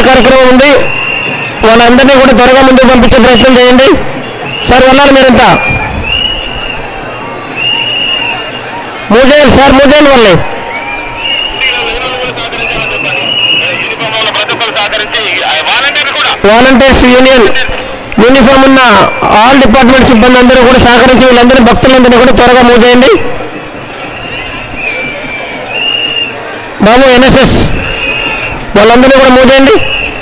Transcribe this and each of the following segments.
కార్యక్రమం ఉంది వాళ్ళందరినీ కూడా త్వరగా ముందుకు పంపించే ప్రయత్నం చేయండి సార్ వెళ్ళాలి మీరంతా మూవ్ చేయండి సార్ మూవ్ చేయండి వాళ్ళని వాలంటీర్స్ యూనియన్ యూనిఫామ్ ఉన్న ఆల్ డిపార్ట్మెంట్ సిబ్బంది అందరూ కూడా సహకరించి వీళ్ళందరినీ భక్తులందరినీ కూడా త్వరగా మూవ్ చేయండి బాబు ఎన్ఎస్ఎస్ వాళ్ళందరినీ కూడా మూవ్ చేయండి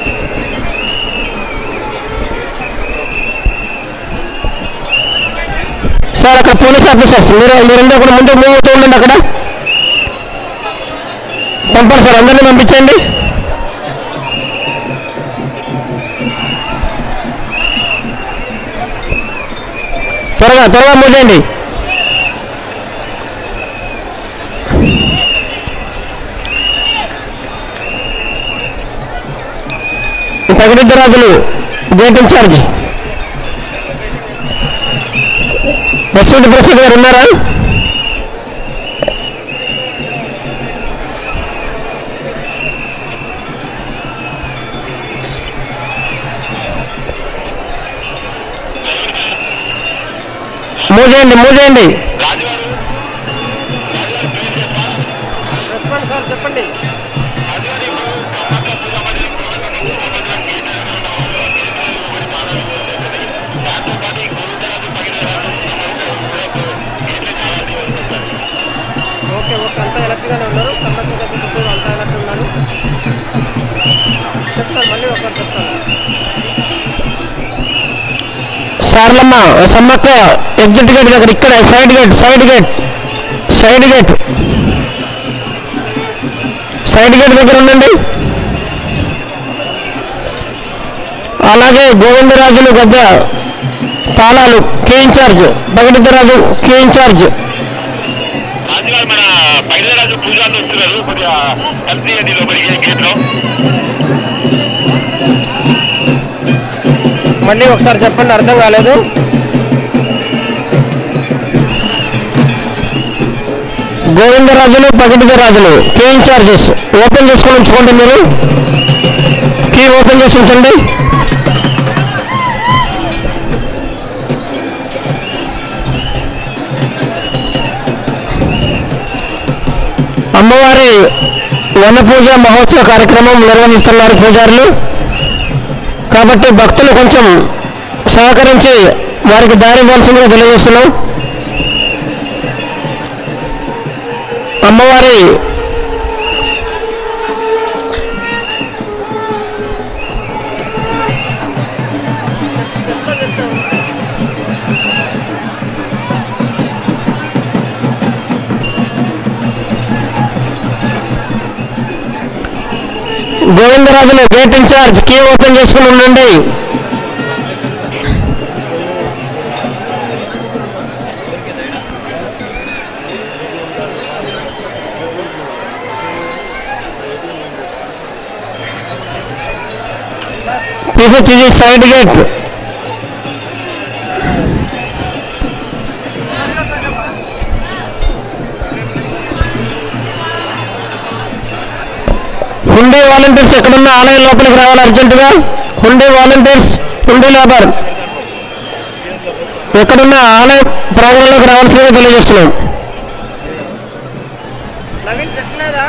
సార్ అక్కడ పోలీస్ ఆఫీసర్స్ మీరు మీరందరూ కూడా ముందుకు మూవ్ అవుతూ ఉండండి అక్కడ పంపాలి సార్ అందరినీ పంపించండి త్వరగా త్వరగా మూవ్ చేయండి తగిలిద్దరాజులు గేట్ ఇన్ఛార్జ్ బస్సు ప్రసాద్ గారు ఉన్నారా మూవ్ చేయండి మూవ్ చేయండి చెప్పండి సార్ చెప్పండి ఓకే ఓకే అంతా ఎలక్ట్గానే ఉన్నారు సంబంధిత చుట్టూ అంతా ఎలక్ట్ ఉన్నారు చెప్తాను మళ్ళీ ఒకసారి చెప్తాను సార్లమ్మ సమ్మక్క ఎగ్జిట్ గేట్ దగ్గర ఇక్కడ side gate side gate side gate side gate దగ్గర ఉండండి అలాగే గోవిందరాజులు గద్ద తాళాలు కే ఇన్ఛార్జ్ భగవద్దరాజు కే ఇన్ఛార్జ్ రాజుగారు మన పైదరాజు పూజారులు వస్తున్నారు కొద్దిగా కలిసి అది లోపలికి గేట్ లో మళ్ళీ ఒకసారి చెప్పండి అర్థం కాలేదు గోవిందరాజులు రాజులు కే ఇన్ఛార్జెస్ ఓపెన్ చేసుకొని ఉంచుకోండి మీరు కీ ఓపెన్ చేసి ఉంచండి అమ్మవారి వన పూజ మహోత్సవ కార్యక్రమం నిర్వహిస్తున్నారు పూజారులు కాబట్టి భక్తులు కొంచెం సహకరించి వారికి దారి ఇవ్వాల్సిందిగా తెలియజేస్తున్నాం అమ్మవారి Govindarajulu gate incharge key open చేసుకుని ఉండండి తీసి సైడ్ గేట్ హుండీ వాలంటీర్స్ ఎక్కడున్న ఆలయం లోపలికి రావాలి అర్జెంటుగా హుండీ వాలంటీర్స్ హుండీ లేబర్ ఎక్కడున్న ఆలయ ప్రాంగణంలోకి రావాల్సిందిగా తెలియజేస్తున్నాం నవీన్ చెప్పలేదా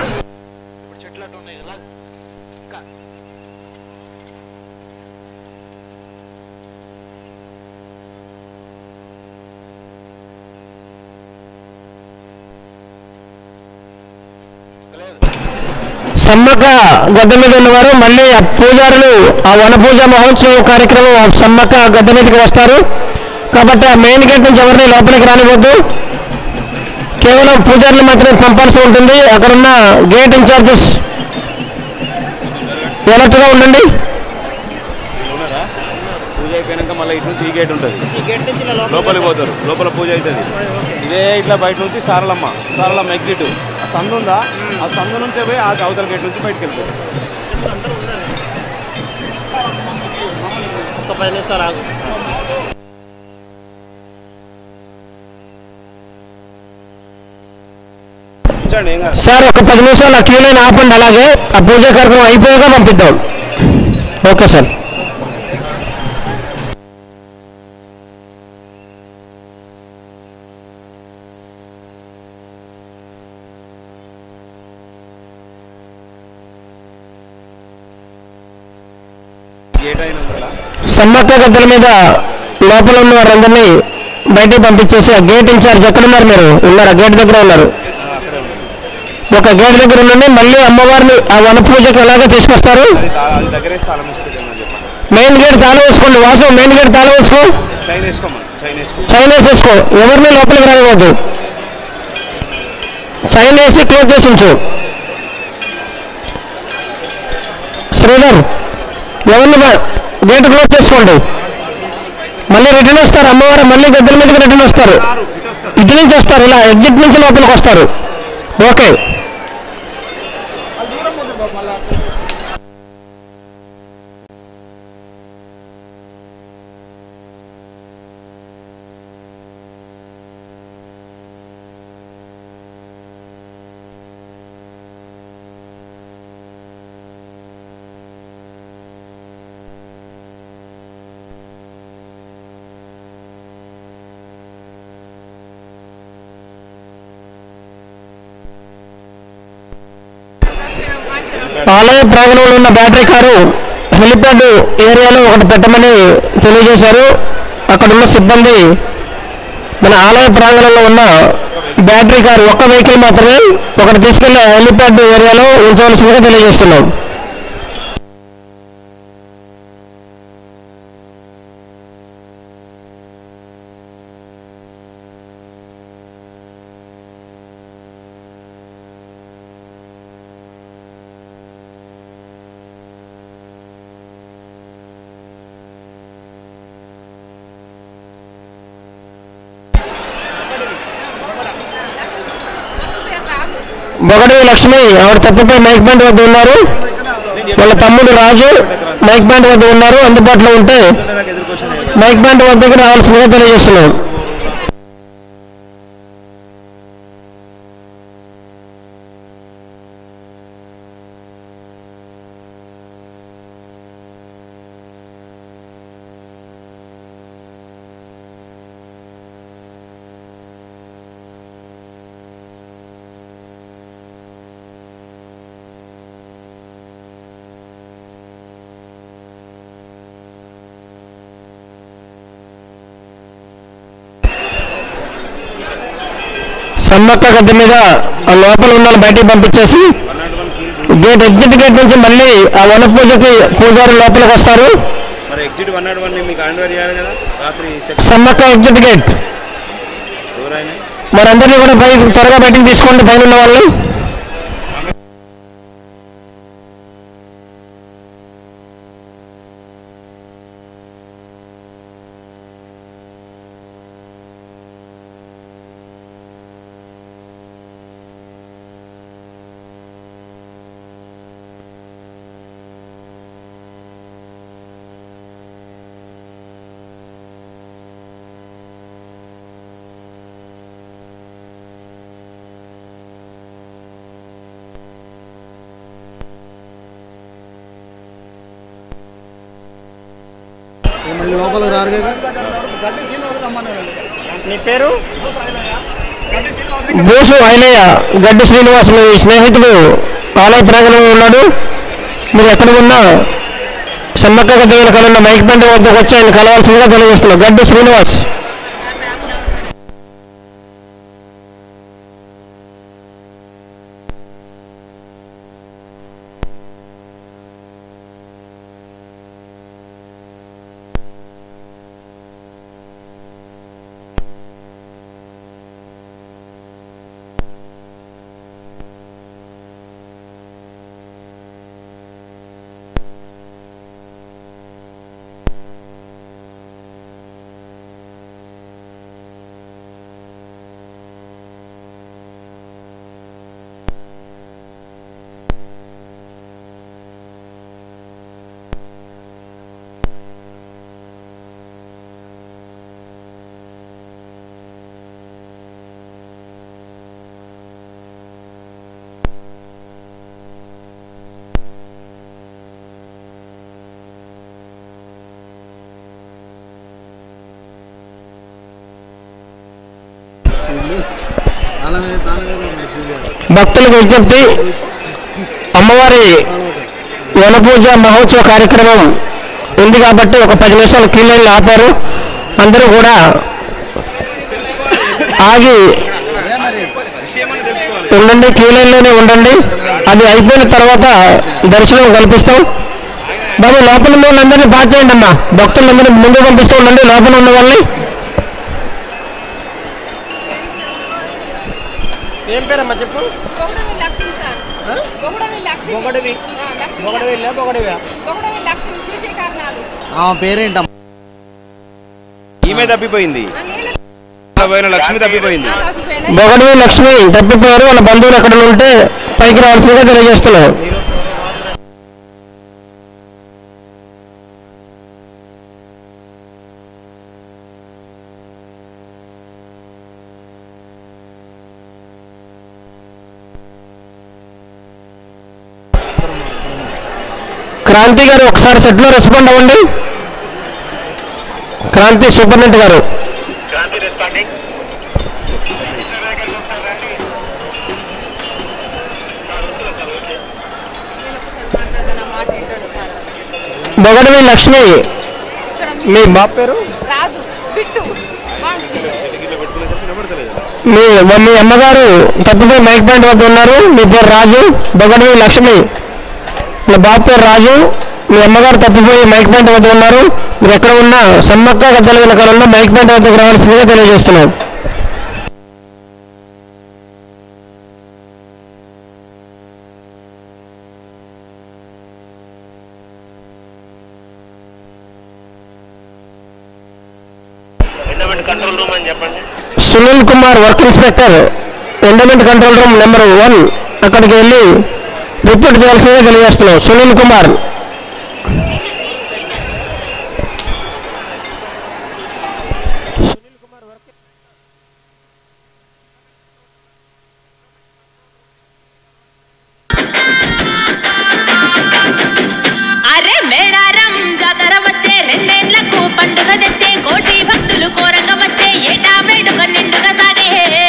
సమ్మక్క గద్ద మీద ఉన్నవారు మళ్ళీ ఆ పూజారులు ఆ వన పూజ మహోత్సవ కార్యక్రమం ఆ సమ్మక్క గద్ద మీదకి వస్తారు కాబట్టి ఆ మెయిన్ గేట్ నుంచి ఎవరిని లోపలికి రానివద్దు కేవలం పూజారులు మాత్రమే పంపాల్సి ఉంటుంది అక్కడున్న గేట్ ఇన్ఛార్జెస్ ఎలర్ట్గా ఉండండి పూజ అయిపోయాక మళ్ళీ ఇటు నుంచి ఈ గేట్ ఉంటుంది ఈ గేట్ నుంచి ఇలా లోపలికి లోపలికి పోతారు లోపల పూజ అవుతుంది ఓకే ఇదే ఇట్లా బయట నుంచి సారలమ్మ సారలమ్మ ఎగ్జిట్ ఆ సందు ఉందా ఆ సందు నుంచే పోయి ఆ అవతల గేట్ నుంచి బయటకు వెళ్తారు ఒక పది నిమిషాలు ఆగు ఉంచండి ఏం కాదు సార్ ఒక పది నిమిషాలు ఆ క్యూ లైన్ ఆపండి అలాగే ఆ పూజ కార్యక్రమం అయిపోయాక పంపిద్దాం ఓకే సార్ గేట్ అయిన ఉందా సమ్మక్క గద్దెల మీద లోపల ఉన్న వారందరినీ బయటికి పంపించేసి ఆ గేట్ ఇన్ఛార్జ్ ఎక్కడున్నారు మీరు ఉన్నారు గేట్ దగ్గర ఉన్నారు అక్కడే ఉంది ఒక గేట్ దగ్గర ఉండండి మళ్ళీ అమ్మవారిని ఆ వన పూజకు ఎలాగో తీసుకొస్తారు అది తా- అది దగ్గరే స్థలం ఇస్తుందని చెప్పండి మెయిన్ గేట్ తాళం వేసుకోండి వాసు మెయిన్ గేట్ తాళం వేసుకో చైన్ వేసుకోమని చైన్ వేసుకో చైన్ వేసేసుకో ఎవరిని లోపలికి రానివ్వద్దు చైన్ వేసి క్లోజ్ చేసి ఉంచు శ్రీధర్ ఎవరిని బ- గేట్ క్లోజ్ చేసుకోండి మళ్ళీ రిటర్న్ వస్తారు అమ్మవారు మళ్ళీ గద్దెల మీదకి రిటర్న్ వస్తారు ఇటు నుంచి వస్తారు ఇలా ఎగ్జిట్ నుంచి లోపలికి వస్తారు ఓకే ఆలయ ప్రాంగణంలో ఉన్న బ్యాటరీ కారు హెలిప్యాడ్ ఏరియాలో ఒకటి పెట్టమని తెలియజేశారు అక్కడ ఉన్న సిబ్బంది మన ఆలయ ప్రాంగణంలో ఉన్న బ్యాటరీ కారు ఒక్క వెహికల్ మాత్రమే ఒకటి తీసుకెళ్లి హెలిప్యాడ్ ఏరియాలో ఉంచవలసిందిగా తెలియజేస్తున్నాం బొగడి లక్ష్మి ఆవిడ తప్పిపై మైక్ బ్యాండ్ వద్ద ఉన్నారు వాళ్ళ తమ్ముడు రాజు మైక్ బ్యాండ్ వద్ద ఉన్నారు అందుబాటులో ఉంటే నాకు ఎదురుకొచ్చిన మైక్ బ్యాండ్ వద్దకు రావాల్సిందిగా తెలియజేస్తున్నాం సమ్మక్క గద్దె మీద ఆ లోపల ఉన్న వాళ్ళని బయటికి పంపించేసి గేట్ ఎగ్జిట్ గేట్ నుంచి మళ్ళీ ఆ వన పూజకి పూజారి లోపలికి వస్తారు మరి ఎగ్జిట్ వన్ నాట్ వన్ మీకు ఆండ్రాయిడ్ చేయాలి కదా రాత్రి సెక్స్ సమ్మక్క ఎగ్జిట్ గేట్ ఎవరైనా మరందరినీ కూడా పై త్వరగా బయటికి తీసుకోండి పైన ఉన్న వాళ్ళు మళ్ళీ లోపలికి రారు కదా నీ పేరు బోసు ఐలయ్య గడ్డి శ్రీనివాస్ మీ స్నేహితుడు ఆలయ ప్రాంగణంలో ఉన్నాడు మీరు ఎక్కడ ఉన్నా సమ్మక్క గద్దె వెనకాల ఉన్న మైక్ బండి వద్దకు వచ్చి ఆయన కలవాల్సిందిగా తెలియజేస్తున్నాం గడ్డి శ్రీనివాస్ వాళ్ళ మీద దాని మీద మెసేజ్ చేయాలి. భక్తులకు విజ్ఞప్తి అమ్మవారి వనపూజ మహోత్సవ కార్యక్రమం ఉంది కాబట్టి ఒక పది నిమిషాలు క్యూ లైన్లో ఆపారు అందరూ కూడా ఆగి అదే మరి ఉండండి క్యూ లైన్లోనే ఉండండి అది అయిపోయిన తర్వాత దర్శనం కల్పిస్తాం బాబు లోపల ఉన్న వాళ్ళందరినీ బాగా చేయండి అమ్మా భక్తులందరినీ ముందు పంపిస్తూ ఉండండి లోపల ఉన్న వాళ్ళని ఏం పేరమ్మా చెప్పు బొగడవి లక్ష్మి సార్ బొగడవి లక్ష్మి బొగడవి? ఆ, లక్ష్మి ఒకటి వెళ్ళా ఒకటివా బొగడవి లక్ష్మి సీసీ కారణాలు ఆమె పేరేంటమ్మా ఈమె తప్పిపోయింది ఆ నీళ్ళ పోయిన లక్ష్మి తప్పిపోయింది తాగిపోయినాయి. బొగడి లక్ష్మి తప్పిపోయారు వాళ్ళ బంధువులు ఎక్కడ ఉంటే పైకి రావాల్సిందిగా తెలియజేస్తున్నాం క్రాంతి గారు ఒకసారి సెట్లో రెస్పాండ్ అవ్వండి క్రాంతి సూపరింటెండెంట్ గారు క్రాంతి రెస్పాండింగ్ మాట్లాడుతున్న మాట ఏంటో సార్. బొగడవి లక్ష్మి ఇక్కడ మీ బాబు పేరు రాజు బిట్టు మాన్సి. మీ మీ అమ్మగారు తప్పిపోయి మైక్ పాయింట్ వద్ద ఉన్నారు మీ పేరు రాజు బొగడవి లక్ష్మి మీ బాబు పేరు రాజు మీ అమ్మగారు తప్పిపోయి మైక్ పాయింట్ వద్ద ఉన్నారు మీరు ఎక్కడ ఉన్నా సమ్మక్క గద్దల వెనకాల ఉన్న మైక్ పాయింట్ వద్దకు రావాల్సిందిగా తెలియజేస్తున్నాం ఎండమెంట్ కంట్రోల్ రూమ్ అని చెప్పండి Sunil Kumar work inspector endowment control room number one అక్కడికి వెళ్ళి రిపోర్ట్ చేయాల్సిందిగా తెలియజేస్తున్నాం సునీల్ కుమార్ అరే మేడారం జాతర వచ్చే రెండేళ్లకు పండుగ తెచ్చే కోటి భక్తులు కోరంగ వచ్చే ఏటా వేడుక నిండుగా సాగే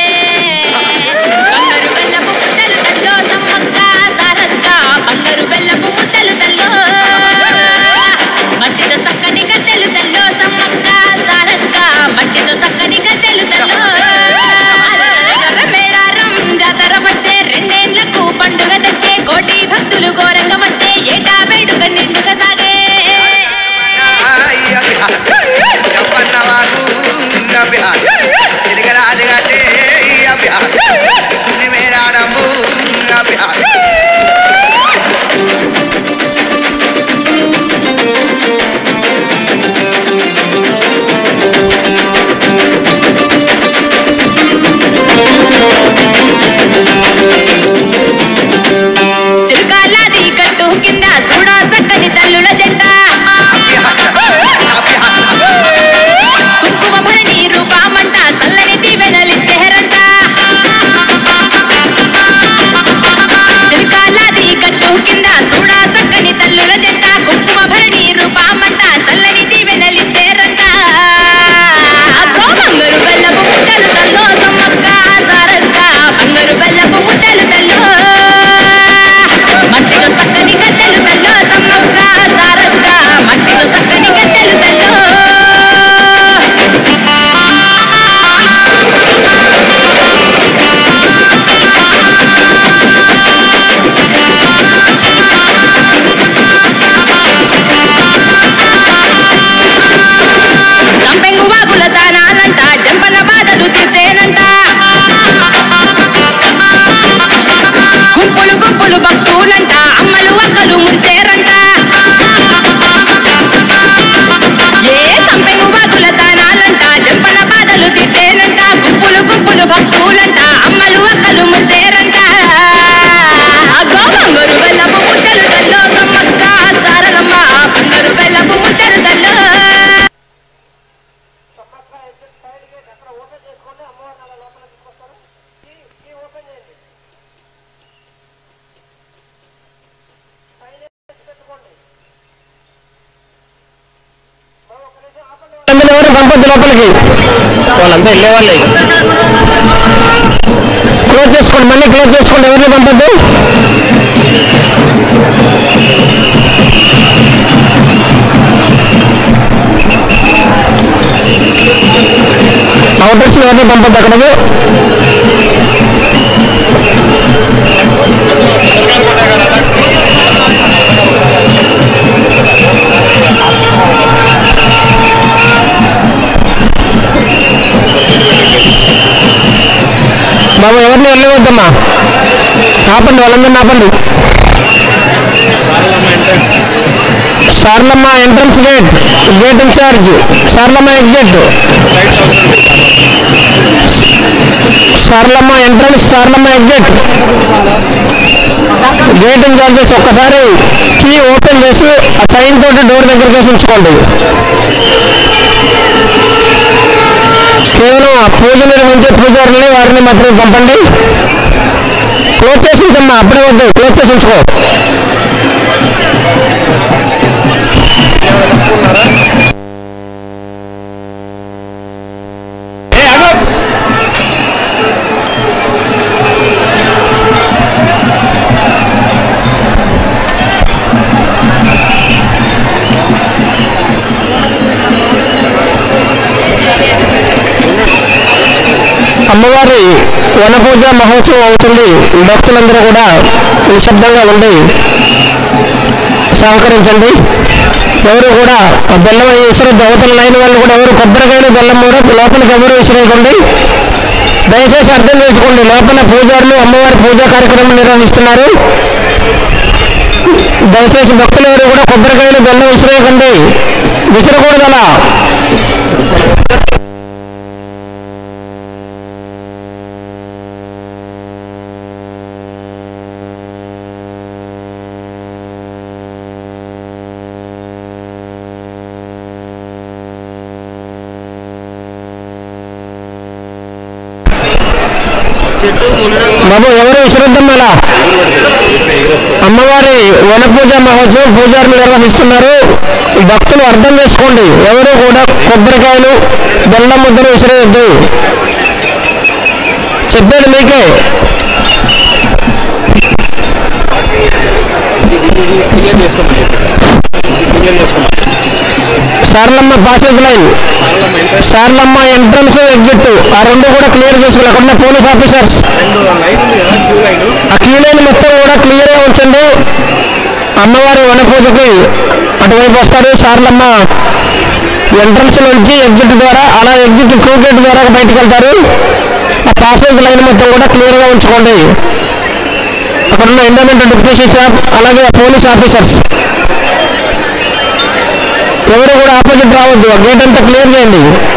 బంగారు బెల్లపు ముద్దలు తల్లో సమ్మక్క సారక్క బంగారు బెల్లపు ముద్దలు తల్లో మట్టితో సక్కని గద్దెలు తల్లో సమ్మక్క సారక్క మట్టితో సక్కని గద్దెలు తల్లో అరే మేడారం జాతర వచ్చే రెండేళ్లకు పండుగ తెచ్చే కోటి భక్తులు ఘోరంగా వచ్చే ఏటా వేడుక నిండుగా సాగే సిరుకాలాది కట్టు కింద చూడా చక్కని తల్లుల జంట కుంకుమ భరణి రూపామంట చల్లని దీవెనలిచ్చేరంట సిరుకాలాది కట్టు కింద చూడా చక్కని తల్లుల జంట కుంకుమ భరణి రూపామంట చల్లని దీవెనలిచ్చేరంట అబ్బో బంగారు బెల్లపు ముద్దలు తల్లో సమ్మక్క సారక్క బంగారు బెల్లపు ముద్దలు తల్లో మట్టిలో చక్కని గద్దెలు తల్లో సమ్మక్క సారక్క మట్టిలో చక్కని గద్దెలు తల్లో సంపెంగు బాబుల దానాలంట జంపన బాధలు తీర్చేనంట గుంపులు గుంపులు భక్తులంట అమ్మలు అక్కలు మురిసేరంట ఏ సంపెంగు బాబుల దానాలంట జంపన బాధలు తీర్చేనంట గుంపులు గుంపులు భక్తులంట అమ్మలు అక్కలు మురిసేరంట అగ్గో బంగారు బెల్లపు ముట్టలు తల్లో సమ్మక్క సారలమ్మ బంగారు బెల్లపు ముట్టలు తల్లో అందరూ ఎవరు పంపొద్దు లోపలికి వాళ్ళంతా వెళ్ళేవాళ్ళే క్లోజ్ చేసుకోండి మళ్ళీ క్లోజ్ చేసుకోండి ఎవరిని పంపద్దు అవుటర్స్ ఎవరిని పంపద్దు అక్కడికి బాబు ఎవరిని వెళ్ళవద్దమ్మా ఆపండి వాళ్ళందరినీ ఆపండి Saralamma entrance gate gate incharge Saralamma exit Saralamma entrance Saralamma exit gate incharges ఒక్కసారి కీ ఓపెన్ చేసి ఆ సైన్ తోటి డోర్ దగ్గరికి వేసి ఉంచుకోండి కేవలం ఆ పూజ నిర్వహించే పూజారులని వారిని మాత్రమే పంపండి క్లోజ్ చేసి ఉంచమ్మా అప్పుడే వద్దు క్లోజ్ చేసి ఉంచుకో అమ్మవారి వనపూజ మహోత్సవం అవుతుంది భక్తులందరూ కూడా నిశ్శబ్దంగా ఉండి సహకరించండి ఎవరు కూడా ఆ బెల్లం విసిరే దేవతలు లేని వాళ్ళు కూడా ఎవరు కొబ్బరికాయలు బెల్లం కూడా లోపలికి ఎవరు విసిరేయకండి దయచేసి అర్థం చేసుకోండి లోపల పూజారులు అమ్మవారి పూజా కార్యక్రమం నిర్వహిస్తున్నారు దయచేసి భక్తులు ఎవరు కూడా కొబ్బరికాయలు బెల్లం విసిరేయకండి విసిరకూడదు అలా బాబు ఎవరు విశ్రద్ధం అలా అమ్మవారి వనపూజ మహోత్సవం పూజారులు నిర్వహిస్తున్నారు భక్తులు అర్థం చేసుకోండి ఎవరు కూడా కొబ్బరికాయలు బెల్లం ముద్దలు విసిరేయద్దు చెప్పేది మీకే క్లియర్ చేసుకోమని క్లియర్ చేసుకోమని Saralamma passage line Saralamma entrance exit ఆ రెండు కూడా క్లియర్ చేసుకోవాలి అక్కడ ఉన్న పోలీస్ ఆఫీసర్స్ లైన్ ఉంది కదా క్యూ లైన్ ఆ క్యూ లైన్ మొత్తం కూడా క్లియర్గా ఉంచండి అమ్మవారి వనపూజకి అటువైపు వస్తారు సార్లమ్మ ఎంట్రన్స్ నుంచి ఎగ్జిట్ ద్వారా అలా ఎగ్జిట్ టూ గేట్ ద్వారా బయటకు వెళ్తారు ఆ పాసేజ్ లైన్ మొత్తం కూడా క్లియర్గా ఉంచుకోండి అక్కడ ఉన్న ఎండోమెంట్ డిప్యూటీ స్టాఫ్ అలాగే ఆ పోలీస్ ఆఫీసర్స్ ఎవరు కూడా ఆపోజిట్ రావద్దు ఆ గేట్ అంతా క్లియర్ చేయండి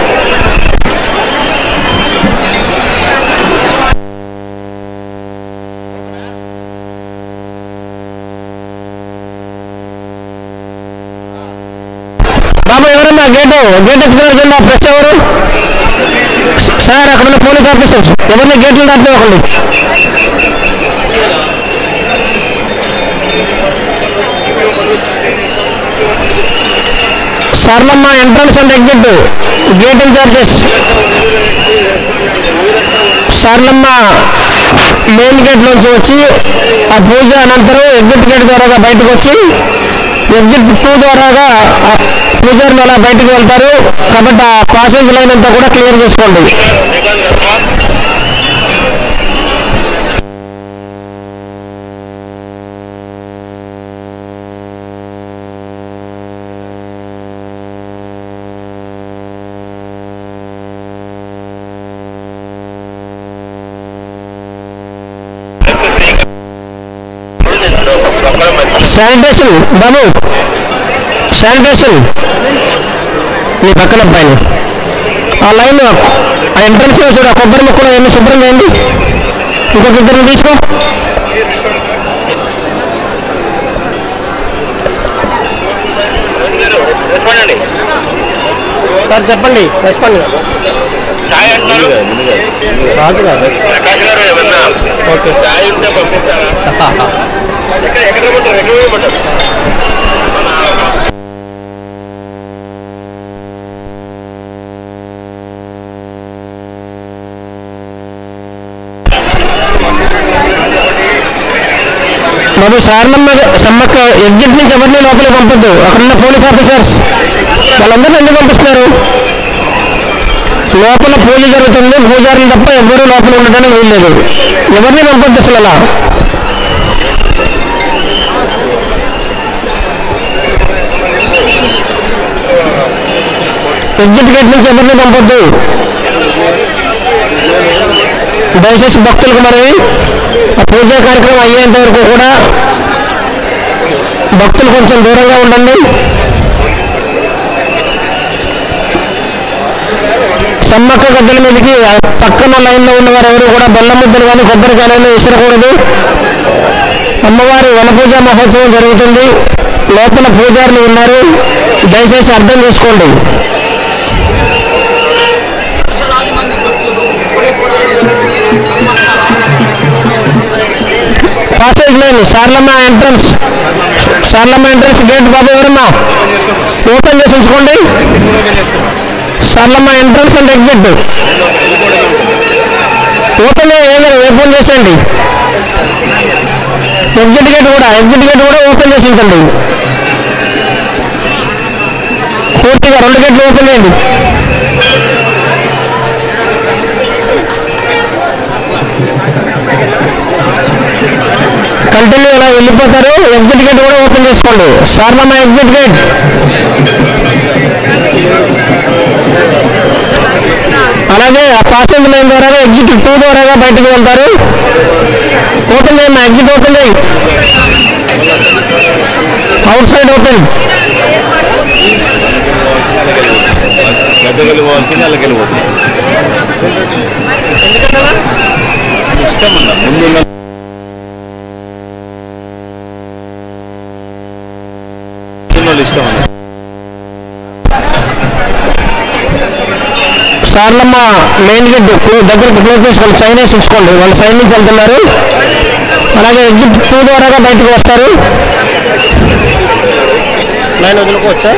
బాబు ఎవరన్నా గేట్ గేట్ ఎక్కిన కింద ప్రెస్ ఎవరు సార్ అక్కడ ఉన్న పోలీస్ ఆఫీసర్స్ ఎవరిని గేట్లు దాటివ్వకండి Saralamma entrance and exit gate incharges Saralamma main gate నుంచి వచ్చి ఆ పూజ అనంతరం ఎగ్జిట్ గేట్ ద్వారా బయటకు వచ్చి ఎగ్జిట్ టూ ద్వారాగా ఆ పూజారులు అలా బయటకు వెళ్తారు కాబట్టి ఆ పాసేజ్ లైన్ అంతా కూడా క్లియర్ చేసుకోండి శానిటేషన్ బాబు శానిటేషన్ మీ పక్కన పైన ఆ లైన్ ఆ ఎంట్రన్స్ లో చూడు ఆ కొబ్బరి మొక్కలు ఎన్ని శుభ్రం చేయండి ఇంకొక ఇద్దరిని తీసుకో రెస్పాండ్ అండి సార్ చెప్పండి రెస్పాండ్ ఛాయ్ అంటున్నారు రాజు గారు ప్రకాష్ గారు ఏమన్నా ఓకే ఛాయ్ ఉంటే పంపిస్తారా ఎక్కడ ఎక్కడ ఇవ్వమంటారు ఎక్కడ ఇవ్వమంటారు మీరు సారణమ్మ సమ్మక్క ఎగ్జిట్ నుంచి ఎవరిని లోపలికి పంపొద్దు అక్కడున్న పోలీస్ ఆఫీసర్స్ వాళ్ళందరినీ ఎందుకు పంపిస్తున్నారు లోపల పూజ జరుగుతుంది పూజారులు తప్ప ఎవరు లోపల ఉండడానికి వీల్లేదు ఎవరిని పంపొద్దు అసలు అలా ఎగ్జిట్ గేట్ నుంచి ఎవరిని పంపొద్దు దయచేసి భక్తులకు మరి ఆ పూజా కార్యక్రమం అయ్యేంత వరకు కూడా భక్తులు కొంచెం దూరంగా ఉండండి సమ్మక్క గద్దెల మీదకి ఆ పక్కన లైన్లో ఉన్న వారు ఎవరు కూడా బెల్లం ముద్దలు కానీ కొబ్బరికాయలు విసరకూడదు అమ్మవారి వనపూజ మహోత్సవం జరుగుతుంది లోపల పూజారులు ఉన్నారు దయచేసి అర్థం చేసుకోండి passage line Saralamma entrance Saralamma entrance gate బాబు ఎవరమ్మా ఓపెన్ చేసి ఉంచుకోండి Saralamma entrance and exit open ఏదైనా ఓపెన్ చేసేయండి ఎగ్జిట్ గేట్ కూడా ఎగ్జిట్ గేట్ కూడా ఓపెన్ చేసి ఉంచండి పూర్తిగా రెండు గేట్లు ఓపెన్ చేయండి కంటిన్యూ ఇలా వెళ్ళిపోతారు ఎగ్జిట్ గేట్ కూడా ఓపెన్ చేసుకోండి సార్లమ్మ ఎగ్జిట్ గేట్ అలాగే ఆ పాసింగ్ లైన్ ద్వారా ఎగ్జిట్ టూ ద్వారా బయటకు వెళ్తారు ఓపెన్ చేయండి ఎగ్జిట్ ఓపెన్ చేయి అవుట్ సైడ్ ఓపెన్ గద్దెకి వెళ్ళిపోవాల్సింది వాళ్ళకి వెళ్ళిపోతుంది ఇష్టం ఉందా ముందున్న వాళ్ళు ఇష్టం ఉందా సార్లమ్మ మెయిన్ గేట్ దగ్గర క్లోజ్ చేసుకోండి చైనీస్ ఉంచుకోండి వాళ్ళు సైడ్ నుంచి వెళ్తున్నారు అలాగే ఎగ్జిట్ టూ ద్వారా బయటకు వస్తారు లైన్ వదులుకోవచ్చా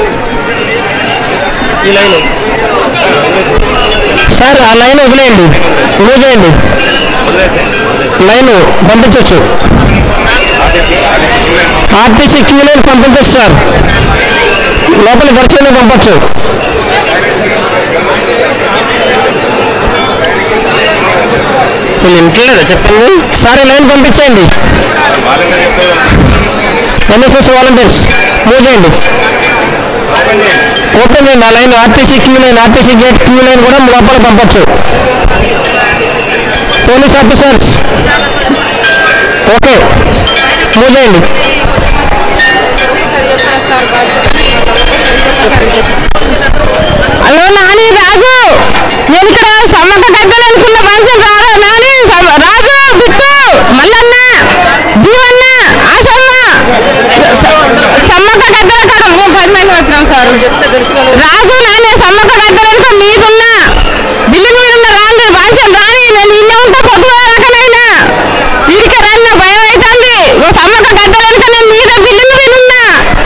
ఈ లైన్ సార్ ఆ లైన్ వదిలేయండి మూవ్ చేయండి లైన్ పంపించవచ్చు ఆర్టీసీ క్యూ లైన్ పంపించవచ్చు సార్ లోపల దర్శనం పంపచ్చు వీళ్ళు ఇంట్లేదా చెప్పండి సార్ ఈ లైన్ పంపించేయండి ఎన్ఎస్ఎస్ వాలంటీర్స్ మూవ్ చేయండి ఓపెన్ చేయండి ఆ line RTC queue line RTC gate queue line కూడా లోపల పంపచ్చు పోలీస్ ఆఫీసర్స్ ఓకే మూవ్ చేయండి హలో నాని రాజు నేను ఇక్కడ సమ్మక్క గద్దలు అనుకున్న మనుషులు రారా నాని సమ- రాజు బిట్టు మల్లన్న భీమన్న ఆశమ్మ స- సమ్మక్క గద్దల కాడ మేము పది మంది వచ్చినాం సార్ రాజు నాని సమ్మక్క గద్దల వెనుక మీదున్నా బిల్డింగ్ మీద ఉన్న రాండి వాంచం రాని నేను ఇల్లే ఉంటా పొద్దుగాలకనైనా ఇడికి రాని నాకు భయం అవుతుంది ఓ సమ్మక్క గద్దల వెనుక నేను మీద బిల్డింగ్ మీద ఉన్నా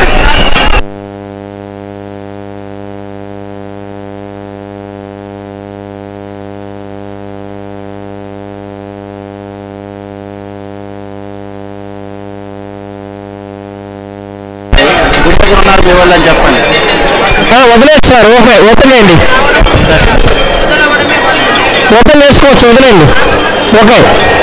గుంటకు ఉన్నారు మీ వాళ్ళు అని చెప్పండి వదిలేదు సార్ ఓకే ఓపెన్ చేయండి ఓపెన్ చేసుకోవచ్చు వదిలేండి ఓకే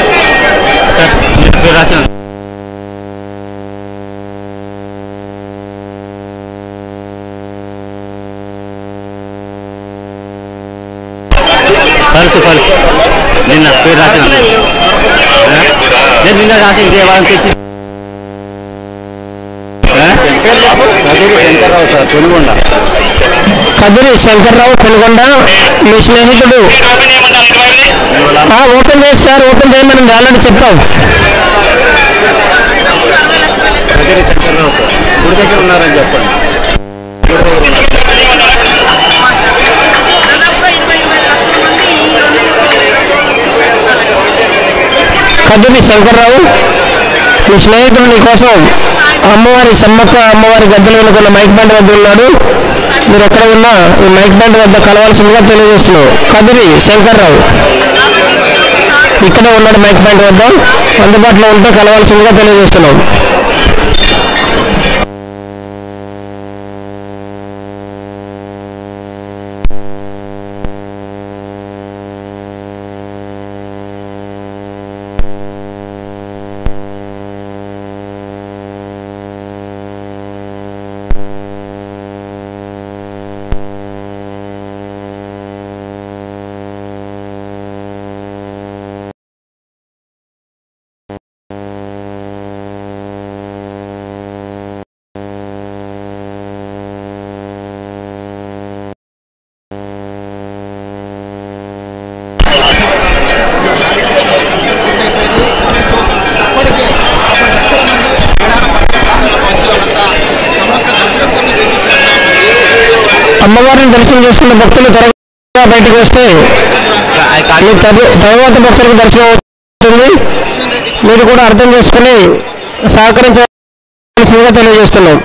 పల్సు పల్సు నిన్న పేరు రాసిన నేను నిన్న రాసి వాళ్ళని తెచ్చి శంకర్రావు సార్ కొనుగొండ కదిరి శంకర్రావు పెనుగొండ మీ స్నేహితుడు ఆ, ఓపెన్ చేసి సార్ ఓపెన్ చేయమని ఆల్రెడీ చెప్పాం కదిరి శంకర్రావు సార్ గుడి దగ్గర ఉన్నారని చెప్పండి గుడి దగ్గర ఉన్నారు. కదిరి శంకర్రావు మీ స్నేహితుడు నీ కోసం అమ్మవారి సమ్మక్క అమ్మవారి గద్దెలు వెనుకున్న మైక్ బ్యాండ్ వద్ద ఉన్నాడు మీరు ఎక్కడ ఉన్నా ఈ మైక్ బ్యాండ్ వద్ద కలవాల్సిందిగా తెలియజేస్తున్నావు కదిరి శంకర్రావు ఇక్కడే ఉన్నాడు మైక్ పాయింట్ వద్ద అందుబాటులో ఉంటే కలవాల్సిందిగా తెలియజేస్తున్నాం అమ్మవారిని దర్శనం చేసుకున్న భక్తులు త్వరగా బయటకు వస్తే మీ తరు- తరువాత భక్తులకు దర్శనం అవుతుంది మీరు కూడా అర్థం చేసుకుని సహకరించవలసిందిగా తెలియజేస్తున్నాం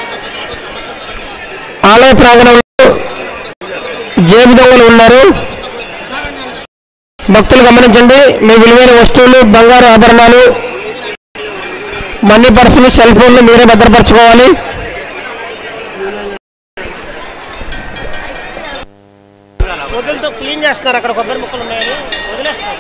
ఆలయ ప్రాంగణంలో జేబు దొంగలు ఉన్నారు భక్తులు గమనించండి మీ విలువైన వస్తువులు బంగారు ఆభరణాలు మనీ పర్సులు సెల్ ఫోన్లు మీరే భద్రపరచుకోవాలి వదులతో క్లీన్ చేస్తున్నారు అక్కడ కొబ్బరి ముక్కలు ఉన్నాయని వదిలేస్తున్నారు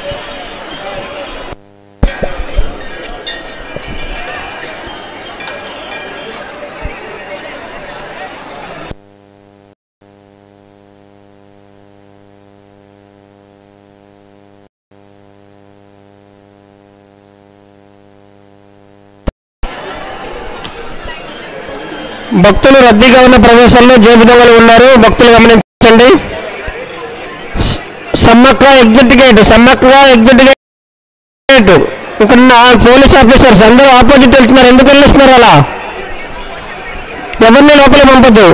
భక్తులు రద్దీగా ఉన్న ప్రదేశాల్లో జేబు దొంగలు ఉన్నారు భక్తులు గమనించండి స- Sammakka exit gate Sammakka exit gate ఇక్కడ ఉన్న ఆ పోలీస్ ఆఫీసర్స్ అందరూ ఆపోజిట్ వెళ్తున్నారు ఎందుకు వెళ్ళిస్తున్నారు అలా ఎవరిని లోపలికి పంపద్దు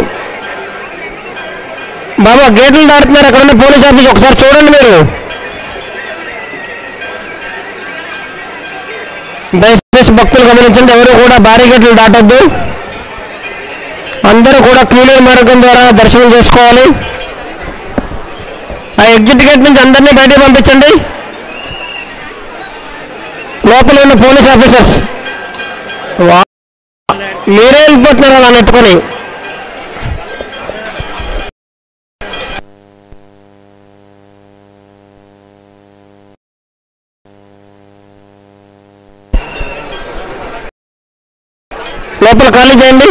బాబా గేట్లు దాటుతున్నారు అక్కడ ఉన్న పోలీస్ ఆఫీస్ ఒకసారి చూడండి మీరు దయచేసి భక్తులు గమనించండి ఎవరు కూడా భారీ గేట్లు దాటొద్దు అందరూ కూడా క్యూలర్ మార్గం ద్వారా దర్శనం చేసుకోవాలి ఆ ఎగ్జిట్ గేట్ నుంచి అందరినీ బయటికి పంపించండి లోపల ఉన్న పోలీస్ ఆఫీసర్స్ వా- మీరే వెళ్ళిపోతున్నారు అలా నెట్టుకొని లోపల ఖాళీ చేయండి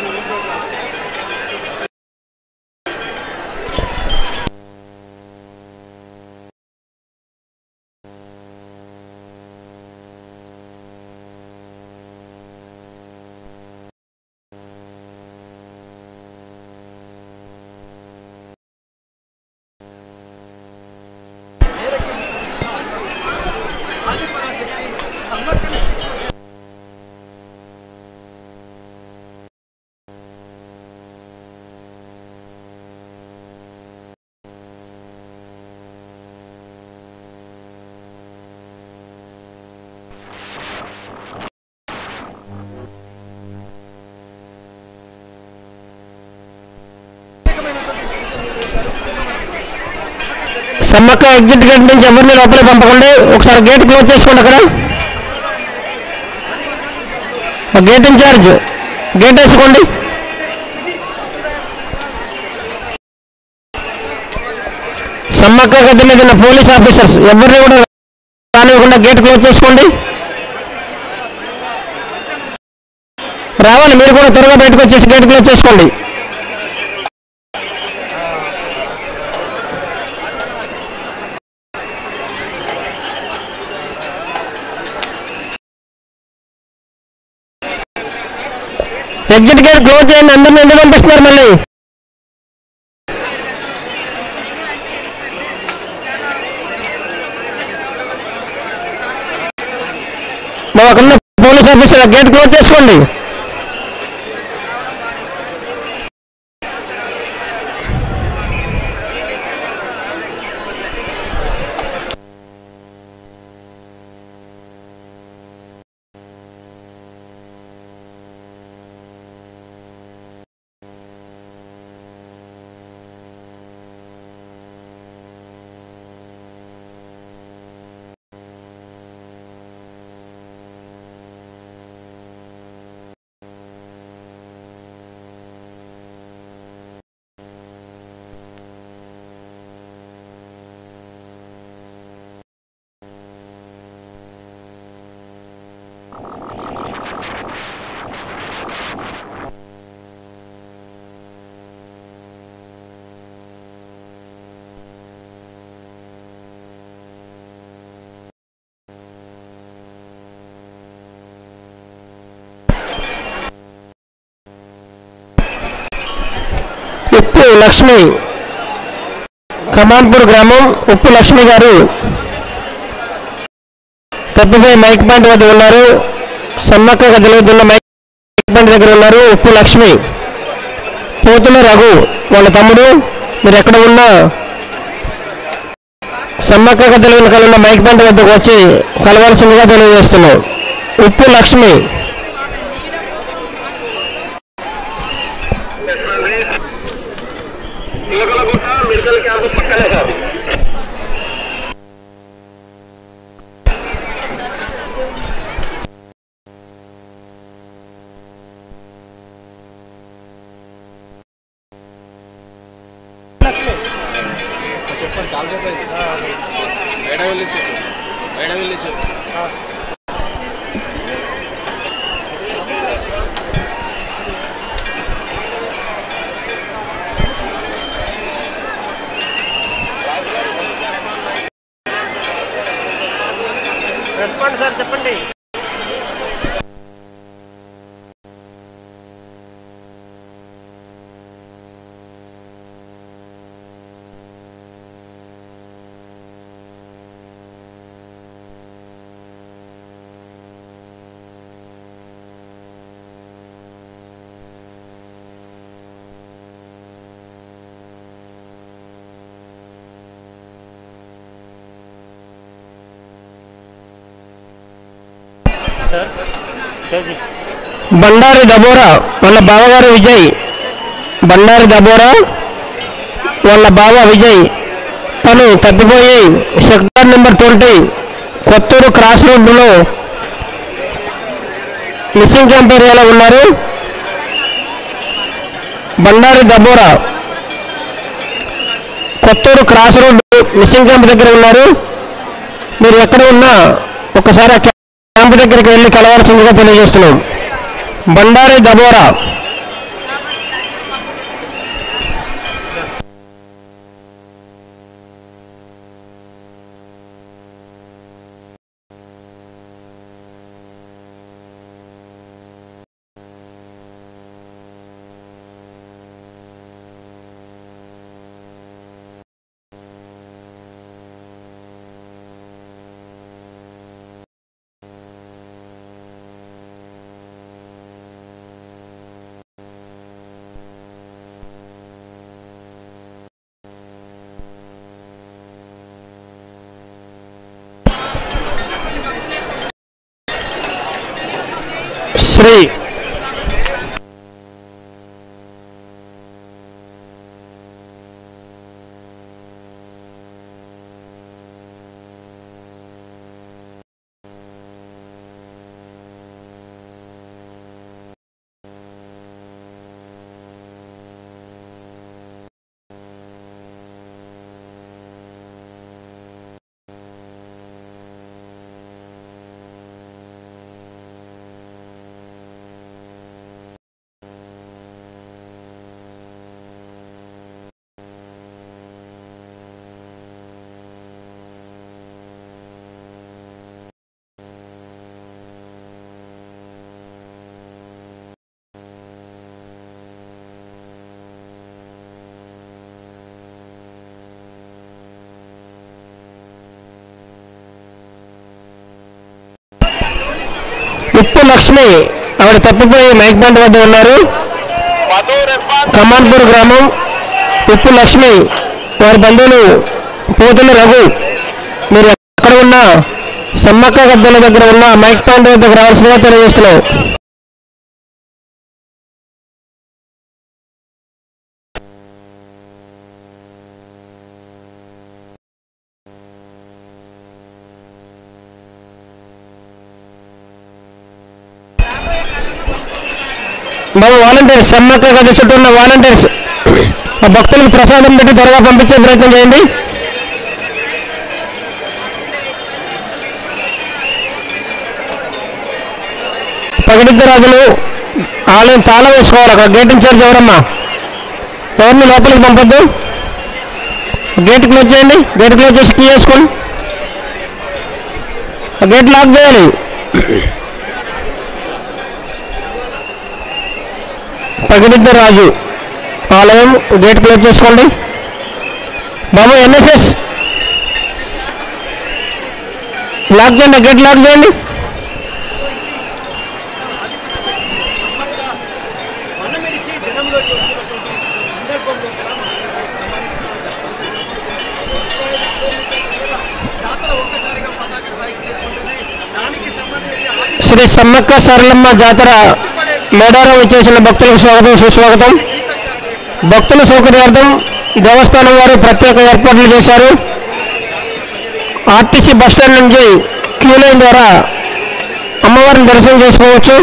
సమ్మక్క ఎగ్జిట్ గేట్ నుంచి ఎవరిని లోపలికి పంపకండి ఒకసారి గేట్ క్లోజ్ చేసుకోండి అక్కడ ఆ గేట్ ఇన్ఛార్జ్ గేట్ వేసుకోండి సమ్మక్క గది మీద ఉన్న పోలీస్ ఆఫీసర్స్ ఎవరిని కూడా రానివ్వకుండా గేట్ క్లోజ్ చేసుకోండి రావాలి మీరు కూడా త్వరగా బయటకు వచ్చేసి గేట్ క్లోజ్ చేసుకోండి ఎగ్జిట్ గేట్ క్లోజ్ చేయండి అందరిని ఎందుకు పంపిస్తున్నారు మళ్ళీ మా అక్కడ పోలీస్ ఆఫీసర్ గేట్ క్లోజ్ చేసుకోండి లక్ష్మి కమాన్పూర్ గ్రామం ఉప్పు లక్ష్మి గారు తప్పిపోయి మైక్ పాయింట్ వద్ద ఉన్నారు సమ్మక్క గదిలోతున్న మైక్ పాయింట్ దగ్గర ఉన్నారు ఉప్పు లక్ష్మి పోతుల రఘు వాళ్ళ తమ్ముడు మీరు ఎక్కడ ఉన్నా సమ్మక్క గదిలో వెనకాల ఉన్న మైక్ పాయింట్ వద్దకు వచ్చి కలవాల్సిందిగా తెలియజేస్తున్నాం ఉప్పు లక్ష్మి మెడికల్ క్యాంప్ పక్కనే సార్ రెస్పాండ్ సార్ చెప్పండి సార్ సార్ బండారి దబోరా వాళ్ళ బావగారు విజయ్ బండారి దబోరా వాళ్ళ బావ విజయ్ తను తప్పిపోయి sector number twenty Kothuru cross రోడ్డులో మిస్సింగ్ క్యాంప్ ఏరియాలో ఉన్నారు Bandari Deborah Kothuru cross road missing camp దగ్గర ఉన్నారు మీరు ఎక్కడ ఉన్నా ఒకసారి ఆ క్యాంప్ దగ్గరికి వెళ్ళి కలవాల్సిందిగా తెలియజేస్తున్నాం బండారి దబోరా శ్రీ ఉప్పు లక్ష్మి ఆవిడ తప్పిపోయి మైక్ బ్యాండ్ వద్ద ఉన్నారు మధు రెస్పాన్స్ కమాన్పూర్ గ్రామం ఉప్పు లక్ష్మి వారి బంధువులు పోతుల రఘు మీరు ఎక్కడ ఉన్నా సమ్మక్క గద్దెల దగ్గర ఉన్న మైక్ పాయింట్ వద్దకు రావాల్సిందిగా తెలియజేస్తున్నాం బాబు వాలంటీర్స్ సమ్మక్క గది చుట్టూ ఉన్న వాలంటీర్స్ ఆ భక్తులకు ప్రసాదం పెట్టి త్వరగా పంపించే ప్రయత్నం చేయండి పగడిద్దరాజులు ఆలయం తాళం వేసుకోవాలి అక్కడ గేట్ ఇన్ఛార్జ్ ఎవరమ్మా ఎవరిని లోపలికి పంపొద్దు గేట్ క్లోజ్ చేయండి గేట్ క్లోజ్ చేసి కీ వేసుకోండి ఆ గేట్ లాక్ చేయాలి పగిడిద్ద రాజు ఆలయం గేట్ క్లోజ్ చేసుకోండి బాబు ఎన్ఎస్ఎస్ లాక్ చేయండి గేట్ లాక్ చేయండి మనమిడిచి జనంలోకి వస్తున్నటువంటి సందర్భంలో కూడా జాతర ఒక్కసారిగా పతాక స్థాయికి చేరుకుంటుంది దానికి సంబంధించి ఆది శ్రీ సమ్మక్క సారలమ్మ జాతర మేడారం వచ్చేసిన భక్తులకు స్వాగతం సుస్వాగతం భక్తుల సౌకర్యార్థం దేవస్థానం వారు ప్రత్యేక ఏర్పాట్లు చేశారు ఆర్టీసీ బస్టాండ్ నుంచి క్యూ లైన్ ద్వారా అమ్మవారిని దర్శనం చేసుకోవచ్చు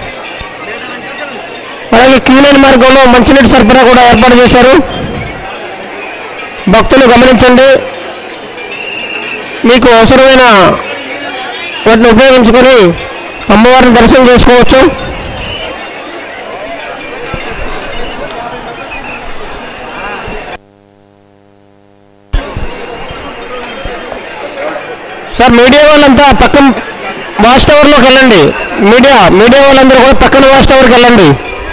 అలాగే క్యూ లైన్ మార్గంలో మంచినీటి సరఫరా కూడా ఏర్పాటు చేశారు భక్తులు గమనించండి మీకు అవసరమైన వాటిని ఉపయోగించుకొని అమ్మవారిని దర్శనం చేసుకోవచ్చు సార్ మీడియా వాళ్ళంతా పక్కన వాచ్ టవర్లోకి వెళ్ళండి మీడియా మీడియా వాళ్ళందరూ కూడా పక్కన వాచ్ టవర్కి వెళ్ళండి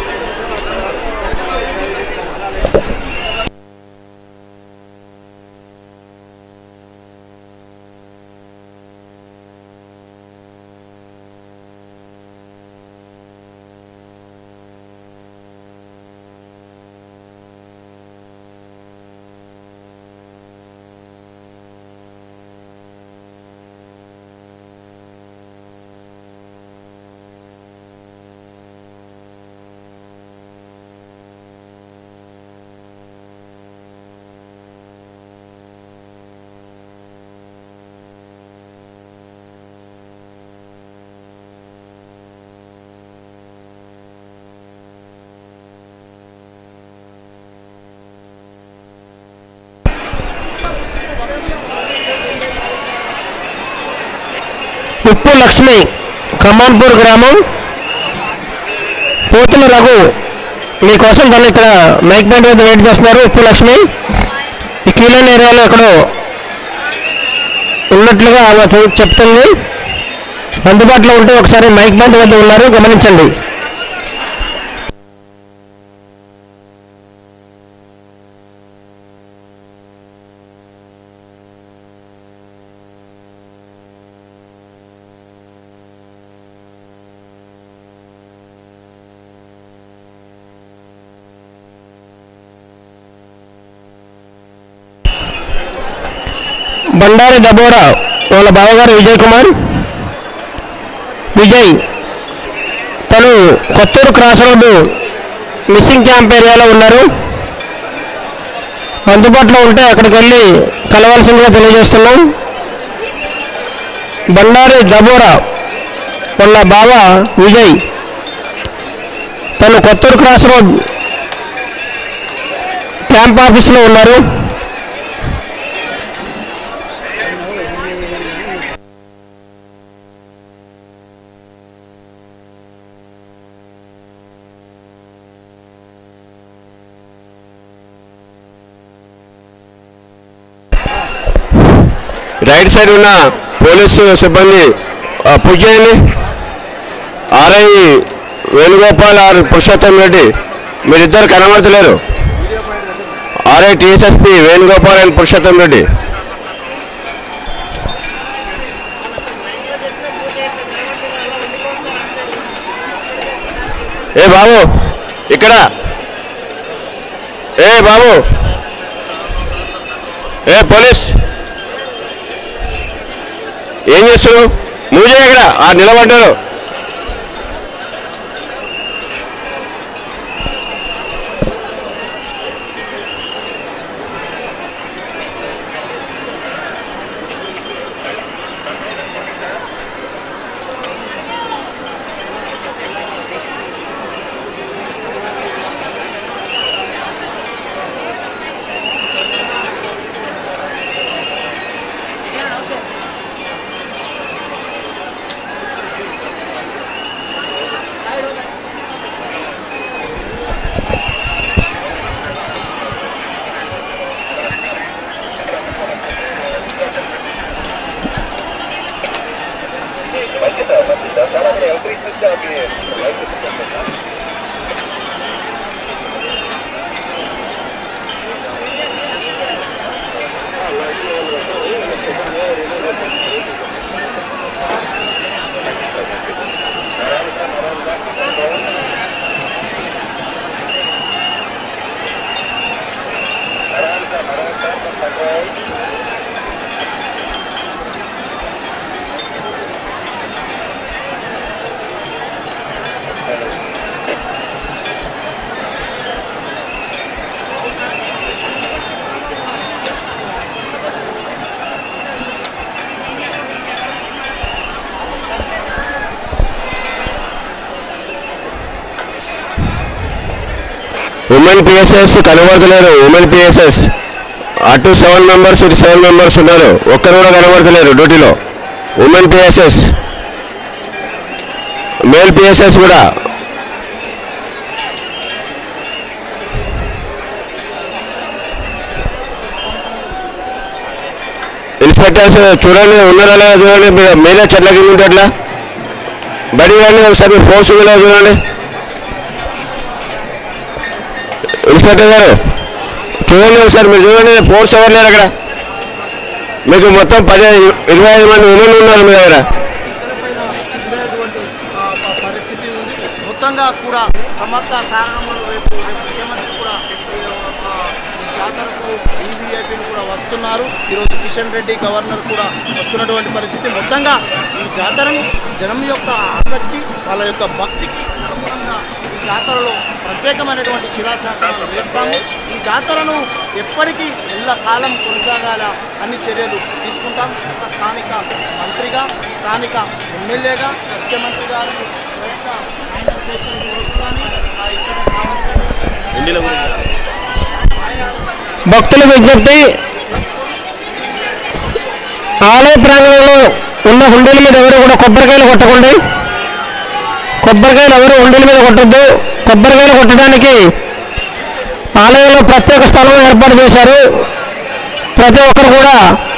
ఉప్పు లక్ష్మి కమాన్పూర్ గ్రామం పోతుల రఘు మీకోసం తను ఇక్కడ మైక్ బ్యాండ్ వద్ద వెయిట్ చేస్తున్నారు ఉప్పు లక్ష్మి ఈ కీలైన ఏరియాలో ఎక్కడో ఉన్నట్లుగా ఆమె చూ- చెప్తుంది అందుబాటులో ఉంటే ఒకసారి మైక్ బ్యాండ్ వద్ద ఉన్నారు గమనించండి బండారి డబోరా వాళ్ళ బావగారు విజయ్ కుమార్ విజయ్ తను Kothuru cross road missing camp ఏరియాలో ఉన్నారు అందుబాటులో ఉంటే అక్కడికి వెళ్ళి కలవాల్సిందిగా తెలియజేస్తున్నాం బండారి డబోరా వాళ్ళ బావ విజయ్ తను కొత్తూరు క్రాస్ రోడ్ క్యాంప్ ఆఫీస్లో ఉన్నారు రైట్ సైడ్ ఉన్న పోలీసు సిబ్బంది ఆ, పూజ చేయండి ఆర్ఐ వేణుగోపాల్ ఆర్ పురుషోత్తం రెడ్డి మీరిద్దరు కనబడతలేరు RI TSSP Venugopal and Purushottam Reddy ఏ బాబు ఇక్కడ ఏ బాబు ఏ పోలీస్ ఏం చేస్తున్నావు నువ్వు చేయ ఇక్కడ ఆ నిలబడ్డారు ఉమెన్ పిఎస్ఎస్ కనబడతలేరు ఉమెన్ పిఎస్ఎస్ అటు సెవెన్ మెంబర్స్ ఇటు సెవెన్ మెంబర్స్ ఉన్నారు ఒక్కరు కూడా కనబడతలేరు డ్యూటీలో ఉమెన్ పిఎస్ఎస్ మేల్ పిఎస్ఎస్ కూడా ఇన్స్పెక్టర్స్ చూడండి ఉన్నారా లేదా చూడండి మీ- మీరే చెట్ల కింద ఉంటే ఎట్లా బడి రండి ఒకసారి మీరు ఫోర్స్ కూడా చూడండి ఇన్స్పెక్టర్ గారు చూడండి ఒకసారి మీరు చూడండి ఫోర్స్ ఎవరు లేరు అక్కడ మీకు మొత్తం పది ఇరవై ఐదు మంది ఉమెన్ ఉన్నారు మీ దగ్గర ఉండేటువంటి ఆ, ప- పరిస్థితి ఉంది మొత్తంగా కూడా సమర్థ సారణములు రేపు రేపు ముఖ్యమంత్రి కూడా ఈ, ఆ, ఈ జాతరకు ఈవీఐపీలు కూడా వస్తున్నారు ఈరోజు కిషన్ రెడ్డి గవర్నర్ కూడా వస్తున్నటువంటి పరిస్థితి మొత్తంగా ఈ జాతరను జనం యొక్క ఆసక్తి వాళ్ళ యొక్క భక్తికి అనుగుణంగా ఈ జాతరలో ప్రత్యేకమైనటువంటి శిలాశాసనాలు వేస్తాము ఈ జాతరను ఎప్పటికీ ఎల్ల కాలం కొనసాగాల అన్ని చర్యలు తీసుకుంటాం ఒక స్థానిక మంత్రిగా స్థానిక ఎమ్మెల్యేగా ముఖ్యమంత్రి గారు స్వయంగా ఆయన ఉద్దేశం కోరుతున్నాను. ఆ ఇక్కడ కావాల్సిన భక్తుల విజ్ఞప్తి ఆలయ ప్రాంగణంలో ఉన్న హుండీల మీద ఎవరు కూడా కొబ్బరికాయలు కొట్టకండి కొబ్బరికాయలు ఎవరు హుండీల మీద కొట్టద్దు కొబ్బరికాయలు కొట్టడానికి ఆలయంలో ప్రత్యేక స్థలం ఏర్పాటు చేశారు ప్రతి ఒక్కరు కూడా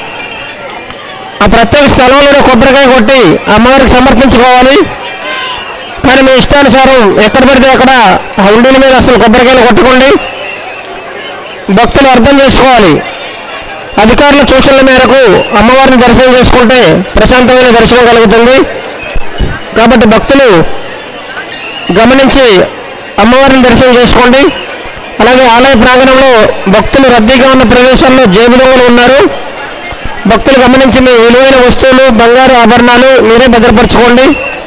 ఆ ప్రత్యేక స్థలంలో కొబ్బరికాయ కొట్టి అమ్మవారికి సమర్పించుకోవాలి కానీ మీ ఇష్టానుసారం ఎక్కడ పడితే అక్కడ ఆ హుండీల మీద అసలు కొబ్బరికాయలు కొట్టకండి భక్తులు అర్థం చేసుకోవాలి అధికారుల సూచనల మేరకు అమ్మవారిని దర్శనం చేసుకుంటే ప్రశాంతమైన దర్శనం కలుగుతుంది కాబట్టి భక్తులు గమనించి అమ్మవారిని దర్శనం చేసుకోండి అలాగే ఆలయ ప్రాంగణంలో భక్తులు రద్దీగా ఉన్న ప్రదేశాల్లో జేబు దొంగలు ఉన్నారు భక్తులు గమనించి మీ విలువైన వస్తువులు బంగారు ఆభరణాలు మీరే భద్రపరచుకోండి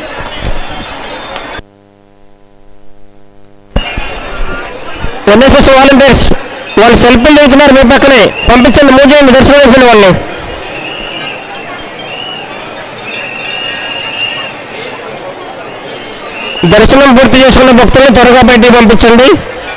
ఎన్ఎస్ఎస్ వాలంటీర్స్ వాళ్ళు సెల్ఫీలు దిగుతున్నారు మీ పక్కనే పంపించండి మూవ్ చేయండి దర్శనం అయిపోయిన వాళ్ళని దర్శనం పూర్తి చేసుకున్న భక్తులను త్వరగా బయటికి పంపించండి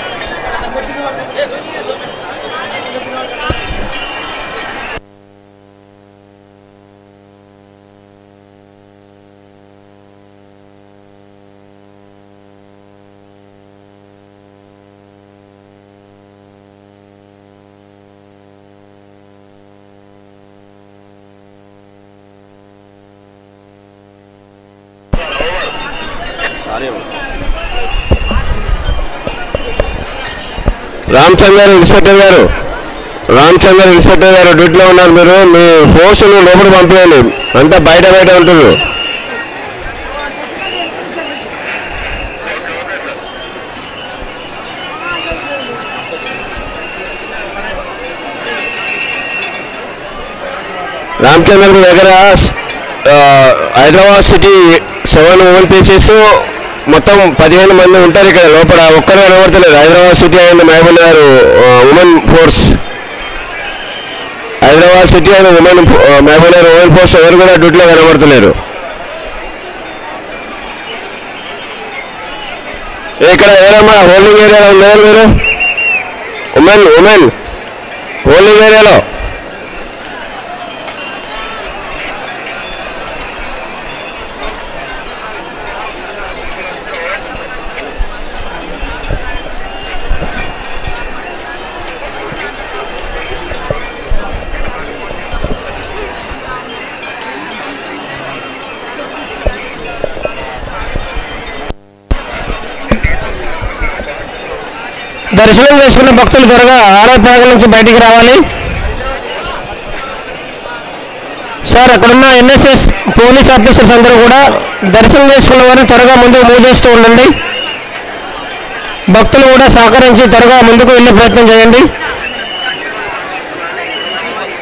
రామచందర్ ఇన్స్పెక్టర్ గారు రామచందర్ ఇన్స్పెక్టర్ గారు డ్యూటీలో ఉన్నారు మీరు మీ ఫోర్స్ను లోపల పంపించండి అంతా బయట బయట ఉంటుంది రామచంద్ర మీ దగ్గర ఆ, Hyderabad city seven women PCs మొత్తం పదిహేను మంది ఉంటారు ఇక్కడ లోపల ఒక్కరు కనబడతలేదు Hyderabad city and Mahabubnagar women force Hyderabad city and women Mahabubnagar women force ఎవరు కూడా డ్యూటీలో కనబడతలేరు ఇక్కడ ఎవరమ్మా హోల్డింగ్ ఏరియాలో ఉన్నారు మీరు ఉమెన్ ఉమెన్ హోల్డింగ్ ఏరియాలో దర్శనం చేసుకున్న భక్తులు త్వరగా ఆలయ ప్రాంగణం నుంచి బయటికి రావాలి సార్ అక్కడున్న ఎన్ఎస్ఎస్ పోలీస్ ఆఫీసర్స్ అందరూ కూడా దర్శనం చేసుకున్న వారిని త్వరగా ముందుకు మూవ్ చేస్తూ ఉండండి భక్తులు కూడా సహకరించి త్వరగా ముందుకు వెళ్ళే ప్రయత్నం చేయండి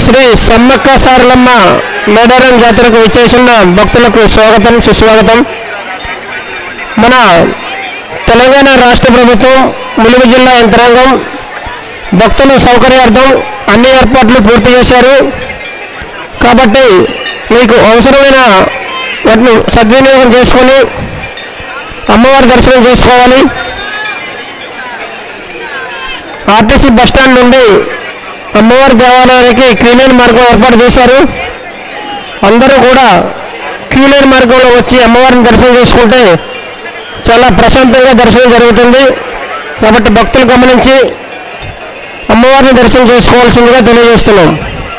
శ్రీ సమ్మక్క సారలమ్మ మేడారం జాతరకు విచ్చేసిన భక్తులకు స్వాగతం సుస్వాగతం మన తెలంగాణ రాష్ట్ర ప్రభుత్వం ములుగు జిల్లా యంత్రాంగం భక్తుల సౌకర్యార్థం అన్ని ఏర్పాట్లు పూర్తి చేశారు కాబట్టి మీకు అవసరమైన వాటిని సద్వినియోగం చేసుకొని అమ్మవారి దర్శనం చేసుకోవాలి ఆర్టీసీ బస్టాండ్ నుండి అమ్మవారి దేవాలయానికి క్యూలైన్ మార్గం ఏర్పాటు చేశారు అందరూ కూడా క్యూలైన్ మార్గంలో వచ్చి అమ్మవారిని దర్శనం చేసుకుంటే చాలా ప్రశాంతంగా దర్శనం జరుగుతుంది కాబట్టి భక్తులు గమనించి అమ్మవారిని దర్శనం చేసుకోవాల్సిందిగా తెలియజేస్తున్నాం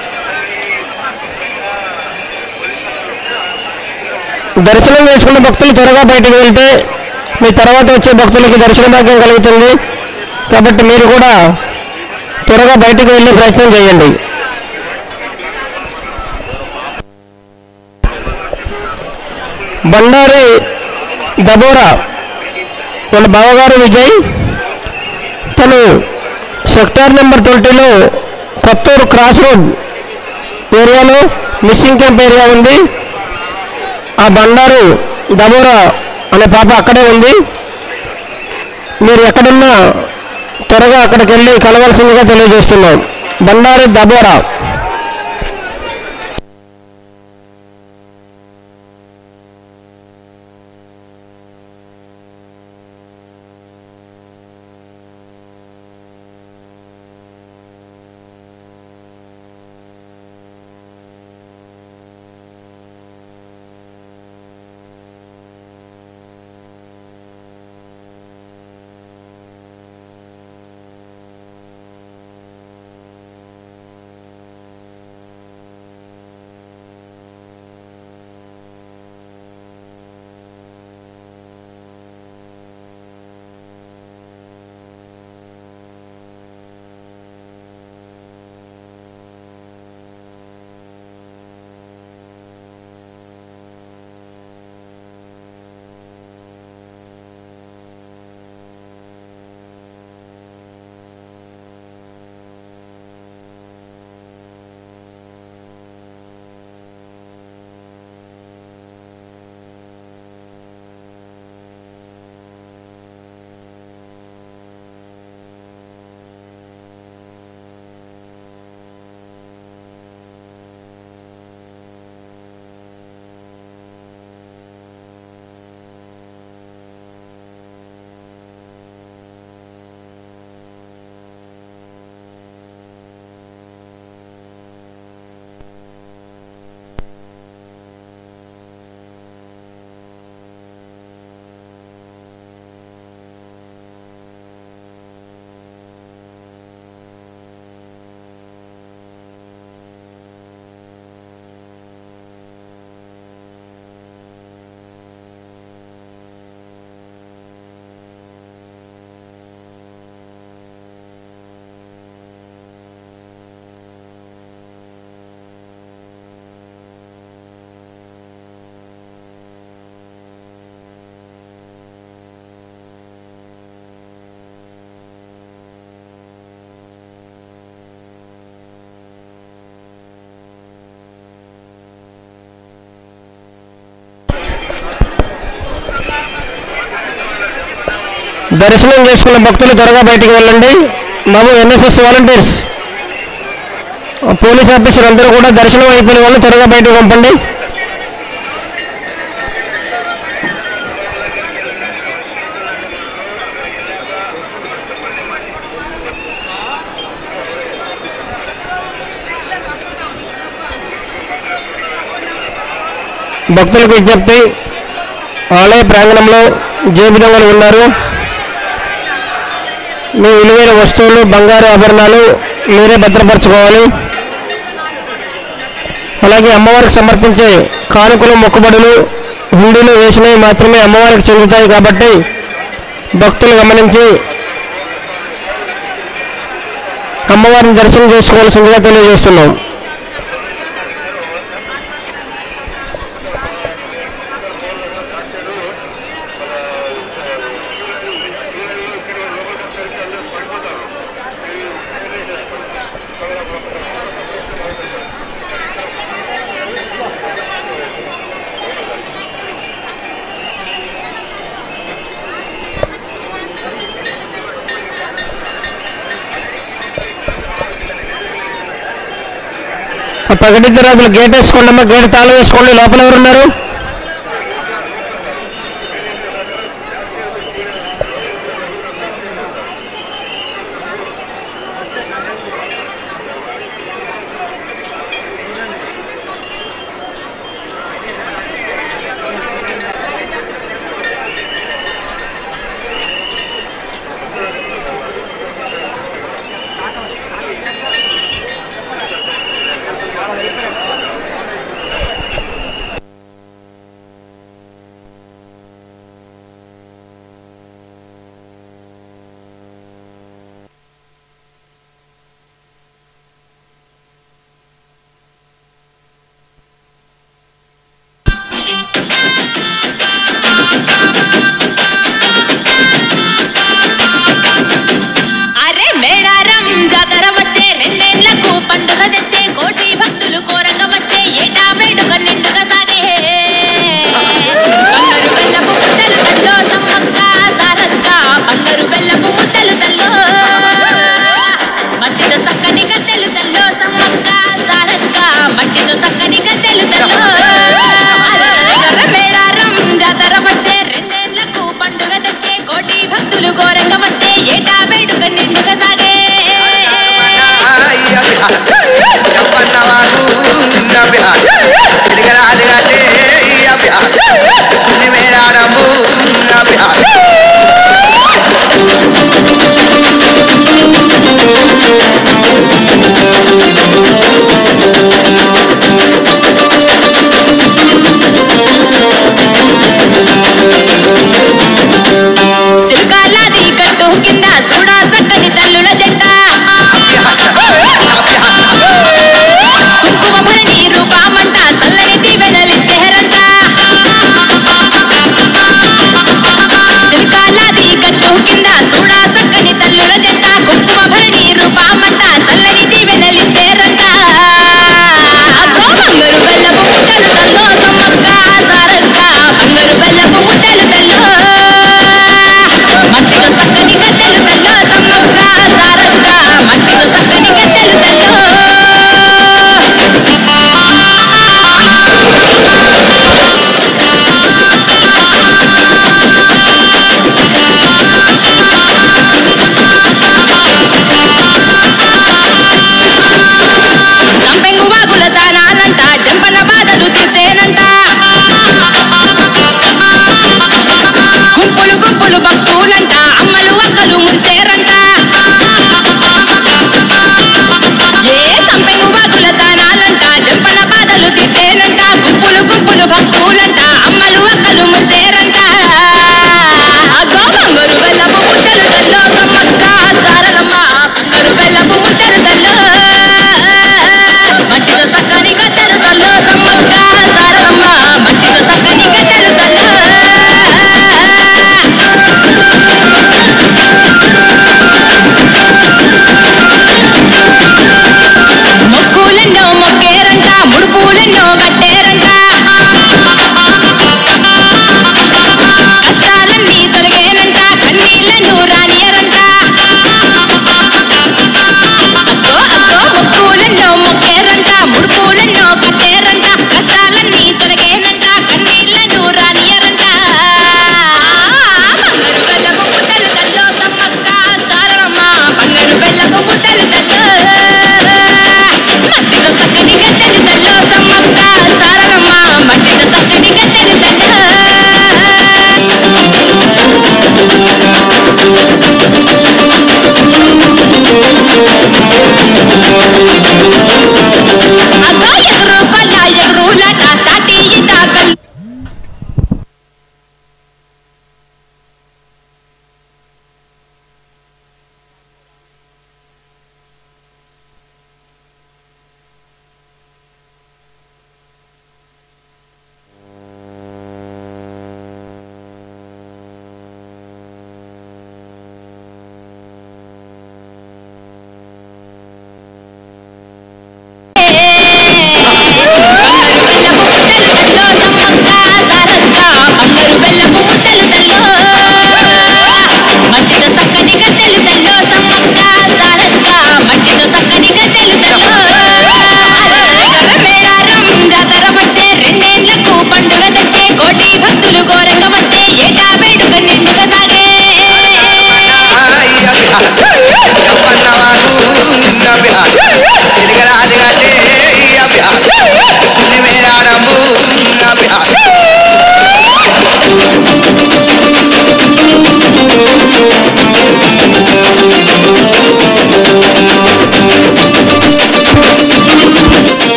దర్శనం చేసుకున్న భక్తులు త్వరగా బయటకు వెళ్తే మీ తర్వాత వచ్చే భక్తులకి దర్శన భాగ్యం కలుగుతుంది కాబట్టి మీరు కూడా త్వరగా బయటకు వెళ్ళే ప్రయత్నం చేయండి బండారి దబోరా వాళ్ళ బావగారు విజయ్ తను సెక్టార్ నెంబర్ ట్వంటీలో కొత్తూరు క్రాస్ రోడ్ ఏరియాలో మిస్సింగ్ క్యాంప్ ఏరియా ఉంది ఆ బండారు దబోరా అనే పాప అక్కడే ఉంది మీరు ఎక్కడున్నా త్వరగా అక్కడికి వెళ్ళి కలవాల్సిందిగా తెలియజేస్తున్నాం బండారి దబోరా దర్శనం చేసుకున్న భక్తులు త్వరగా బయటికి వెళ్ళండి బాబు ఎన్ఎస్ఎస్ వాలంటీర్స్ పోలీస్ ఆఫీసర్ అందరూ కూడా దర్శనం అయిపోయిన వాళ్ళు త్వరగా బయటకు పంపండి భక్తులకు విజ్ఞప్తి ఆలయ ప్రాంగణంలో జేబు దొంగలు ఉన్నారు మీ విలువైన వస్తువులు బంగారు ఆభరణాలు మీరే భద్రపరచుకోవాలి అలాగే అమ్మవారికి సమర్పించే కానుకలు మొక్కుబడులు హుండీలు వేసినవి మాత్రమే అమ్మవారికి చెందుతాయి కాబట్టి భక్తులు గమనించి అమ్మవారిని దర్శనం చేసుకోవాల్సిందిగా తెలియజేస్తున్నాం పగడిద్ద రాజులు గేట్ వేసుకోండి అమ్మా గేట్ తాళం వేసుకోండి లోపల ఎవరు ఉన్నారు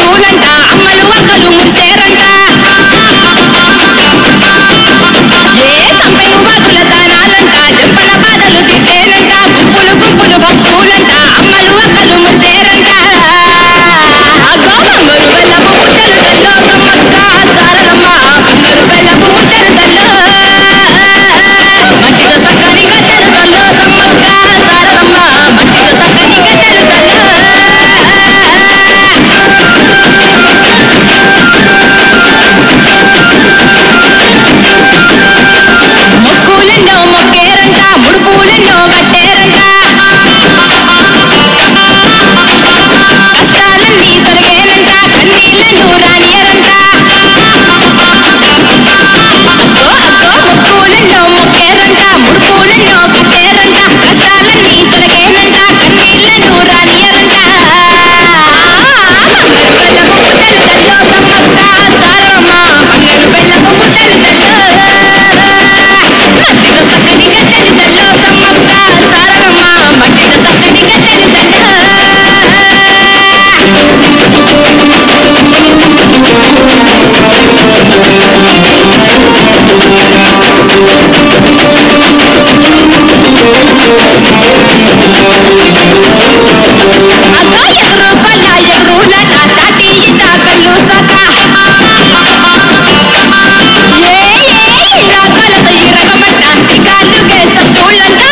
భక్తులంట అమ్మలు అక్కలు మురిసేరంట ఏ సంపెంగు బాతుల దానాలంట జంపన బాధలు తీర్చేరంట గుంపులు గుంపులు భక్తులంట అమ్మలు అక్కలు మురిసేరంట అగ్గో బంగారు బెల్లపు ముద్దలు తల్లో సమ్మక్క సారలమ్మ బంగారు బెల్లపు ముద్దలు తల్లో మట్టిలో సక్కని గద్దెలు తల్లో సమ్మక్క సారలమ్మ మట్టిలో సక్కని గద్దెలు తల్లో మొక్కులెన్నో మొక్కేరంట ముడుపులెన్నో కట్టేరంట కష్టాలన్నీ తొలగేనంట కన్నీళ్లను రానియరంట అగ్గో అగ్గో మొక్కులెన్నో మొక్కేరంట ముడుపులెన్నో కట్టేరంట కష్టాలన్నీ తొలగేనంట కన్నీళ్లను రానియరంట బంగారు బెల్లపు ముద్దలు తల్లో సమ్మక్క సారమ్మ బంగారు బెల్లపు ముద్దలు తల్లో మట్టిలో సక్కని గద్దెలు తల్లో సమ్మక్క సారమ్మ మట్టిలో సక్కని గద్దెలు తల్లో అగ్గో ఎదురు పల్ల ఎదురులట తాటి ఇట కళ్ళు సక ఏ ఏ ఇరాకాలతో ఇరగమట్ట సిగాలుగే సత్తులంట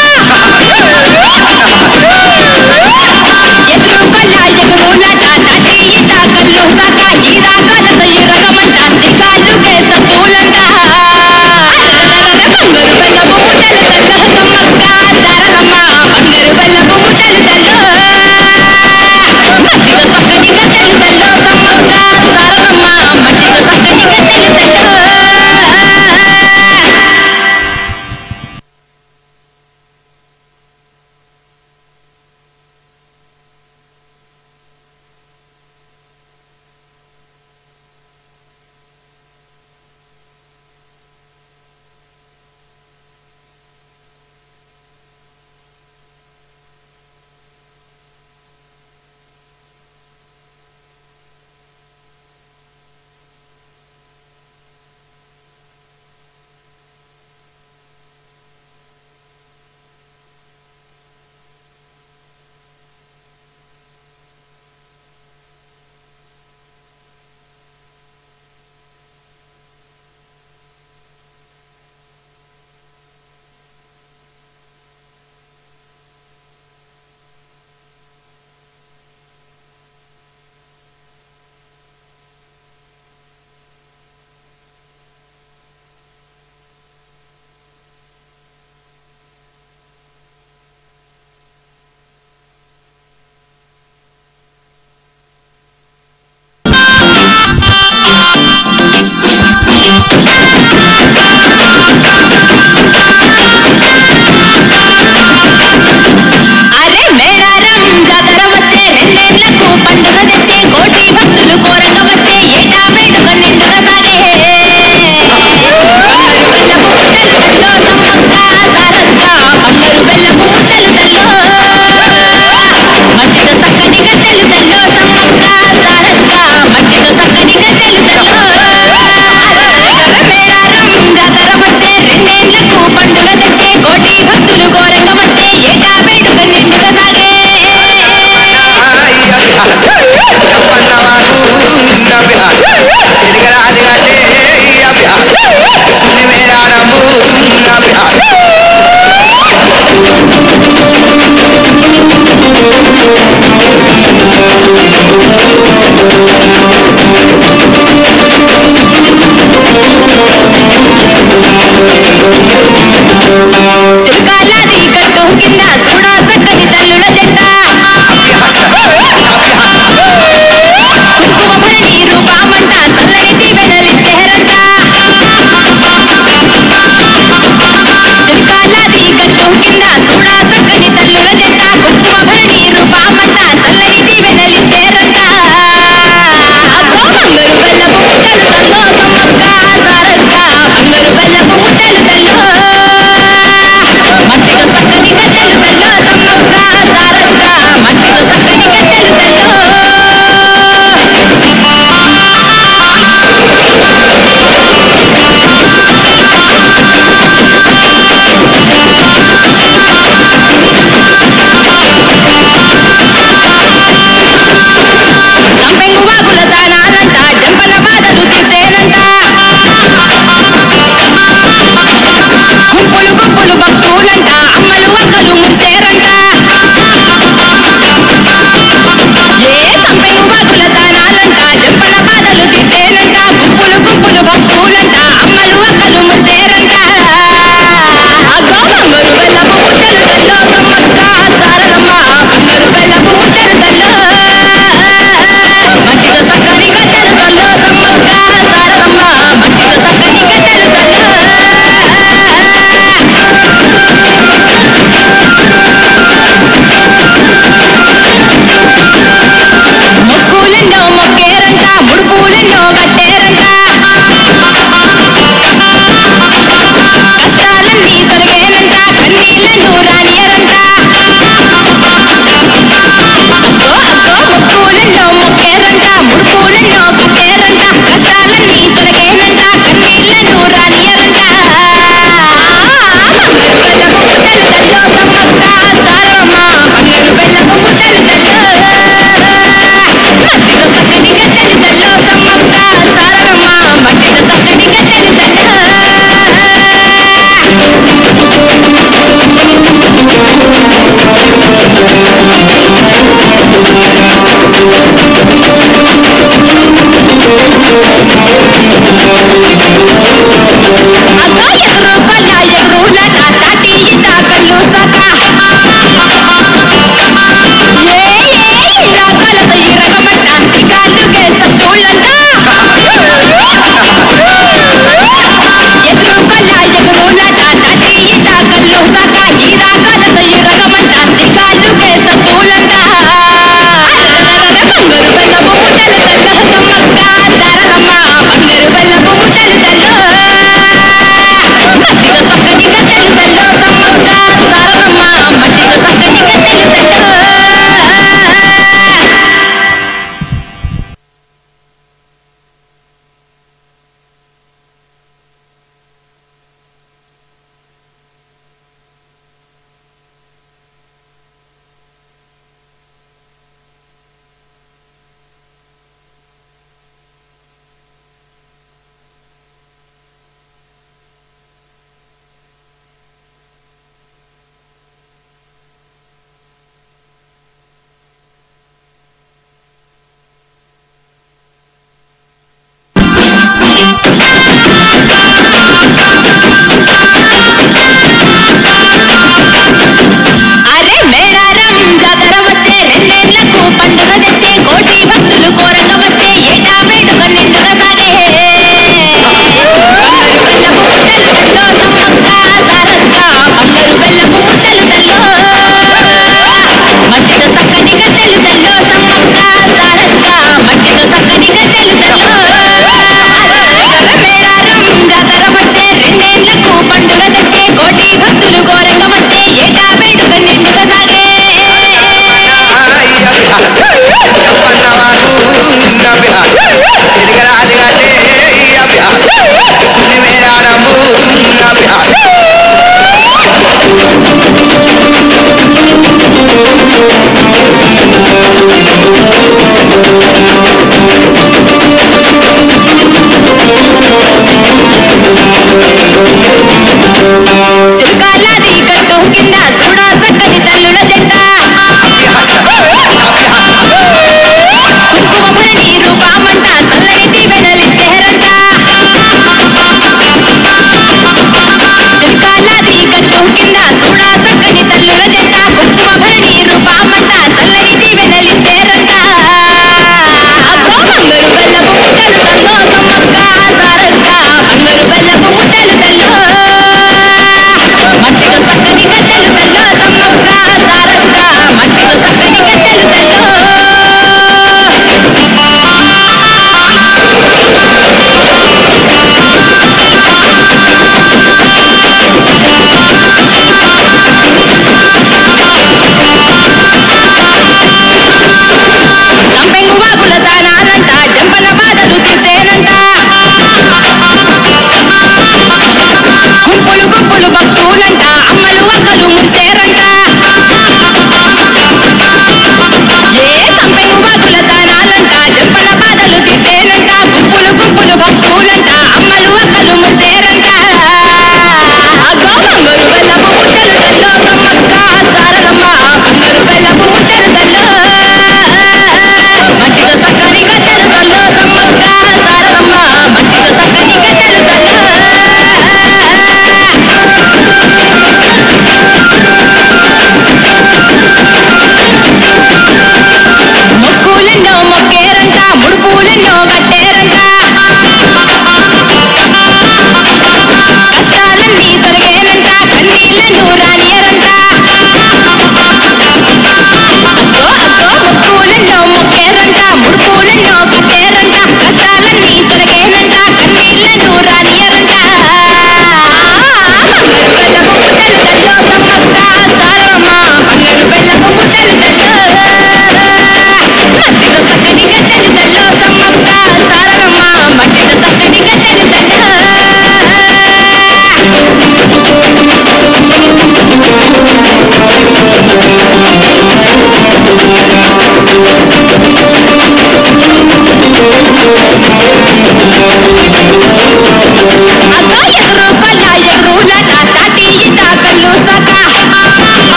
ఎదురు పల్ల ఎదురులట తాటి ఇట కళ్ళు సక ఇరాకాలతో ఇరగమట్ట సిగాలుగే సత్తులంట బంగారు బెల్లపు ముద్దలు తల్లో సమ్మక్క దారలమ్మ బంగారు బెల్లపు ముద్దలు తల్లో మట్టిలో సక్కని గద్దెలు తల్లో సమ్మక్క సారలమ్మ మట్టిలో సక్కని గద్దెలు తల్లో అరే మేడారం జాతర వచ్చే రెండేళ్లకు పండుగ తెచ్చే కోటి భక్తులు కోరక వచ్చే ఏటా వేడుక నిండుగా సాగే బంగారు బెల్లపు ముద్దలు తల్లో సమ్మక్క సారక్క బంగారు బెల్లపు ముద్దలు తల్లో మట్టిలో సక్కని గద్దెలు తల్లో సమ్మక్క సారక్క మట్టిలో సక్కని గద్దెలు తల్లో మేడారం జాతర వచ్చే రెండేళ్లకు పండుగ తెచ్చే కోటి భక్తులు కోరక వచ్చే ఏటా వేడుక నిండుగా సాగే సిల్కాలాది గట్టు కింద చూడా చక్కని తల్లుల జంట కుంకుమ భరణి రూపామంట చల్లని దీవెనలిచ్చేరంట సిల్కాలాది గట్టు కింద చూడా చక్కని తల్లుల జంట కుంకుమ భరణి రూపామంట చల్లని దీవెనలిచ్చేరంట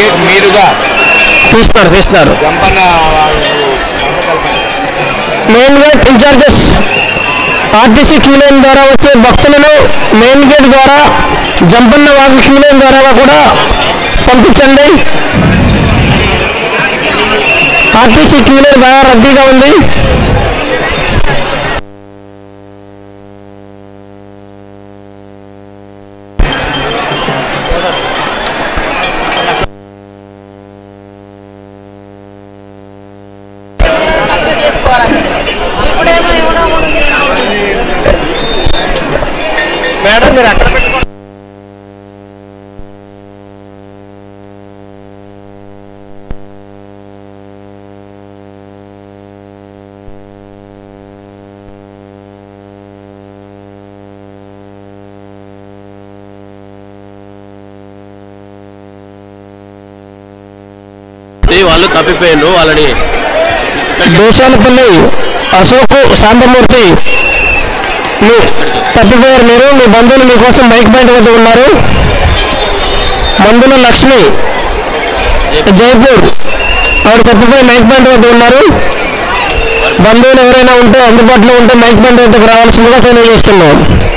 గేట్ మీదుగా తీస్తున్నారు తీస్తున్నారు Jampanna main gate incharges RTC queue line ద్వారా వచ్చే భక్తులను మెయిన్ గేట్ ద్వారా జంపన్న వాగు క్యూ లైన్ ద్వారా కూడా పంపించండి ఆర్టీసీ క్యూ లైన్ బాగా రద్దీగా ఉంది మేడం మీరు ఎక్కడ పెట్టుకో వాళ్ళు తప్పిపోయారు వాళ్ళని దోషాలపల్లి అశోక్ శాంతమూర్తి మీ తప్పిపోయారు మీరు మీ బంధువులు మీకోసం మైక్ పాయింట్ వద్ద ఉన్నారు మందుల లక్ష్మి జైపూర్ ఆవిడ తప్పిపోయి మైక్ పాయింట్ వద్ద ఉన్నారు బంధువులు ఎవరైనా ఉంటే అందుబాటులో ఉంటే మైక్ పాయింట్ వద్దకు రావాల్సిందిగా తెలియజేస్తున్నాం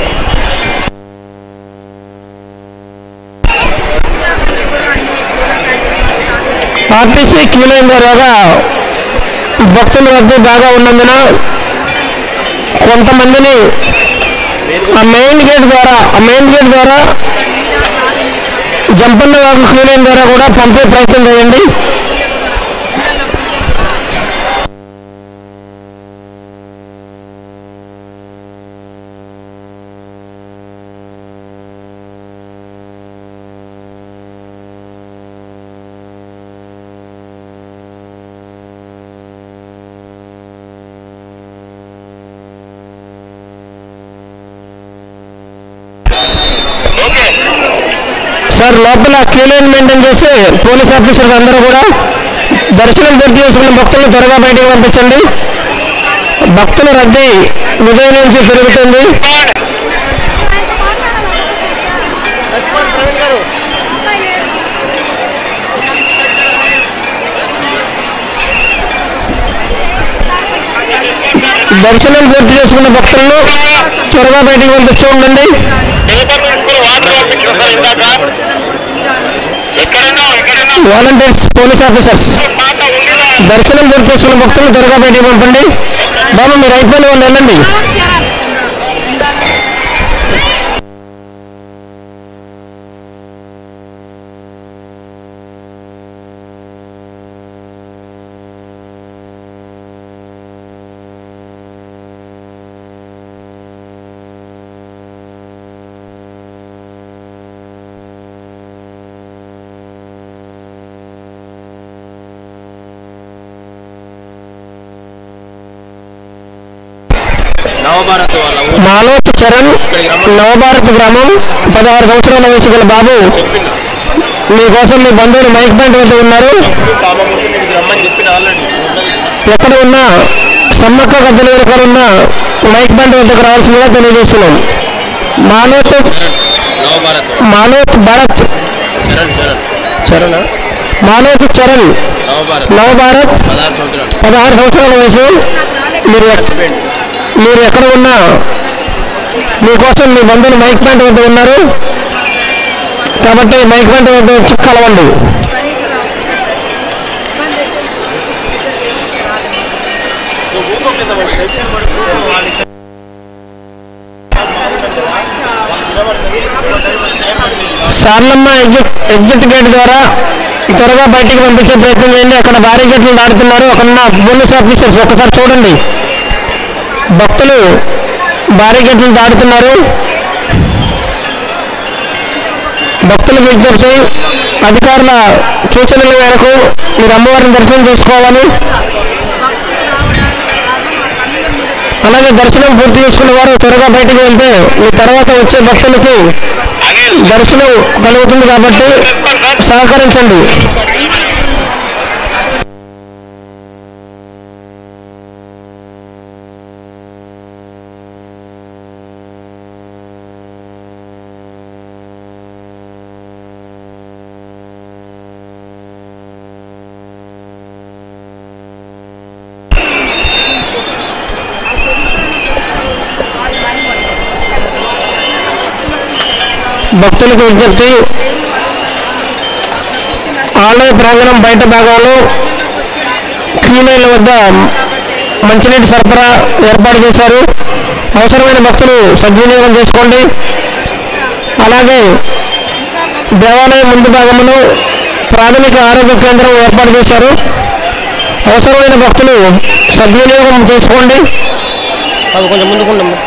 ఆర్టీసీ క్యూ లైన్ ద్వారా భక్తుల వద్ద బాగా ఉన్నందున కొంతమందిని ఆ మెయిన్ గేట్ ద్వారా ఆ మెయిన్ గేట్ ద్వారా జంపన్న వాగు క్యూ లైన్ ద్వారా కూడా పంపే ప్రయత్నం చేయండి సార్ లోపల క్యూ లైన్ మెయింటైన్ చేసి పోలీస్ ఆఫీసర్లు అందరూ కూడా దర్శనం పూర్తి చేసుకున్న భక్తులను త్వరగా బయటకు పంపించండి భక్తుల రద్దీ ఉదయం నుంచి పెరుగుతుంది దర్శనం పూర్తి చేసుకున్న భక్తులను త్వరగా బయటకు పంపిస్తూ ఉండండి పేపర్ తీసుకుని వాటర్ పంపించారు సార్ ఇందాక ఎక్కడున్నావు ఎక్కడున్నావు వాలంటీర్స్ పోలీస్ ఆఫీసర్స్ మాట ఉండిలా దర్శనం పూర్తి చేసుకున్న భక్తులను త్వరగా బయటకు పంపండి బాబు మీరు అయిపోయిన వాళ్ళు వెళ్ళండి నవభారత్ వాళ్ళ ఊరు మాలోత్ చరణ్ నవభారత్ గ్రామం పదహారు సంవత్సరాల వయసు గల బాబు మీకోసం మీ బంధువులు మైక్ పాయింట్ వద్ద ఉన్నారు సామమూర్తి మీకు రమ్మని చెప్పిన ఆల్రెడీ ఎక్కడ ఉన్నా సమ్మక్క గద్దెల వెనుక ఉన్న మైక్ పాయింట్ వద్దకు రావాల్సిందిగా తెలియజేస్తున్నాం మాలోత్ నవభారత్ మాలోత్ భరత్ చరణ్ చరణ్ చరణ్ మాలోత్ చరణ్ నవభారత్ నవభారత్ పదహారు సంవత్సరాలు పదహారు సంవత్సరాల వయసు మీరు ఎక్- మీరు ఎక్కడ ఉన్నా మీకోసం మీ బంధువులు మైక్ పాయింట్ వద్ద ఉన్నారు కాబట్టి మైక్ పాయింట్ వద్ద వచ్చి కలవండి సార్లమ్మ ఎగ్జిట్ ఎగ్జిట్ గేట్ ద్వారా త్వరగా బయటికి పంపించే ప్రయత్నం చేయండి అక్కడ భారీ గేట్లు దాడుతున్నారు అక్కడ ఉన్న పోలీస్ ఆఫీసర్స్ ఒకసారి చూడండి భక్తులు భారీ గేట్లు దాడుతున్నారు భక్తుల విజ్ఞప్తి అధికారుల సూచనల మేరకు మీరు అమ్మవారిని దర్శనం చేసుకోవాలని అలాగే దర్శనం పూర్తి చేసుకున్న వారు త్వరగా బయటికి వెళ్తే మీ తర్వాత వచ్చే భక్తులకు దర్శనం కలుగుతుంది కాబట్టి సహకరించండి భక్తులకు విజ్ఞప్తి ఆలయ ప్రాంగణం బయట భాగంలో క్యూలైన్ల వద్ద మంచినీటి సరఫరా ఏర్పాటు చేశారు అవసరమైన భక్తులు సద్వినియోగం చేసుకోండి అలాగే దేవాలయం ముందు భాగంలో ప్రాథమిక ఆరోగ్య కేంద్రం ఏర్పాటు చేశారు అవసరమైన భక్తులు సద్వినియోగం చేసుకోండి అవి కొంచెం ముందుకుండమ్మా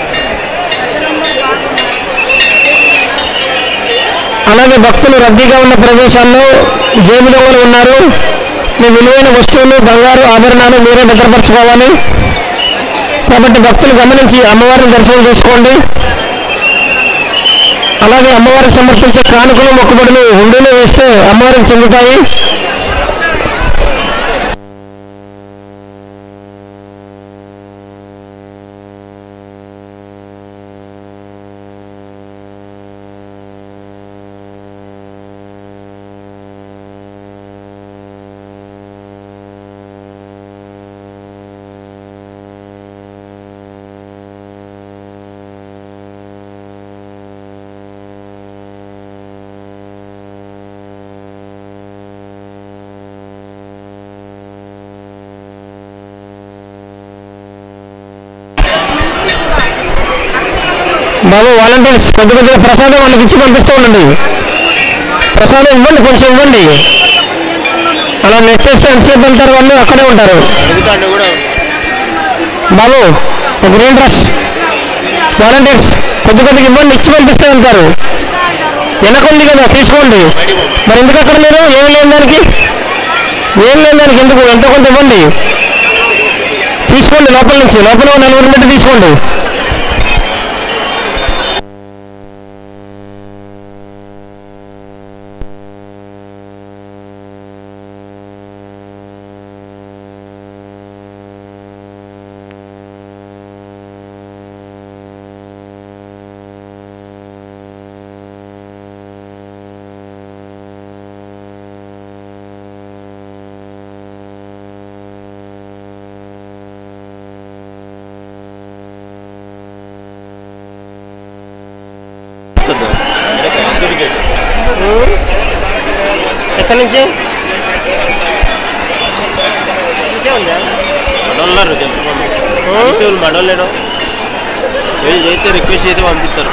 అలాగే భక్తులు రద్దీగా ఉన్న ప్రదేశాల్లో జేబు దొంగలు ఉన్నారు మీ విలువైన వస్తువులు బంగారు ఆభరణాలు మీరే భద్రపరచుకోవాలి కాబట్టి భక్తులు గమనించి అమ్మవారిని దర్శనం చేసుకోండి అలాగే అమ్మవారికి సమర్పించే కానుకలు మొక్కుబడులు హుండీలో వేస్తే అమ్మవారికి చెందుతాయి బాబు వాలంటీర్స్ కొద్ది కొద్దిగా ప్రసాదం వాళ్ళకి ఇచ్చి పంపిస్తూ ఉండండి ప్రసాదం ఇవ్వండి కొంచెం ఇవ్వండి అలా నెట్టేస్తే ఎంతసేపు వెళ్తారు వాళ్ళు అక్కడే ఉంటారు బాబు ఒక గ్రీన్ డ్రెస్ వాలంటీర్స్ కొద్ది కొద్దిగా ఇవ్వండి ఇచ్చి పంపిస్తే వెళ్తారు వెనకుంది కదా తీసుకోండి మరి ఎందుకు అక్కడ మీరు ఏం లేని దానికి ఏం లేని దానికి ఎందుకు ఎంత కొంత ఇవ్వండి తీసుకోండి లోపల నుంచి లోపల ఉన్న నలుగురు పెట్టి తీసుకోండి ఎక్కడి నుంచి ఇంకే ఉందా మడోళ్ళన్నారు ఎంతమంది మడోళ్ళేనో ఏం చేస్తే రిక్వెస్ట్ చేస్తే పంపిస్తారు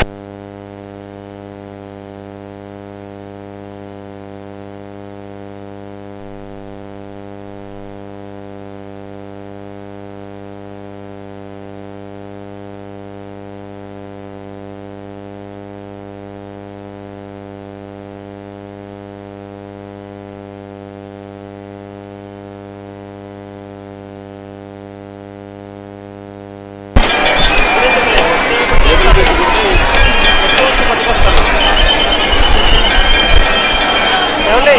ఏమండి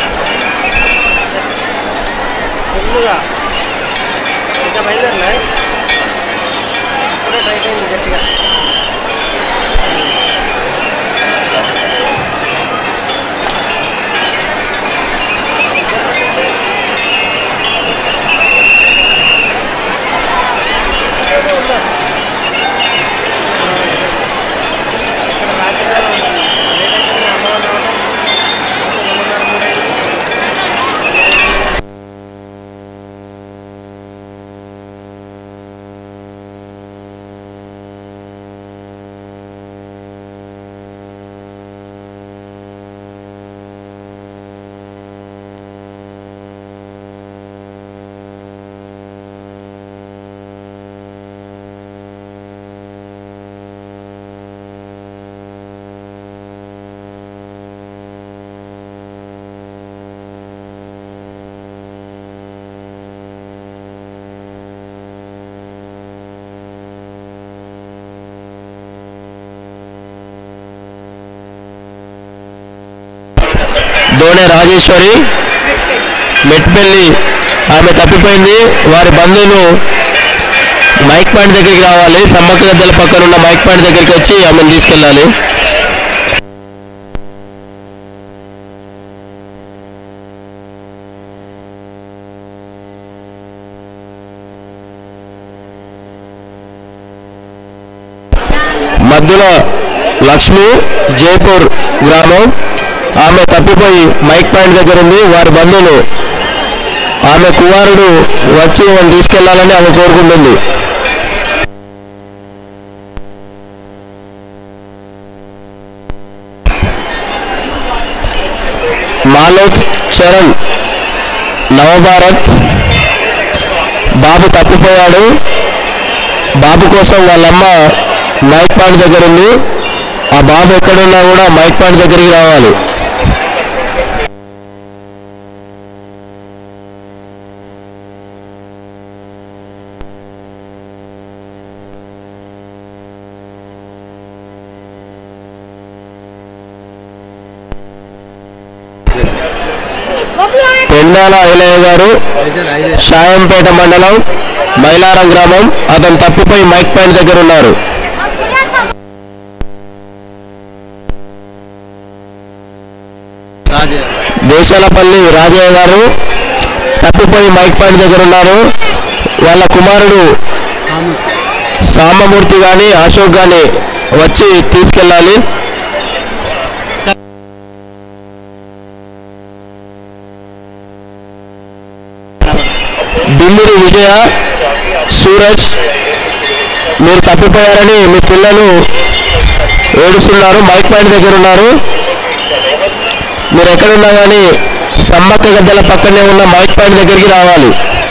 ఫుల్గా ఇంకా బయలుదేరలే ఇప్పుడే టైట్ అయింది గట్టిగా దోణె రాజేశ్వరి మెట్పల్లి ఆమె తప్పిపోయింది వారి బంధువులు మైక్ పాయింట్ దగ్గరికి రావాలి సమ్మక్క గద్దెల పక్కన ఉన్న మైక్ పాయింట్ దగ్గరికి వచ్చి ఆమెను తీసుకెళ్ళాలి మధ్యలో లక్ష్మి జైపూర్ గ్రామం ఆమె తప్పిపోయి మైక్ పాయింట్ దగ్గర ఉంది వారి బంధువులు ఆమె కుమారుడు వచ్చి ఆమెను తీసుకెళ్లాలని ఆమె కోరుకుంటుంది మాలోక్ చరణ్ నవభారత్ బాబు తప్పిపోయాడు బాబు కోసం వాళ్ళమ్మ మైక్ పాయింట్ దగ్గర ఉంది ఆ బాబు ఎక్కడున్నా కూడా మైక్ పాయింట్ దగ్గరికి రావాలి పెండాల ఐలయ్య గారు షాయంపేట మండలం మైలారం గ్రామం అతను తప్పిపోయి మైక్ పాయింట్ దగ్గర ఉన్నారు దేశాలపల్లి రాజయ్య గారు తప్పిపోయి మైక్ పాయింట్ దగ్గర ఉన్నారు వాళ్ళ కుమారుడు సామమూర్తి కానీ అశోక్ కానీ వచ్చి తీసుకెళ్ళాలి దిమ్మిడి విజయ సూరజ్ మీరు తప్పిపోయారని మీ పిల్లలు ఏడుస్తున్నారు మైక్ పాయింట్ దగ్గర ఉన్నారు మీరు ఎక్కడున్నా కానీ సమ్మక్క గద్దెల పక్కనే ఉన్న మైక్ పాయింట్ దగ్గరికి రావాలి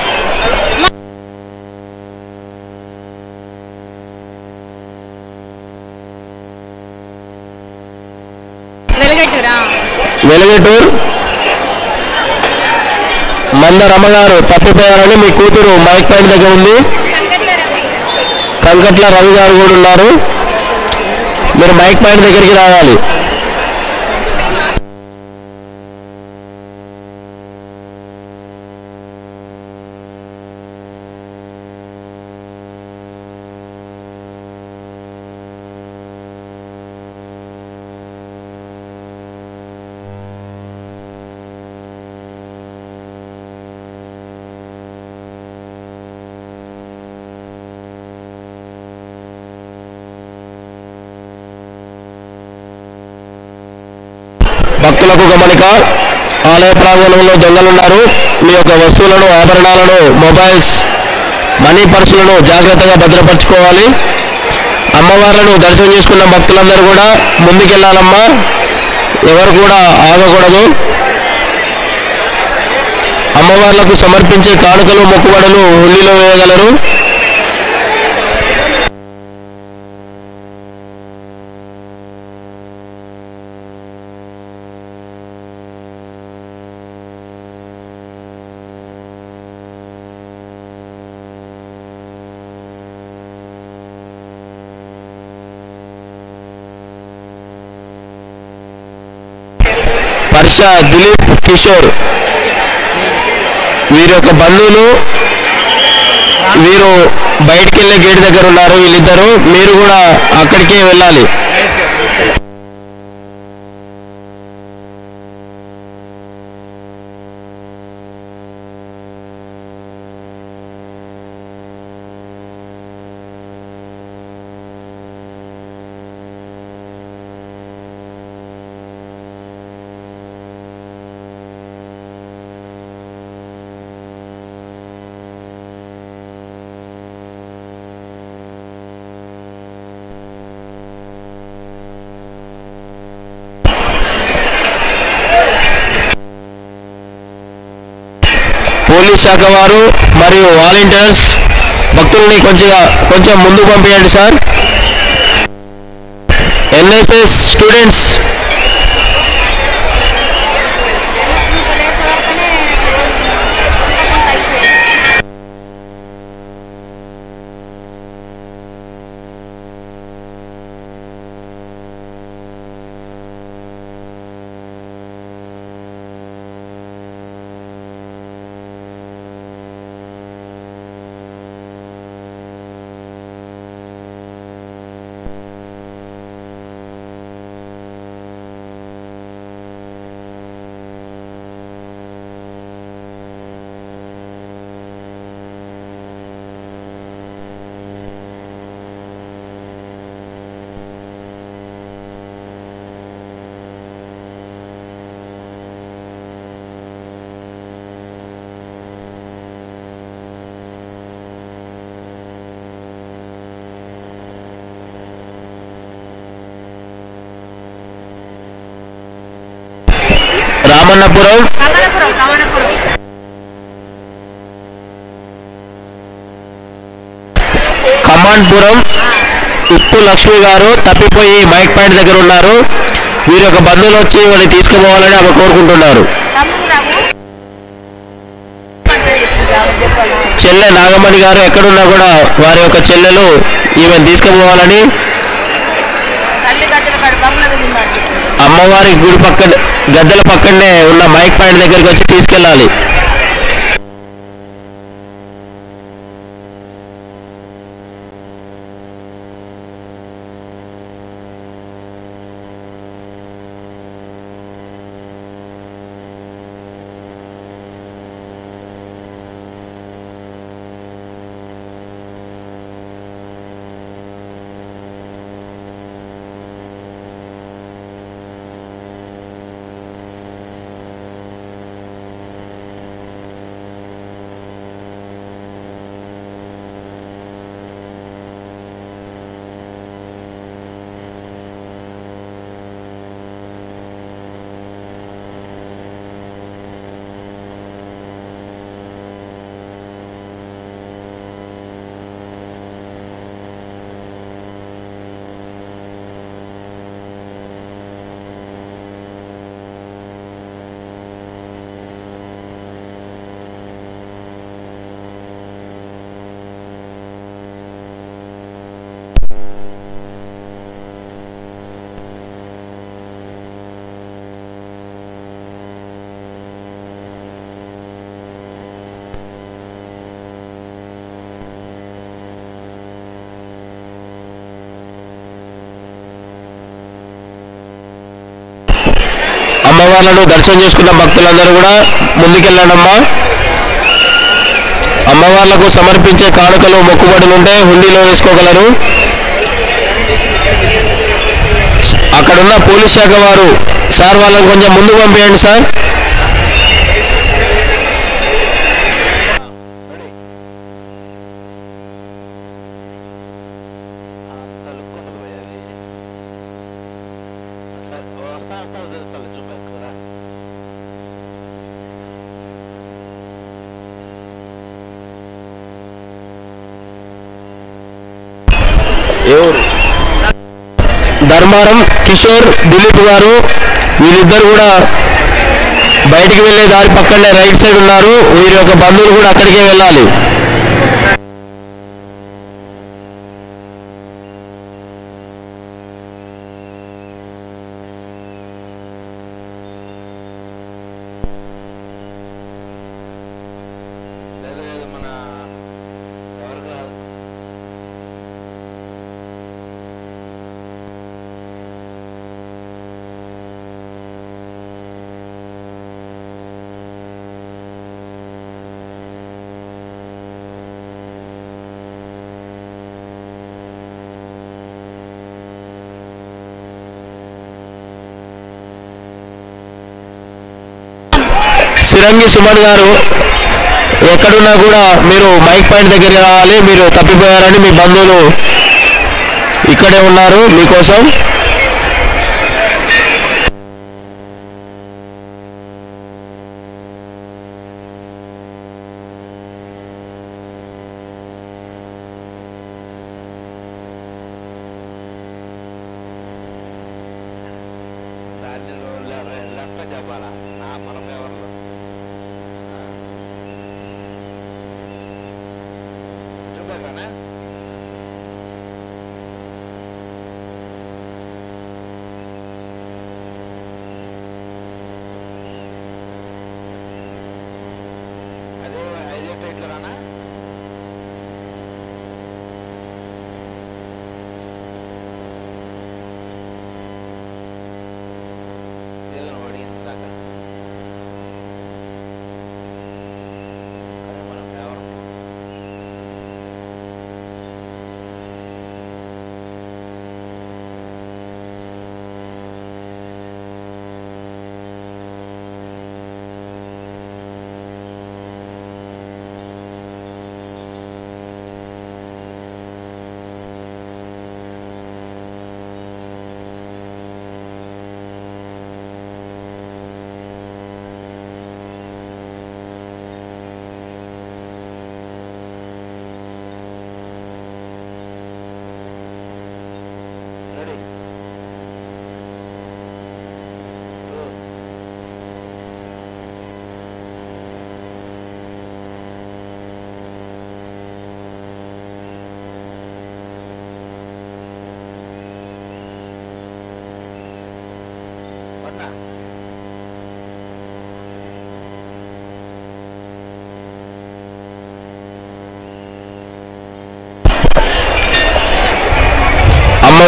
వెలుగట్టురా వెలుగటూర్ మంద రమ్మగారు తప్పిపోయారని మీ కూతురు మైక్ పాయింట్ దగ్గర ఉంది సంకట్ల రవి కంకట్ల రవి గారు కూడా ఉన్నారు మీరు మైక్ పాయింట్ దగ్గరికి రావాలి భక్తులకు గమనిక ఆలయ ప్రాంగణంలో దొంగలున్నారు మీ యొక్క వస్తువులను ఆభరణాలను మొబైల్స్ మనీ పర్సులను జాగ్రత్తగా భద్రపరచుకోవాలి అమ్మవార్లను దర్శనం చేసుకున్న భక్తులందరూ కూడా ముందుకెళ్ళాలమ్మా ఎవరు కూడా ఆగకూడదు అమ్మవార్లకు సమర్పించే కానుకలు మొక్కుబడులు హుండీలో వేయగలరు పర్ష దిలీప్ కిషోర్ వీరి యొక్క బంధువులు వీరు బయటికి వెళ్ళే గేట్ దగ్గర ఉన్నారు వీళ్ళిద్దరు మీరు కూడా అక్కడికే వెళ్ళాలి పోలీస్ శాఖ వారు మరియు వాలంటీర్స్ భక్తుల్ని కొంచెం కొంచెం ముందు పంపించండి సార్ ఎన్ఎస్ఎస్ స్టూడెంట్స్ కమన్నపురం కమలపురం కమలపురం కమాండ్పురం ఉప్పు లక్ష్మి గారు తప్పిపోయి మైక్ పాయింట్ దగ్గర ఉన్నారు వీరి యొక్క బంధువులు వచ్చి వాళ్ళని తీసుకుపోవాలని ఆమె కోరుకుంటున్నారు చెల్లె నాగమణి గారు ఎక్కడున్నా కూడా వారి యొక్క చెల్లెలు ఈమెను తీసుకుపోవాలని తల్లి గద్దెల కాడ బొమ్మల వెళ్ళిందండి అమ్మవారి గుడి పక్కన గద్దెల పక్కనే ఉన్న మైక్ పాయింట్ దగ్గరికి వచ్చి తీసుకెళ్ళాలి అమ్మవార్లను దర్శనం చేసుకున్న భక్తులందరూ కూడా ముందుకెళ్ళండమ్మా అమ్మవార్లకు సమర్పించే కానుకలు మొక్కుబడులు ఉంటే హుండీలో వేసుకోగలరు అక్కడున్న పోలీస్ శాఖ వారు సార్ వాళ్ళని కొంచెం ముందు పంపించండి సార్ ఎవరు ధర్మారం కిషోర్ దిలీప్ గారు వీళ్ళిద్దరు కూడా బయటికి వెళ్ళే దారి పక్కనే రైట్ సైడ్ ఉన్నారు వీరి యొక్క బంధువులు కూడా అక్కడికే వెళ్ళాలి మన ఎవరికి రాదు సిరంగి సుమన్ గారు ఎక్కడున్నా కూడా మీరు మైక్ పాయింట్ దగ్గర రావాలి మీరు తప్పిపోయారని మీ బంధువులు ఇక్కడే ఉన్నారు మీకోసం దాన్ని లెఫ్ట్ చెప్పాలా నా మన ఫేవర్లో చూపాకనా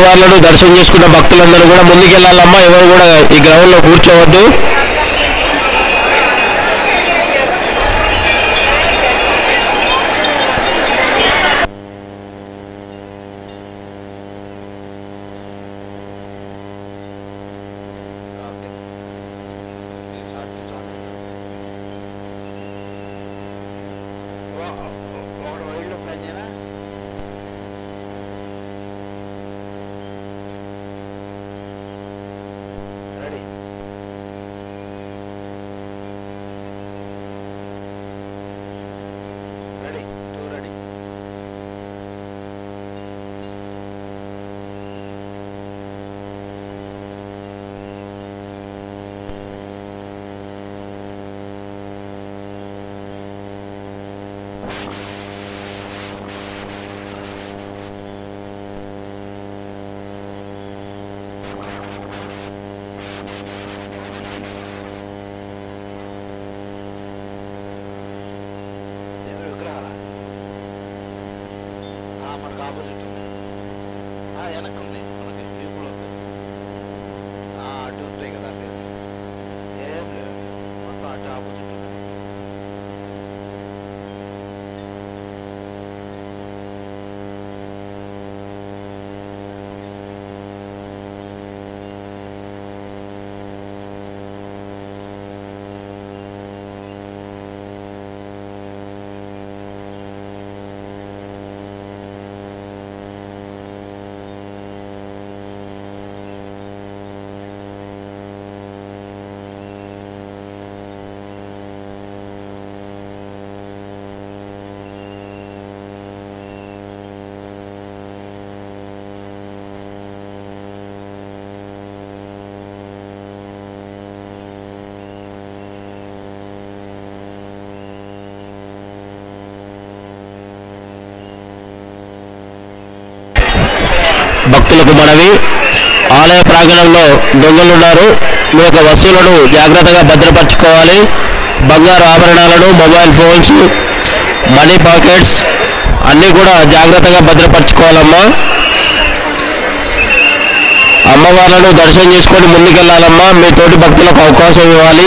అమ్మవార్లను దర్శనం చేసుకున్న భక్తులందరూ కూడా ముందుకెళ్ళాలమ్మా ఎవరు కూడా ఈ గ్రౌండ్లో కూర్చోవద్దు మనకు ఆపోజిట్ ఉంది వెనక్కి ఉంది మనకి వ్యూపులు ఉంది ఆ, అటు ఉంటాయి కదా ఫేస్ ఏం లేదు మొత్తం అటు ఆపోజిట్ ఉంది భక్తులకు మనవి ఆలయ ప్రాంగణంలో దొంగలున్నారు మీ యొక్క వస్తువులను జాగ్రత్తగా భద్రపరచుకోవాలి బంగారు ఆభరణాలను మొబైల్ ఫోన్స్ మనీ పాకెట్స్ అన్నీ కూడా జాగ్రత్తగా భద్రపరచుకోవాలమ్మా అమ్మవార్లను దర్శనం చేసుకొని ముందుకెళ్ళాలమ్మా మీ తోటి భక్తులకు అవకాశం ఇవ్వాలి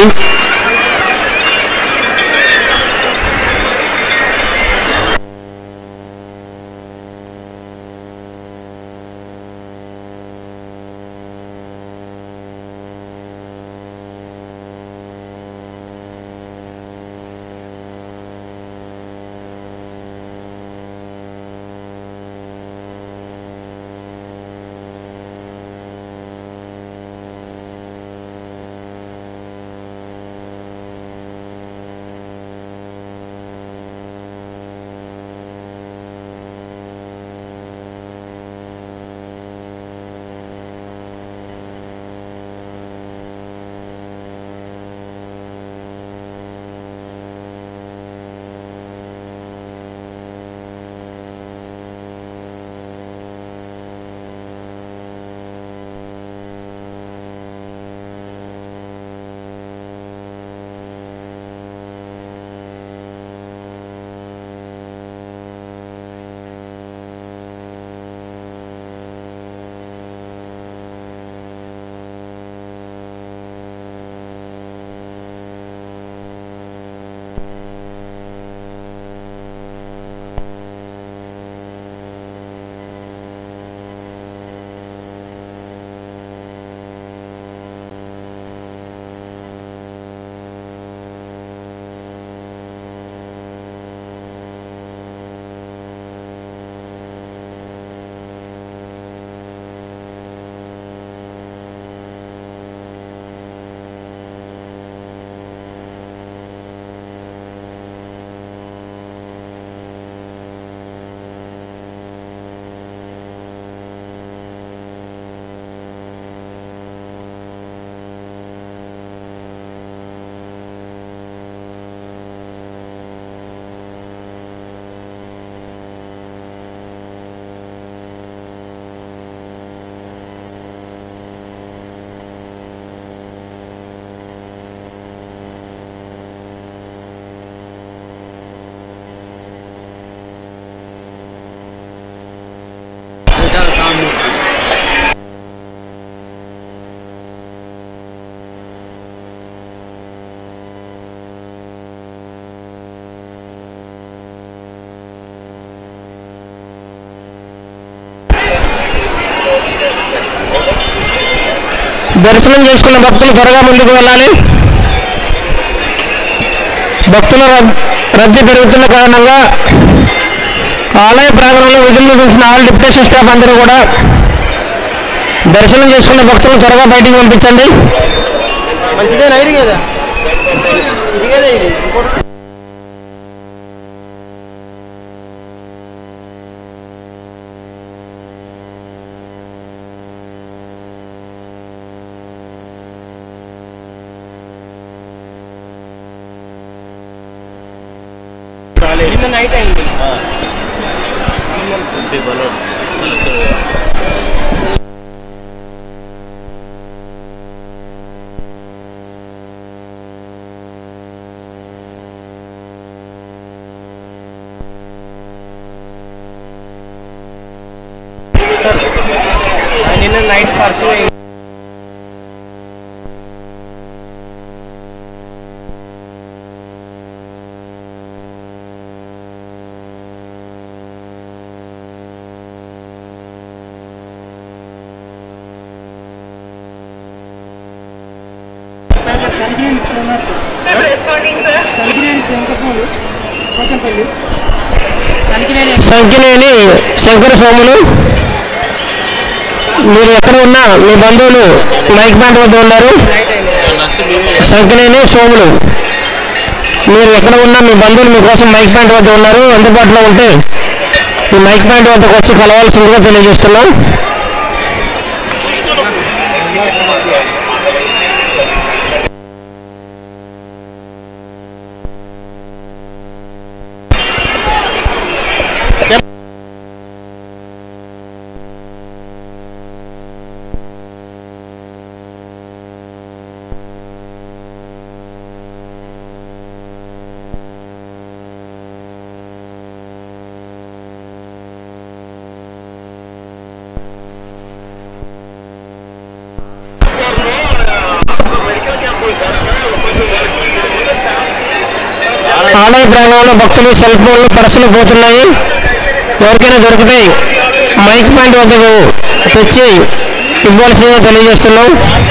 దర్శనం చేసుకున్న భక్తులు త్వరగా ముందుకు వెళ్ళాలి భక్తుల రద్- రద్దీ పెరుగుతున్న కారణంగా ఆలయ ప్రాంగణంలో విధులు నిర్వహించిన ఆల్ డిప్యూటేషన్ స్టాఫ్ అందరూ కూడా దర్శనం చేసుకున్న భక్తులను త్వరగా బయటికి పంపించండి మంచిదేనా ఇది కదా ఇది కదా ఇది ఇంకోటి నిన్న నైట్ అయింది సార్ నిన్న నైట్ పర్సన్ అయింది సంఖ్యలేని శంకర స్వాములు మీరు ఎక్కడ ఉన్నా మీ బంధువులు మైక్ బ్యాండ్ వద్ద ఉన్నారు సంఖ్యలేని సోములు మీరు ఎక్కడ ఉన్నా మీ బంధువులు మీకోసం మైక్ బ్యాండ్ వద్ద ఉన్నారు అందుబాటులో ఉంటే ఈ మైక్ బ్యాండ్ వద్దకు వచ్చి కలవాల్సిందిగా తెలియజేస్తున్నాం ఆలయ ప్రాంగణంలో భక్తులు సెల్ ఫోన్లు పర్సులు పోతున్నాయి ఎవరికైనా దొరికితే మైక్ పాయింట్ వద్దకు తెచ్చి ఇవ్వాల్సిందిగా తెలియజేస్తున్నాం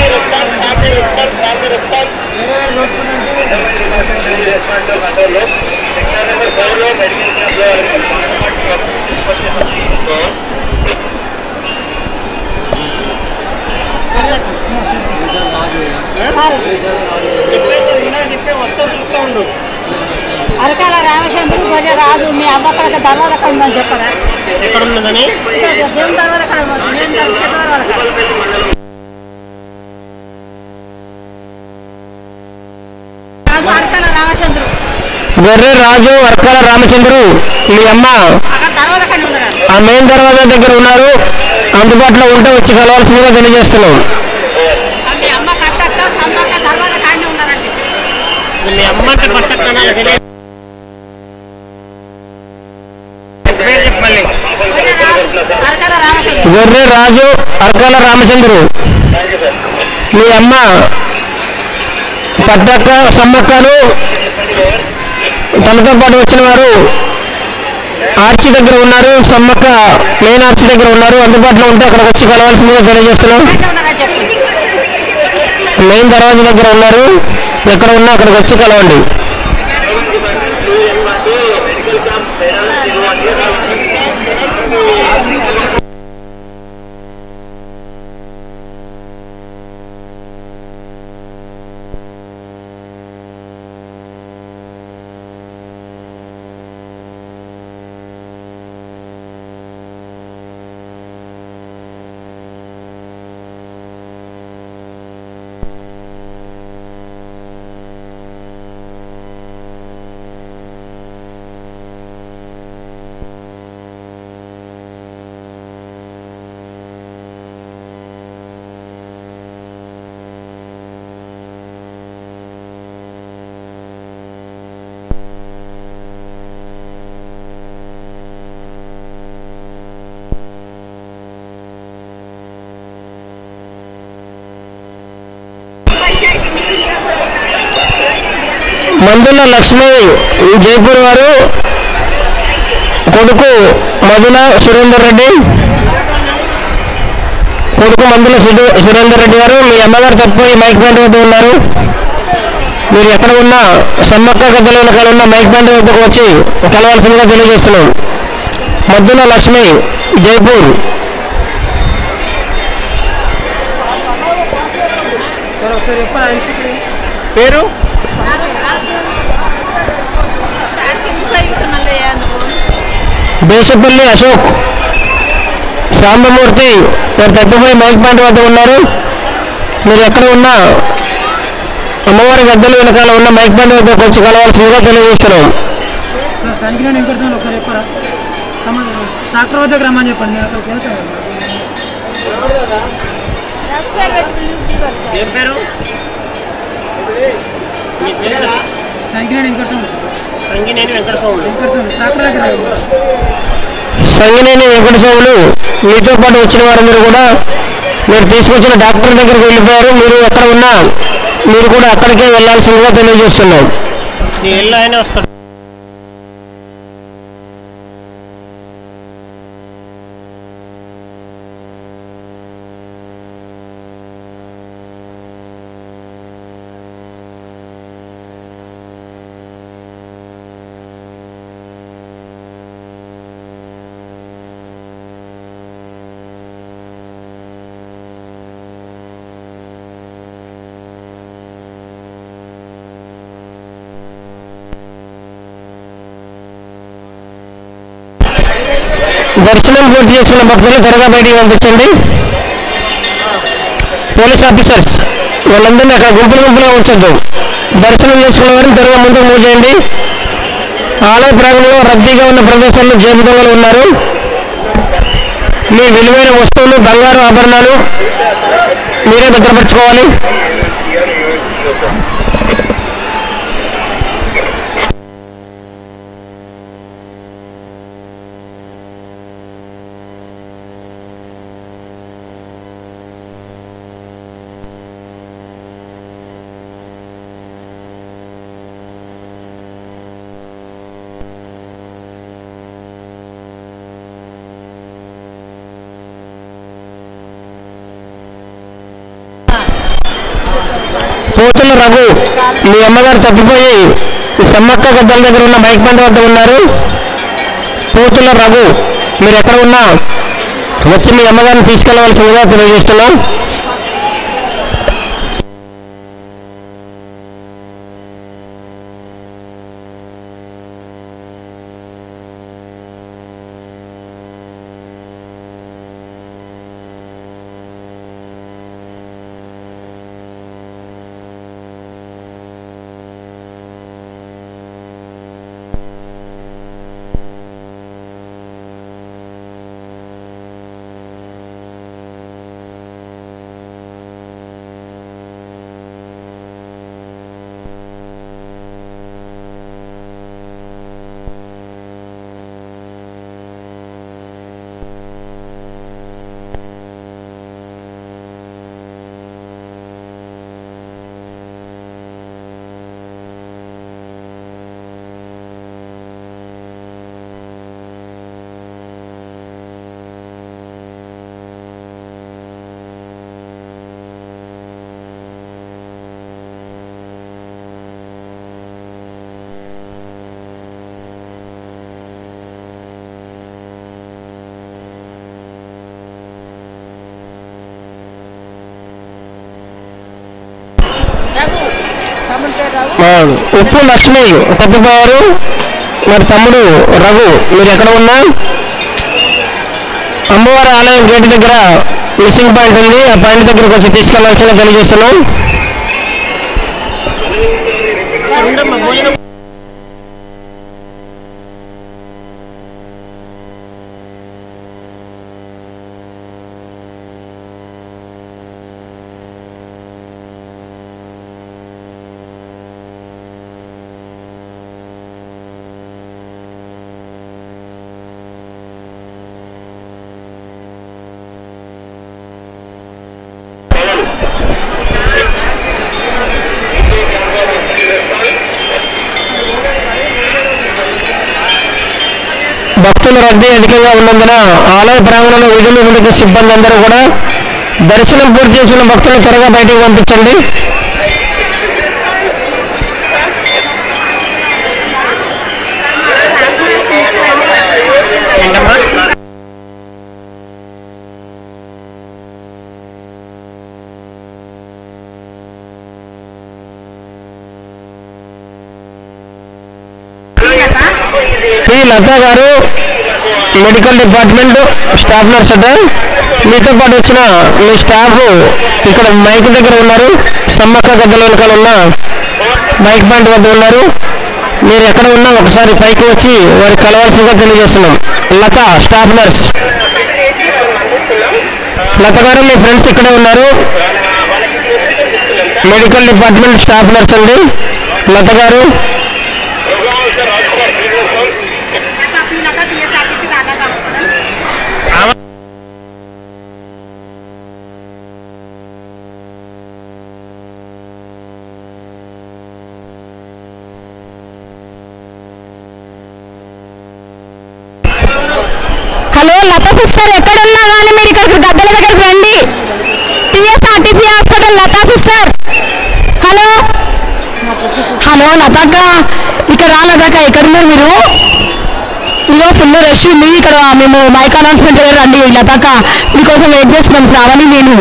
అరకాల రామచంద్రుడు భజ రాజు మీ అవ్వక్కడ దళాల అక్కడ ఉందని చెప్పరా ఎక్కడ ఉన్నదని ఇక్కడ దేవుని దళాల అక్కడ ఉంది. నేను దళాల అక్కడ. రాజు అరకాల రామచంద్రుడు గొర్రె రాజు వర్కాల రామచంద్రు మీ అమ్మ అక్కడ దళాల అక్కడ ఉన్నారు ఆ మెయిన్ దర్వాజా దగ్గర ఉన్నారు అందుబాటులో ఉంటే వచ్చి కలవాల్సిందిగా తెలియజేస్తున్నాం మీ అమ్మ కట్టక్క సమ్మక్క దళాల కాండి ఉన్నారండి మీ అమ్మ అంటే పట్టక్కనా తెలియదు పేరు చెప్పు మళ్ళీ అరకాల రామచంద్రుడు గొర్రె రాజు అర్కాల రామచంద్రు మీ అమ్మ పట్టక్క సమ్మక్కలు తనతో పాటు వచ్చిన వారు ఆర్చి దగ్గర ఉన్నారు సమ్మక్క మెయిన్ ఆర్చి దగ్గర ఉన్నారు అందుబాటులో ఉంటే అక్కడికి వచ్చి కలవాల్సిందిగా తెలియజేస్తున్నాం ఉన్నారని చెప్పండి మెయిన్ దర్వాజా దగ్గర ఉన్నారు ఎక్కడ ఉన్నా అక్కడికి వచ్చి కలవండి మందుల లక్ష్మి జైపూర్ వారు కొడుకు మధుల సురేందర్ రెడ్డి కొడుకు మందుల సుధు సురేందర్ రెడ్డి గారు మీ అమ్మగారు తప్పిపోయి మైక్ బ్యాండ్ వద్ద ఉన్నారు మీరు ఎక్కడ ఉన్నా సమ్మక్క గద్దల వెనకాల ఉన్న మైక్ బ్యాండ్ వద్దకు వచ్చి కలవాల్సిందిగా తెలియజేస్తున్నాం మద్దుల లక్ష్మి జైపూర్ పేరు దేశపల్లి అశోక్ సాంబమూర్తి వారు తప్పిపోయి మైక్ బ్యాండ్ వద్ద ఉన్నారు మీరు ఎక్కడ ఉన్నా అమ్మవారి గద్దెల వెనకాల ఉన్న మైక్ బ్యాండ్ వద్దకు వచ్చి కలవాల్సిందిగా తెలియజేస్తున్నాం సంఖ్యలో ఇంకొకటి ఒకసారి చెప్పరా ట్రాక్టర్ వద్దకు రమ్మని చెప్పండి నేను అక్కడికి వెళ్తాను ఏం పేరు మీ పేరు సంఖ్యలో ఇంకొకటి సంగినేని వెంకటస్వామి ట్రాక్టర్ దగ్గర సంగినేని వెంకటస్వాములు మీతో పాటు వచ్చిన వారందరూ కూడా మీరు తీసుకొచ్చిన డాక్టర్ దగ్గరికి వెళ్ళిపోయారు మీరు ఎక్కడ ఉన్నా మీరు కూడా అక్కడికే వెళ్ళాల్సిందిగా తెలియజేస్తున్నాం నీ ఇల్లు ఆయన వస్తాడు దర్శనం పూర్తి చేసుకున్న భక్తులు త్వరగా బయటికి పంపించండి పోలీస్ ఆఫీసర్స్ వాళ్ళందరినీ అక్కడ గుంపులు గుంపులుగా ఉంచొద్దు దర్శనం చేసుకున్న వారిని త్వరగా ముందుకు మూవ్ చేయండి ఆలయ ప్రాంగణంలో రద్దీగా ఉన్న ప్రదేశాల్లో జేబు దొంగలు ఉన్నారు మీ విలువైన వస్తువులు బంగారు ఆభరణాలు మీరే భద్రపరచుకోవాలి పోతుల రఘు మీ అమ్మగారు తప్పిపోయి ఈ సమ్మక్క గద్దల దగ్గర ఉన్న మైక్ బండ్ వద్ద ఉన్నారు పోతుల రఘు మీరు ఎక్కడ ఉన్నా వచ్చి మీ అమ్మగారిని తీసుకెళ్లవలసిందిగా తెలియజేస్తున్నాం ఆ, ఉప్పు లక్ష్మి తప్పిపోయారు మరి తమ్ముడు రఘు మీరు ఎక్కడ ఉన్నా అమ్మవారి ఆలయం గేట్ దగ్గర మిస్సింగ్ పాయింట్ ఉంది ఆ పాయింట్ దగ్గరకు వచ్చి తీసుకెళ్లాల్సిందిగా తెలియజేస్తున్నాం ఉండమ్మా భోజనం భక్తుల రద్దీ అధికంగా ఉన్నందున ఆలయ ప్రాంగణంలో విధులు నిర్వహించే సిబ్బంది అందరూ కూడా దర్శనం పూర్తి చేసుకున్న భక్తులను త్వరగా బయటకు పంపించండి ఏంటమ్మా ఈ లతా గారు మెడికల్ డిపార్ట్మెంట్ స్టాఫ్ నర్స్ అట మీతో పాటు వచ్చిన మీ స్టాఫ్ ఇక్కడ మైక్ దగ్గర ఉన్నారు సమ్మక్క గద్దల వెనకాల ఉన్న మైక్ పాయింట్ వద్ద ఉన్నారు మీరు ఎక్కడ ఉన్నా ఒకసారి పైకి వచ్చి వారికి కలవాల్సిందిగా తెలియజేస్తున్నాం లత స్టాఫ్ నర్స్ లత గారు మీ ఫ్రెండ్స్ ఇక్కడే ఉన్నారు మెడికల్ డిపార్ట్మెంట్ స్టాఫ్ నర్స్ అండి లత గారు హలో లత సిస్టర్ ఎక్కడున్నా కానీ మీరు ఇక్కడికి గద్దెల దగ్గరికి రండి TSRTC hospital Latha sister hello hello లతాక ఇక్కడ రా లతాక ఎక్కడున్నారు మీరు ఇదిగో ఫుల్ రష్ ఉంది ఇక్కడ మేము మైక్ అనౌన్స్మెంట్ దగ్గర రండి లతాక మీకోసం వెయిట్ చేస్తున్నాం శ్రావణి నేను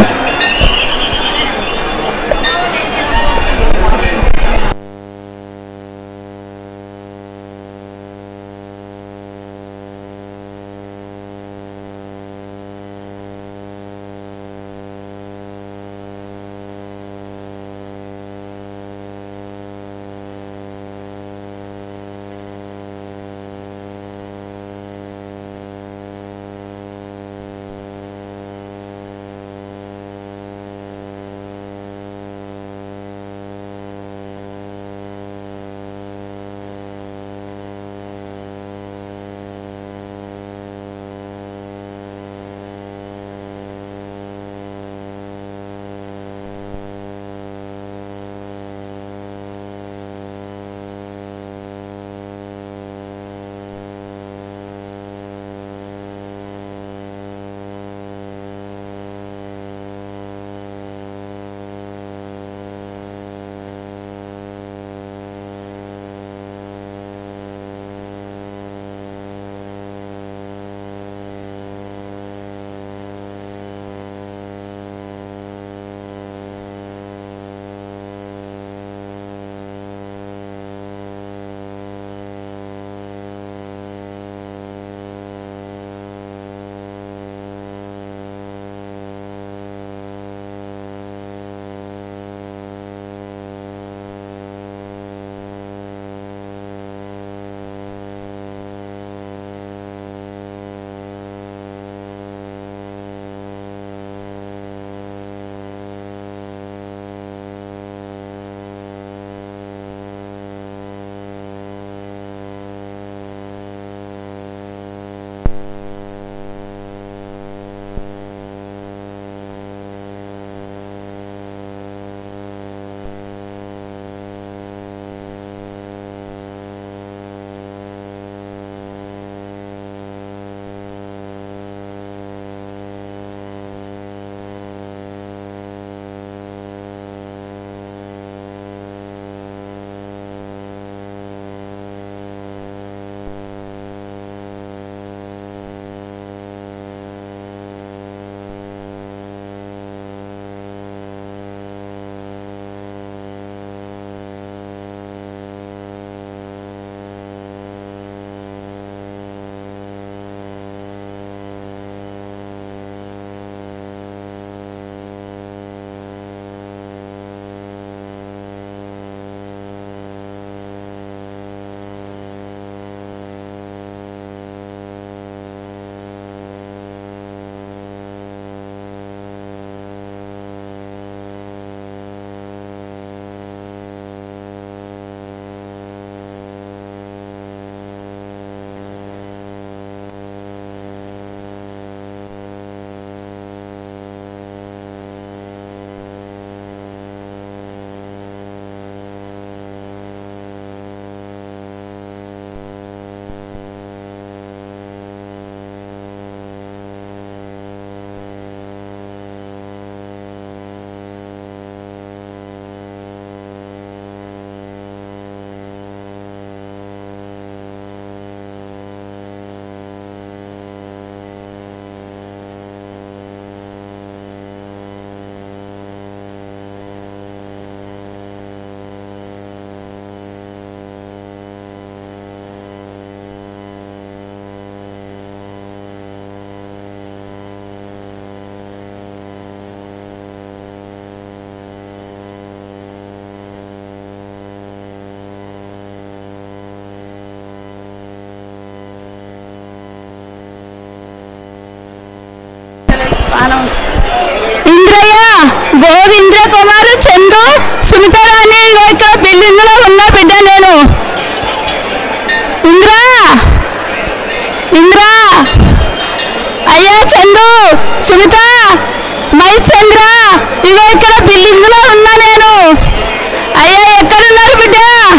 గోవింద్ర కుమార్ చందు సుమితారాణి ఇగో ఇక్కడ బిల్డింగ్ లో ఉన్న బిడ్డ నేను ఇంద్రా ఇంద్రా అయ్యా చందు సుమిత మై చంద్ర ఇగో ఇక్కడ బిల్డింగ్ లో ఉన్నా నేను అయ్యా ఎక్కడున్నారు బిడ్డ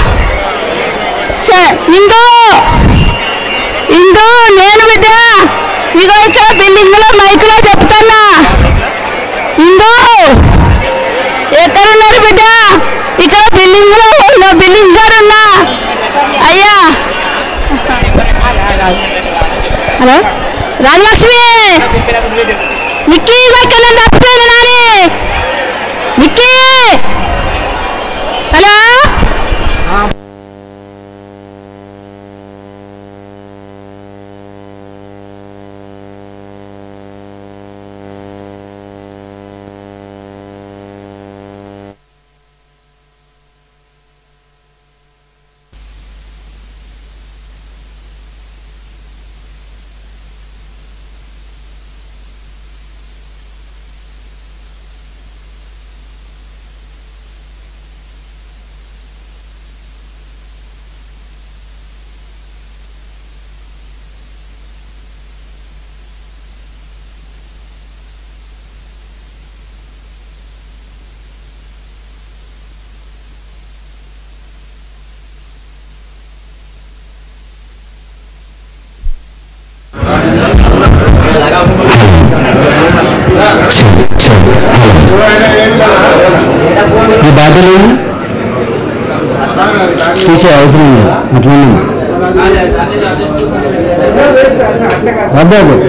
చ- ఇందు ఇందు నేను బిడ్డ ఇగో ఇక్కడ బిల్డింగ్ లో మైక్ లో చెప్తున్నా ఇందు ఎక్కడున్నారు బిడ్డ ఇక్కడ బిల్డింగ్ లో ఉన్న బిల్డింగ్ గారు ఉన్నా అయ్యా హలో రాజలక్ష్మి మిక్కీ ఇగో ఇక్కడ నేను తప్పిపోయినా నాని మిక్కీ హలో ఈ బాధలు తీసే అవసరం లేదు అట్లనే అబ్బాబు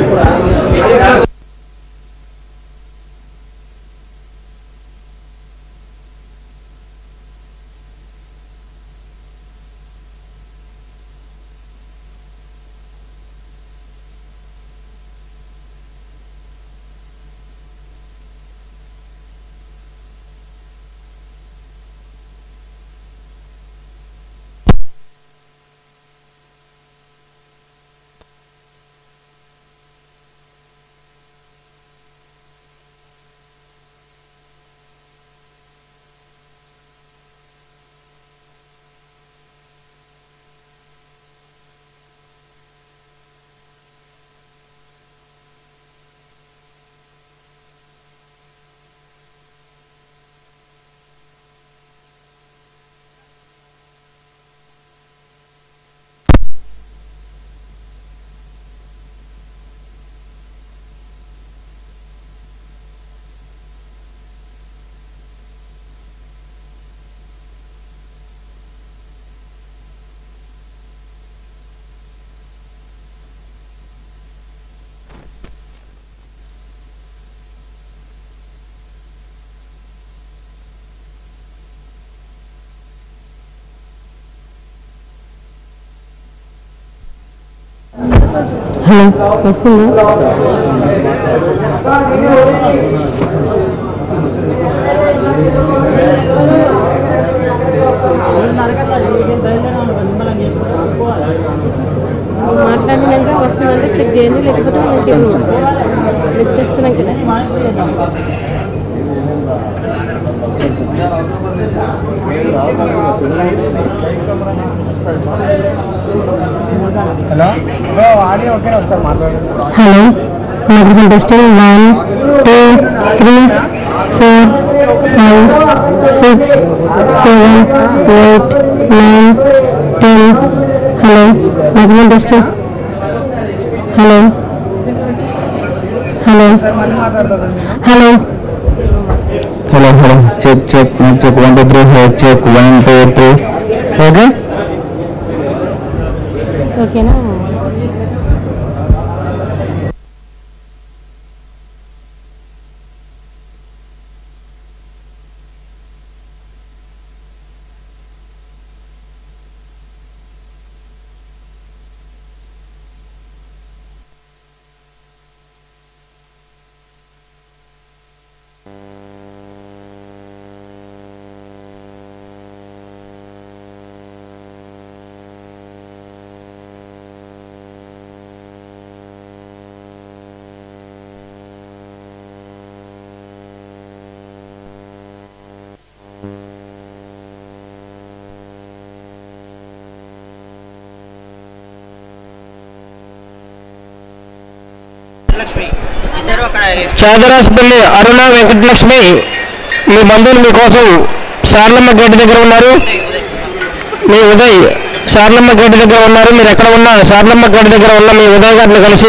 హలో వస్తుందా మాట్లాడినాక వస్తుందంటే చెక్ చేయండి లేకపోతే మనకి లిఫ్ట్ చేస్తున్నాకనే హలో ఆడియో ఓకేనా ఒకసారి మాట్లాడండి hello microphone testing one two three four five six seven eight nine ten hello microphone testing hello hello hello hello hello check check check one two three four check one two three okay ఓకేనా లక్ష్మి ఇద్దరు అక్కడ చాదరాజపల్లి అరుణ వెంకటలక్ష్మి మీ బంధువులు మీకోసం Sarlamma gate దగ్గర ఉన్నారు మీ Uday Sarlamma gate దగ్గర ఉన్నారు మీరు ఎక్కడ ఉన్నా సార్లమ్మ గేట్ దగ్గర ఉన్న మీ ఉదయ్ గారిని కలిసి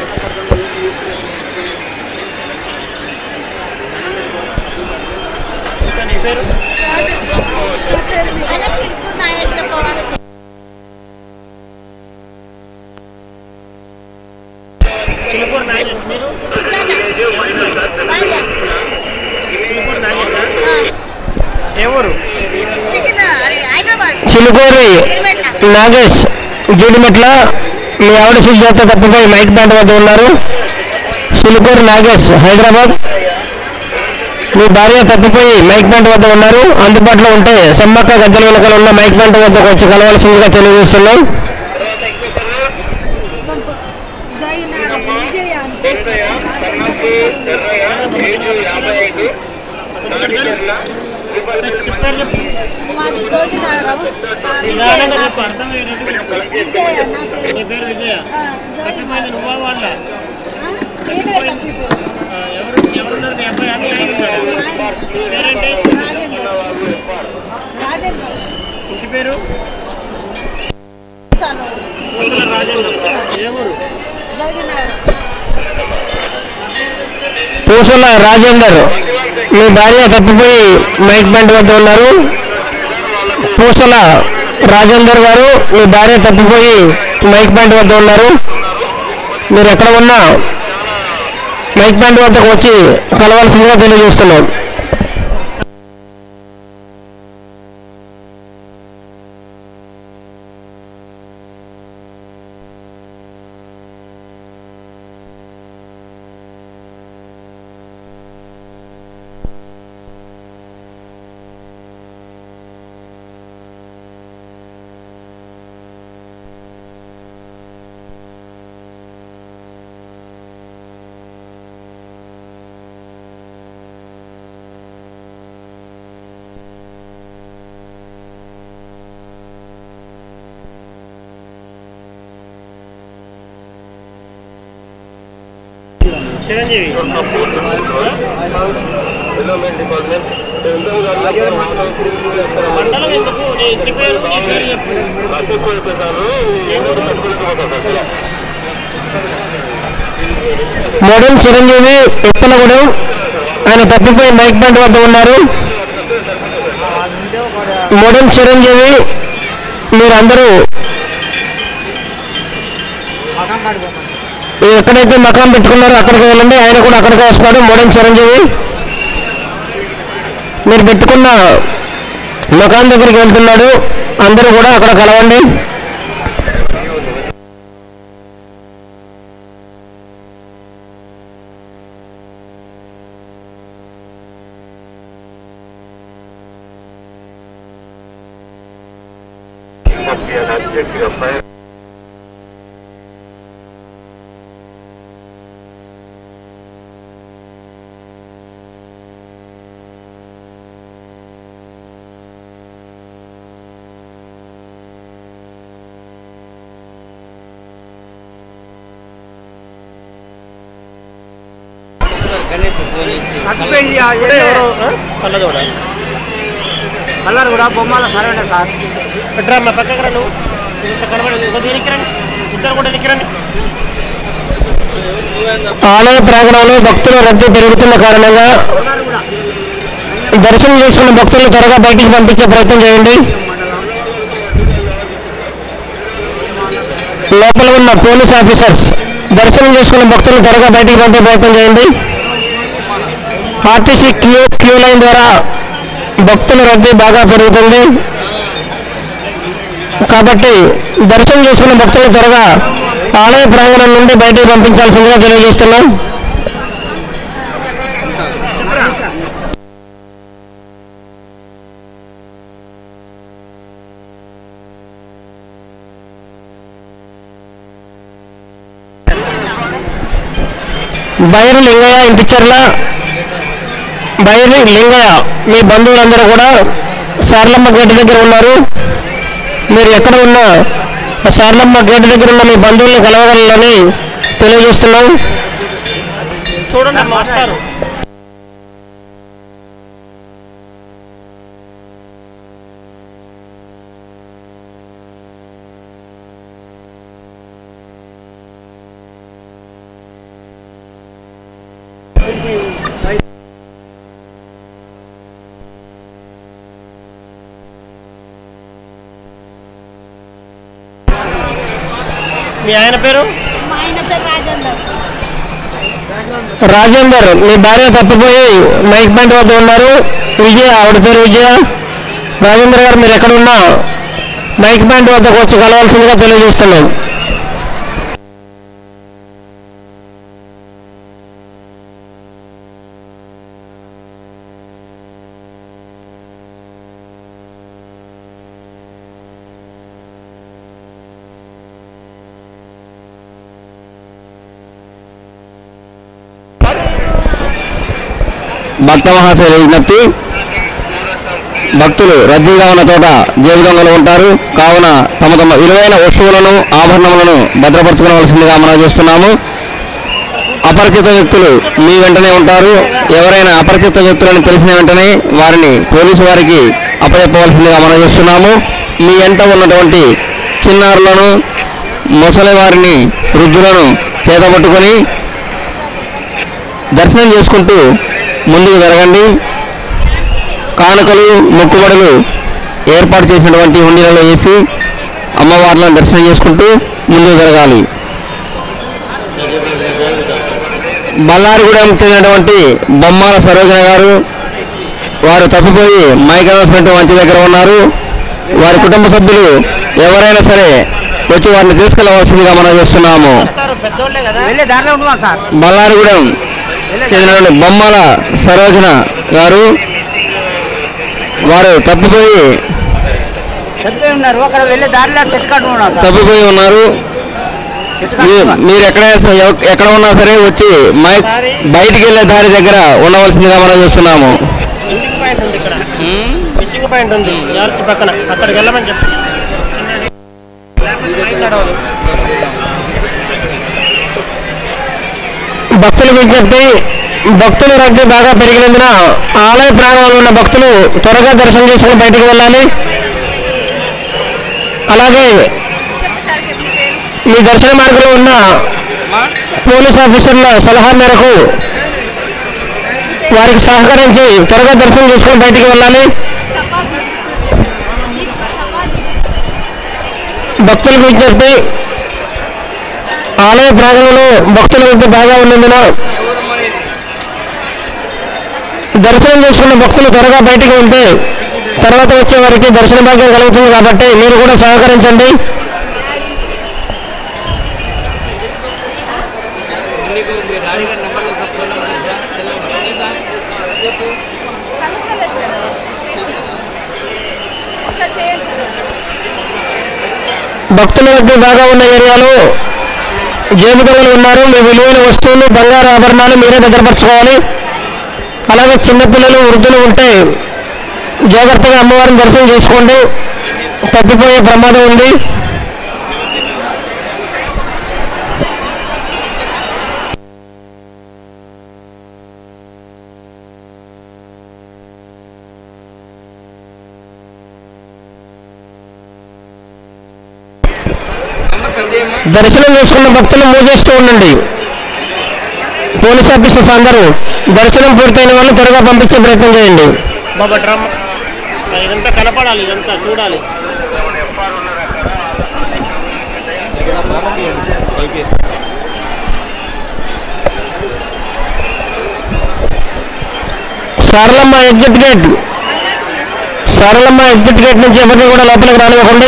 చిలుకూరు నాగేష్ మీరు చిలుకూరు నాగేష్ ఏ ఊరు చిలుకూరి నాగేష్ జీడిమెట్ల మీ ఆవిడ సుజాత తప్పిపోయి మైక్ బ్యాండ్ వద్ద ఉన్నారు చిలుకూరి నాగేష్ హైదరాబాద్ మీ భార్య తప్పిపోయి మైక్ బ్యాండ్ వద్ద ఉన్నారు అందుబాటులో ఉంటే సమ్మక్క గద్దెల వెనుకలు ఉన్న మైక్ బ్యాండ్ వద్దకు వచ్చి కలవాల్సిందిగా తెలియజేస్తున్నాం మాది జోగినగరం నిదానంగా చెప్పు అర్థమయ్యేటట్టు చెప్పు. నీ పేరు విజయ తప్పిపోయింది నువ్వా వాళ్ళ నేనే తప్పిపోయాను ఎవరు ఎవరున్నారు మీ అబ్బాయి అన్ని ఆయన ఉన్నాడా? పేరేంటి రాజేంద్ర ఇంటి పేరు పూసల రాజేంద్ర ఏ ఊరు జోగినగరం పూసల రాజేందర్ మీ భార్య తప్పిపోయి మైక్ బ్యాండ్ వద్ద ఉన్నారు పూసల రాజేందర్ గారు మీ భార్య తప్పిపోయి మైక్ బ్యాండ్ వద్ద ఉన్నారు మీరు ఎక్కడ ఉన్నా మైక్ బ్యాండ్ వద్దకు వచ్చి కలవాల్సిందిగా తెలియజేస్తున్నాం చిరంజీవి మండలం ఎందుకు నీ ఇంటి పేరు నీ పేరు చెప్పు ఏ ఊరు? మోడల్ చిరంజీవి ఎత్తలగూడెం ఆయన తప్పిపోయి మైక్ బ్యాండ్ వద్ద ఉన్నారు మోడల్ చిరంజీవి మీరందరూ ఎక్కడైతే మకాం పెట్టుకున్నారో అక్కడికి వెళ్ళండి ఆయన కూడా అక్కడికే వస్తున్నాడు మోడల్ చిరంజీవి మీరు పెట్టుకున్న మకాం దగ్గరికి వెళ్తున్నాడు అందరూ కూడా అక్కడ కలవండి ఇప్పుడే ఎవరు ఆ? కళ్ళజోడ కలర్ కూడా బొమ్మల సరైన సార్ పెట్టరా మా పక్కకు రా నువ్వు ఇంత కనబడి ఒక దీనికి రండి ఇద్దరు కూడా దీనికి రండి ఆలయ ప్రాంగణంలో భక్తుల రద్దీ పెరుగుతున్న కారణంగా దర్శనం చేసుకున్న భక్తులను త్వరగా బయటికి పంపించే ప్రయత్నం చేయండి లోపల ఉన్న పోలీస్ ఆఫీసర్స్ దర్శనం చేసుకున్న భక్తులను త్వరగా బయటికి పంపే ప్రయత్నం చేయండి ఆర్టీసీ క్యూ క్యూ లైన్ ద్వారా భక్తుల రద్దీ బాగా పెరుగుతుంది కాబట్టి దర్శనం చేసుకున్న భక్తులు త్వరగా ఆలయ ప్రాంగణం నుండి బయటికి పంపించాల్సిందిగా తెలియజేస్తున్నాం బైరు లింగయ్య ఇంటిచర్ల బైరు లింగయ్య మీ బంధువులందరూ కూడా సార్లమ్మ గేట్ దగ్గర ఉన్నారు మీరు ఎక్కడ ఉన్నా ఆ సార్లమ్మ గేట్ దగ్గర ఉన్న మీ బంధువుల్ని కలవగలని తెలియజేస్తున్నాం చూడండి అమ్మ వస్తారు మీ ఆయన పేరు మా ఆయన పేరు రాజేందర్ రాజేందర్ మీ భార్య తప్పిపోయి మైక్ పాయింట్ వద్ద ఉన్నారు విజయ ఆవిడ పేరు విజయ రాజేందర్ గారు మీరు ఎక్కడున్నా మైక్ పాయింట్ వద్దకు వచ్చి కలవాల్సిందిగా తెలియజేస్తున్నాం భక్త మహాశైల విజ్ఞప్తి భక్తులు రద్దీగా ఉన్న చోట జేబు దొంగలు ఉంటారు కావున తమ తమ విలువైన వస్తువులను ఆభరణములను భద్రపరచుకోవాల్సిందిగా మనం చేస్తున్నాము అపరిచిత వ్యక్తులు మీ వెంటనే ఉంటారు ఎవరైనా అపరిచిత వ్యక్తులని తెలిసిన వెంటనే వారిని పోలీసు వారికి అప్పచెప్పవలసిందిగా మనం చేస్తున్నాము మీ వెంట ఉన్నటువంటి చిన్నారులను ముసలి వారిని వృద్ధులను చేతపట్టుకొని దర్శనం చేసుకుంటూ ముందుకు జరగండి కానుకలు మొక్కుబడులు ఏర్పాటు చేసినటువంటి హుండీలలో వేసి అమ్మవార్లను దర్శనం చేసుకుంటూ ముందుకు జరగాలి బళ్ళారిగూడెం చెందినటువంటి బొమ్మాల సరోజన గారు వారు తప్పిపోయి మైక్ అనౌన్స్మెంట్ మంచి దగ్గర ఉన్నారు వారి కుటుంబ సభ్యులు ఎవరైనా సరే వచ్చి వారిని తీసుకెళ్ళవలసిందిగా మనం చేస్తున్నాము వెళ్ళే దారిలో ఉంటున్నాం సార్ బళ్ళారిగూడెం చెందినటువంటి బొమ్మల సరోజన గారు వారు తప్పిపోయి చనిపోయి ఉన్నారు అక్కడ వెళ్ళే దారిలో చెట్టు కట్టుకున్నాం సార్ తప్పిపోయి ఉన్నారు మీ- మీరు ఎక్కడైనా సరే ఎవ- ఎక్కడ ఉన్నా సరే వచ్చి మైక్ బయటికి వెళ్ళే దారి దగ్గర ఉండవలసిందిగా మనం చూస్తున్నాము ఫిషింగ్ పాయింట్ ఉంది ఇక్కడ ఫిషింగ్ పాయింట్ ఉంది యార్చి పక్కన అక్కడికి వెళ్ళమని చెప్పి మాట్లాడవాలి భక్తుల విజ్ఞప్తి భక్తుల రద్దీ బాగా పెరిగినందున ఆలయ ప్రాంగణంలో ఉన్న భక్తులు త్వరగా దర్శనం చేసుకుని బయటికి వెళ్ళాలి అలాగే మీ దర్శన మార్గంలో ఉన్న పోలీస్ ఆఫీసర్ల సలహా మేరకు వారికి సహకరించి త్వరగా దర్శనం చేసుకుని బయటికి వెళ్ళాలి భక్తుల విజ్ఞప్తి ఆలయ ప్రాంగణంలో భక్తుల రద్దీ బాగా ఉన్నందున దర్శనం చేసుకున్న భక్తులు త్వరగా బయటికి వెళ్తే తర్వాత వచ్చే వారికి దర్శన భాగ్యం కలుగుతుంది కాబట్టి మీరు కూడా సహకరించండి భక్తుల రద్దీ బాగా ఉన్న ఏరియాలో జేబుదొంగలు ఉన్నారు మీ విలువైన వస్తువులు బంగారు ఆభరణాలు మీరే భద్రపరచుకోవాలి అలాగే చిన్నపిల్లలు వృద్ధులు ఉంటే జాగ్రత్తగా అమ్మవారిని దర్శనం చేసుకోండి తప్పిపోయే ప్రమాదం ఉంది దర్శనం చేసుకున్న భక్తులు మూవ్ చేస్తూ ఉండండి పోలీస్ ఆఫీసర్స్ అందరూ దర్శనం పూర్తయిన వాళ్ళు త్వరగా పంపించే ప్రయత్నం చేయండి బాబా డ్రమ్ ఇదంతా కనపడాలి ఇదంతా చూడాలి Saralamma exit gate Saralamma exit gate నుంచి ఎవరిని కూడా లోపలికి రానివ్వకండి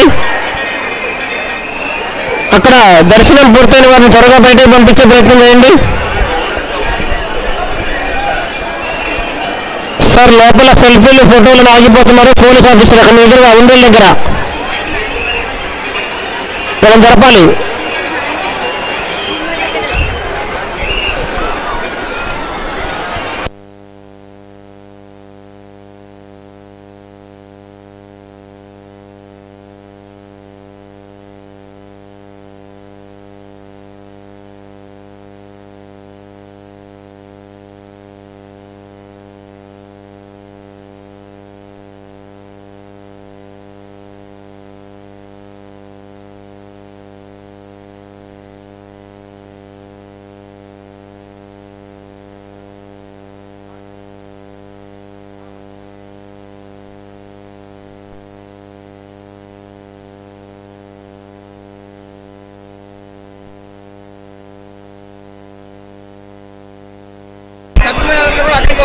అక్కడ దర్శనం పూర్తయిన వారిని త్వరగా బయటకు పంపించే ప్రయత్నం చేయండి సార్ లోపల సెల్ఫీలు ఫోటోలు ఆగిపోతున్నారు పోలీస్ ఆఫీసర్ అక్కడ మీ ఎదురుగా ఉండేల దగ్గర మనం జరపాలి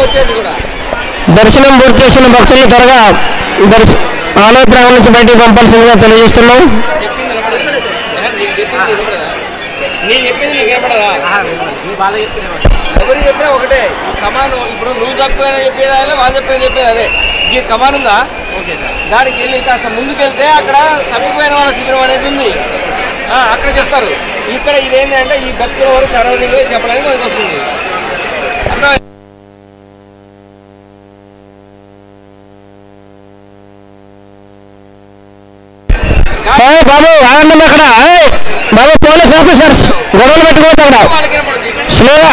దర్శనం పూర్తి చేసిన భక్తులను త్వరగా దర్శ ఆలయ ప్రాంగణం నుంచి బయటికి పంపాల్సిందిగా తెలియజేస్తున్నాం నేను చెప్పింది నీకు ఏపడదా ఎవరు చెప్పినా ఒకటే ఈ కమాన్ ఇప్పుడు నువ్వు తప్పిపోయినా చెప్పేది అదే వాళ్ళు చెప్పేది చెప్పేది అదే ఈ కమాన్ ఉందా దానికి వెళ్ళి కాస్త ముందుకు వెళ్తే అక్కడ తప్పిపోయిన వాళ్ళ శిబిరం అనేది ఉంది ఆ, అక్కడ చెప్తారు ఇక్కడ ఇదేంటంటే ఈ భక్తుల వరకు సరౌండింగ్ చెప్పడానికి మనకు వస్తుంది అర్థం ఏయ్ బాబు ఆగండి అక్కడ ఏయ్ బాబు పోలీస్ ఆఫీసర్స్ గొడవలు పెట్టుకోవద్దు అక్కడ స్లోగా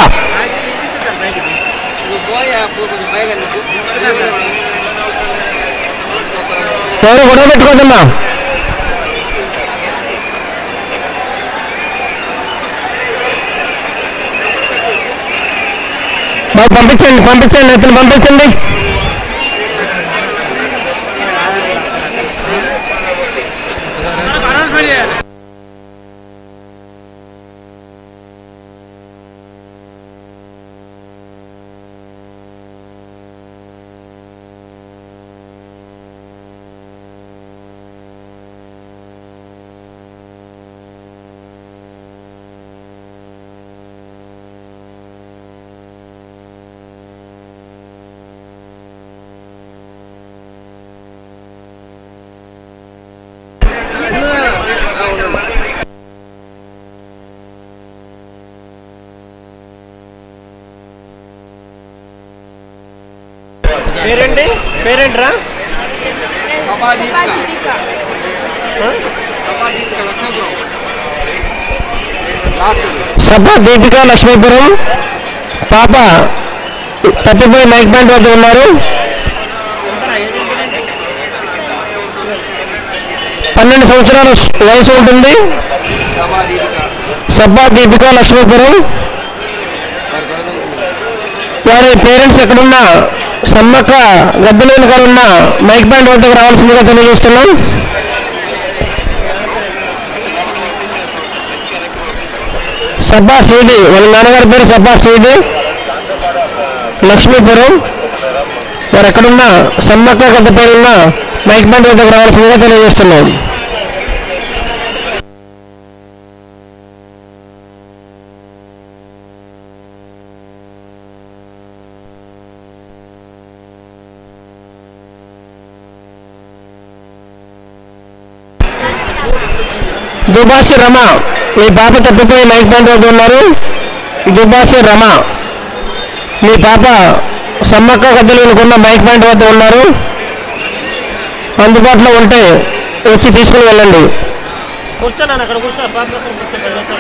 ఎవరు గొడవ పెట్టుకోవద్దమ్మా బాబు పంపించండి పంపించండి ఇతను పంపించండి పేరేంటి పేరేంట్రా సభ దీపిక లక్ష్మీపురం పాప తప్పిపోయి మైక్ బ్యాండ్ వద్ద ఉన్నారు పన్నెండు సంవత్సరాల వయసు ఉంటుంది సబ్బా దీపిక లక్ష్మీపురం వారి పేరెంట్స్ ఎక్కడున్నా సమ్మక్క గద్దెల వెనుకాల ఉన్న మైక్ బ్యాండ్ వద్దకు రావాల్సిందిగా తెలియజేస్తున్నాం సబ్బా సీది వాళ్ళ నాన్నగారి పేరు సబ్బా సీది లక్ష్మీపురం వారు ఎక్కడున్నా సమ్మక్క గద్ద పేరున్న మైక్ బ్యాండ్ వద్దకు రావాల్సిందిగా తెలియజేస్తున్నాం దుబాసి రమ మీ పాప తప్పిపోయి మైక్ బ్యాండ్ వద్ద ఉన్నారు దుబాసి రమ మీ పాప సమ్మక్క గద్దెలు వెనుకున్న మైక్ బ్యాండ్ వద్ద ఉన్నారు అందుబాటులో ఉంటే వచ్చి తీసుకుని వెళ్ళండి కూర్చోన్నాను అక్కడ కూర్చో పాప అక్కడ కూర్చో పది నిమిషాలు.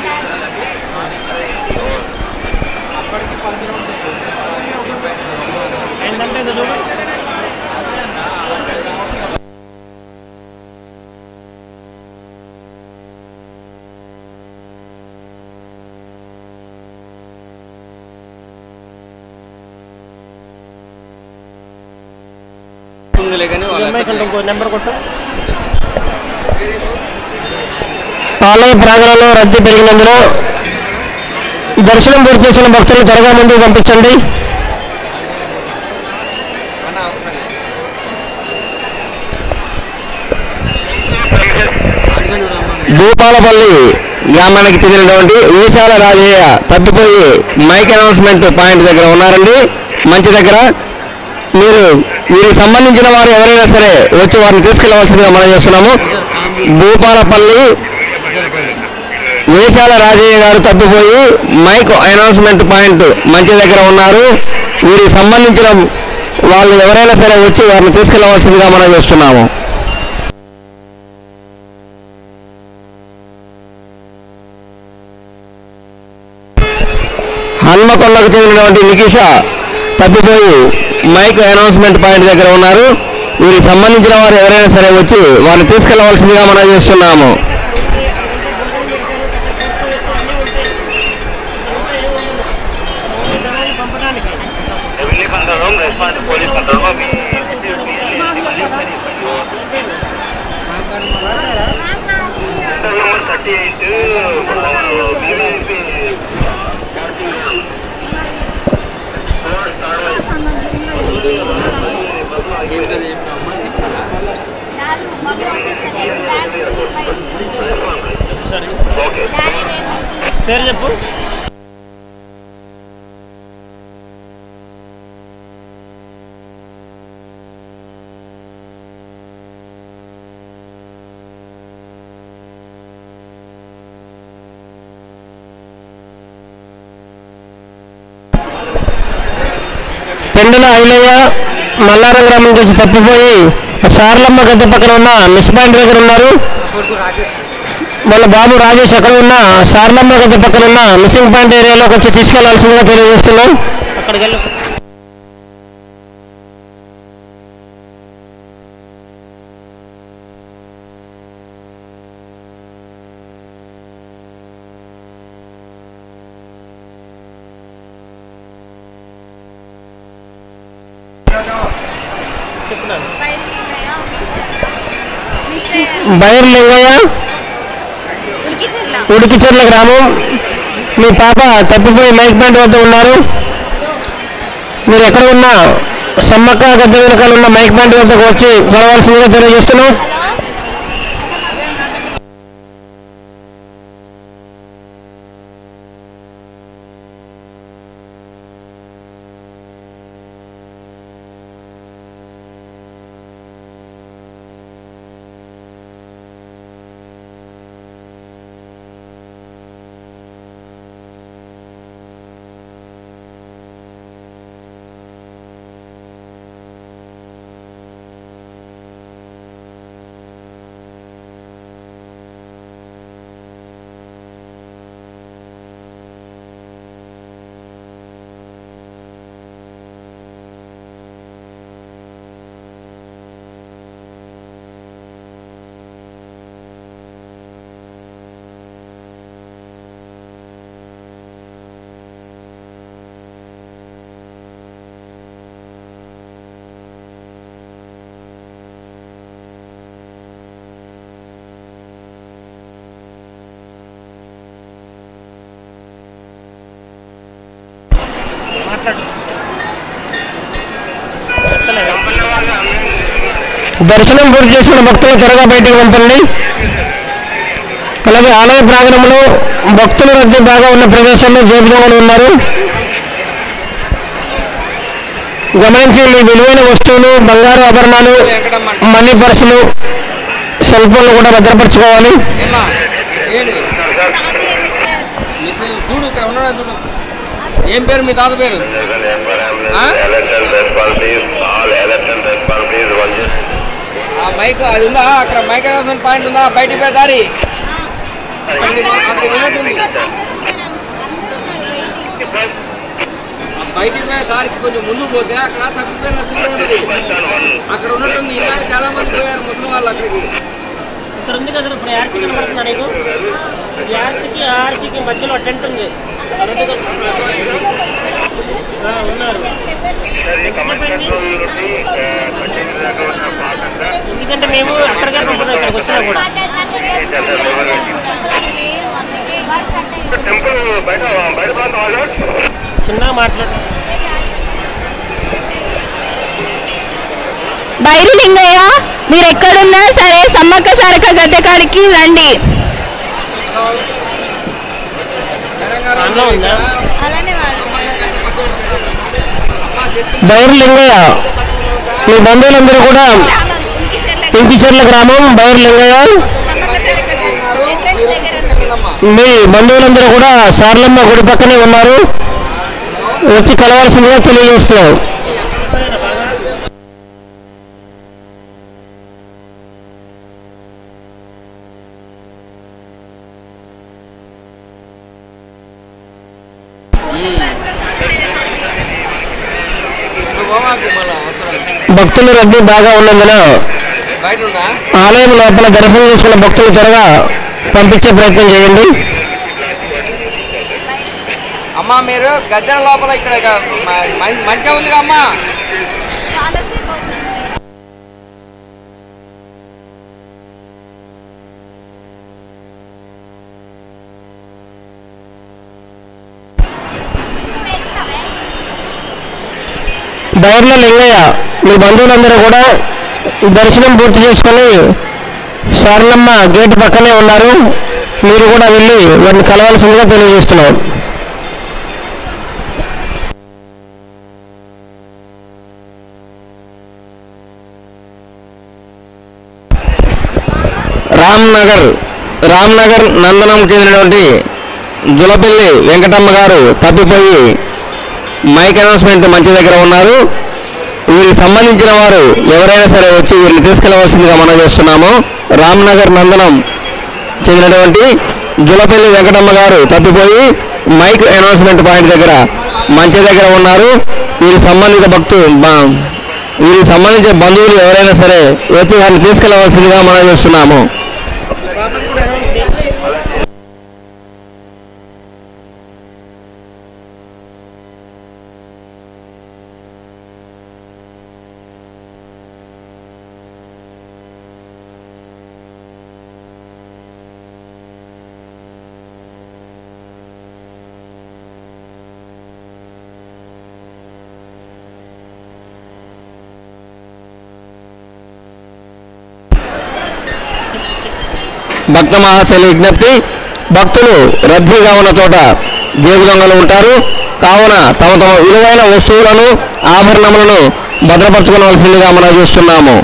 ఏంటంటే ఇది చూడు ఉందిలే కానీ ఈ అమ్మాయి కంటే ఇంకో నెంబర్ కొట్టు ఆలయ ప్రాంగణంలో రద్దీ పెరిగినందున దర్శనం పూర్తి చేసిన భక్తులు త్వరగా ముందుకు పంపించండి భూపాలపల్లి గ్రామానికి చెందినటువంటి ఈశాల రాజయ్య తప్పిపోయి మైక్ అనౌన్స్మెంట్ పాయింట్ దగ్గర ఉన్నారండి మంచి దగ్గర మీరు వీరికి సంబంధించిన వారు ఎవరైనా సరే వచ్చి వారిని తీసుకెళ్లవలసిందిగా మనం చేస్తున్నాము భూపాలపల్లి వేశాల రాజయ్య గారు తప్పిపోయి మైక్ అనౌన్స్మెంట్ పాయింట్ మంచి దగ్గర ఉన్నారు వీరికి సంబంధించిన వాళ్ళు ఎవరైనా సరే వచ్చి వారిని తీసుకెళ్లవలసిందిగా మనం చేస్తున్నాము హన్మకొండకు చెందినటువంటి నికిష తప్పిపోయి మైక్ అనౌన్స్మెంట్ పాయింట్ దగ్గర ఉన్నారు వీరికి సంబంధించిన వారు ఎవరైనా సరే వచ్చి వారిని తీసుకెళ్లవలసిందిగా మనం చేస్తున్నాము revenue control response police control మీ నెంబర్ థర్టీ ఎయిట్ బీవీపీ పేరు చెప్పు పెండల ఐలయ్య మల్లారం గ్రామం నుంచి తప్పిపోయి సారలమ్మ గద్దె పక్కన ఉన్న మిస్ పాయింట్ దగ్గర ఉన్నారు వాళ్ళ బాబు రాజేష్ అక్కడ ఉన్న సారలమ్మ గద్దె పక్కన ఉన్న మిస్సింగ్ పాయింట్ ఏరియాలోకి వచ్చి తీసుకెళ్లాల్సిందిగా తెలియజేస్తున్నాం అక్కడికి వెళ్ళు చెప్తున్నాను బైర్ లింగయ్య ఉడికిచెర్ల గ్రామం మీ పాప తప్పిపోయి మైక్ పాయింట్ వద్ద ఉన్నారు మీరు ఎక్కడ ఉన్నా సమ్మక్క గద్దె వెనకాల ఉన్న మైక్ పాయింట్ వద్దకు వచ్చి కొలవాల్సిందిగా తెలియజేస్తున్నాం దర్శనం పూర్తి చేసుకున్న భక్తులు త్వరగా బయటకు పంపండి అలాగే ఆలయ ప్రాంగణంలో భక్తుల రద్దీ బాగా ఉన్న ప్రదేశంలో జోబుదోమలు ఉన్నారు గమనించి మీ విలువైన వస్తువులు బంగారు ఆభరణాలు మనీ పర్సులు సెల్ ఫోన్లు కూడా భద్రపరచుకోవాలి ఏమ్మా ఏంటి నీ పేరు చూడు ఇక్కడ ఉన్నాడా చూడు ఏం పేరు మీ తాత పేరు ఆ? ఆ మైక్ అది ఉందా అక్కడ మైక్ అనౌన్స్మెంట్ పాయింట్ ఉందా బయటికి పోయే దారి అక్కడ అక్కడ ఉన్నట్టుంది ఆ బయటికి పోయే దారికి కొంచెం ముందుకు పోతే అక్కడ తప్పిపోయిన సింబల్ ఉంటుంది అక్కడ ఉన్నట్టుంది ఇంకా చాలా మంది పోయారు ముస్లిం వాళ్ళు అక్కడికి ఇక్కడ ఉంది కదా ఇప్పుడు ఆర్సీ కనబడుతుందా నీకు ఈ ఆర్సీకి ఆర్సీకి మధ్యలో టెంట్ ఉంది ఆ రెండు కల్- ఆ, ఉన్నారు ఎందుకంటే మేము అక్కడికే పంపుతాం ఇక్కడికి వచ్చినా కూడా చిన్నగా మాట్లాడు బైరి లింగయ్య మీరు ఎక్కడున్నా సరే సమ్మక్క సారక గద్దె కాడికి రండి అన్నం ఉందా బైర్ లింగయ్య మీ బంధువులందరూ కూడా ఇంకిచెర్ల గ్రామం బైర్ లింగయ్య మీ బంధువులందరూ కూడా సార్లమ్మ గుడి పక్కనే ఉన్నారు వచ్చి కలవాల్సిందిగా తెలియజేస్తున్నాం ఇప్పుడు పోమాకు మళ్ళా అవసరం భక్తుల రద్దీ బాగా ఉన్నందున బయట ఉందా ఆలయం లోపల దర్శనం చేసుకున్న భక్తులు త్వరగా పంపించే ప్రయత్నం చేయండి అమ్మా మీరు గద్దెల లోపల ఇక్కడ ఇక మ- మం- మంచిగా ఉంది అమ్మా బైర్ల లింగయ్య మీ బంధువులందరూ కూడా దర్శనం పూర్తి చేసుకొని సారలమ్మ గేట్ పక్కనే ఉన్నారు మీరు కూడా వెళ్ళి వారిని కలవాల్సిందిగా తెలియజేస్తున్నాం రామ్ నగర్ రామ్ నగర్ నందనం చెందినటువంటి జులపల్లి వెంకటమ్మ గారు తప్పిపోయి మైక్ అనౌన్స్మెంట్ మంచి దగ్గర ఉన్నారు వీరికి సంబంధించిన వారు ఎవరైనా సరే వచ్చి వీరిని తీసుకెళ్లవలసిందిగా మనం చేస్తున్నాము రామ్నగర్ నందనం చెందినటువంటి జులపల్లి వెంకటమ్మ గారు తప్పిపోయి మైక్ అనౌన్స్మెంట్ పాయింట్ దగ్గర మంచి దగ్గర ఉన్నారు వీరి సంబంధిత భక్తు బ- వీరికి సంబంధించిన బంధువులు ఎవరైనా సరే వచ్చి వారిని తీసుకెళ్లవలసిందిగా మనం చేస్తున్నాము భక్త మహాశైలి విజ్ఞప్తి భక్తులు రద్దీగా ఉన్న చోట జేబు దొంగలు ఉంటారు కావున తమ తమ విలువైన వస్తువులను ఆభరణములను భద్రపరచుకోవాల్సిందిగా మనం చూస్తున్నాము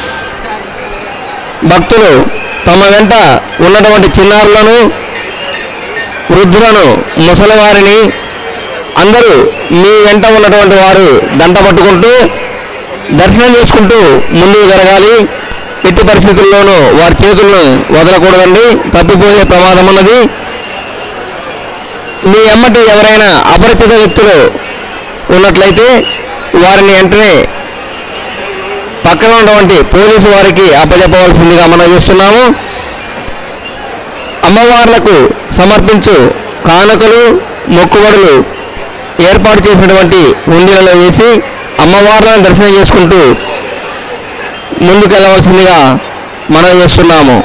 భక్తులు తమ వెంట ఉన్నటువంటి చిన్నారులను వృద్ధులను ముసలివారిని అందరూ మీ వెంట ఉన్నటువంటి వారు దంట పట్టుకుంటూ దర్శనం చేసుకుంటూ ముందుకు జరగాలి ఎట్టి పరిస్థితుల్లోనూ వారి చేతులను వదలకూడదండి తప్పిపోయే ప్రమాదం ఉన్నది మీ ఎమ్మటి ఎవరైనా అపరిచిత వ్యక్తులు ఉన్నట్లయితే వారిని వెంటనే పక్కన ఉన్నటువంటి పోలీసు వారికి అప్పచెప్పవలసిందిగా మనం చేస్తున్నాము అమ్మవార్లకు సమర్పించు కానుకలు మొక్కుబడులు ఏర్పాటు చేసినటువంటి హుండీలలో వేసి అమ్మవార్లను దర్శనం చేసుకుంటూ ముందుకు వెళ్ళవలసిందిగా మనం చేస్తున్నాము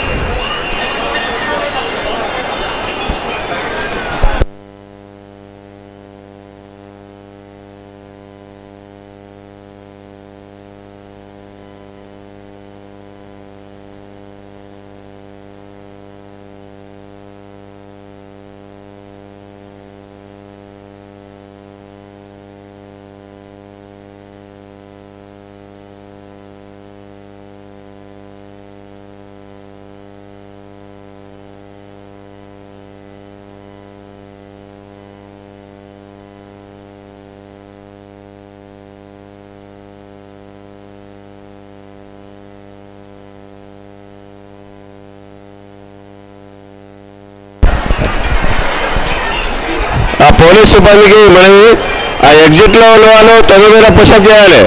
ఆ పోలీస్ సిబ్బందికి మనవి ఆ ఎగ్జిట్లో ఉన్న వాళ్ళు తొమ్మిది మీద పుషప్ చేయాలి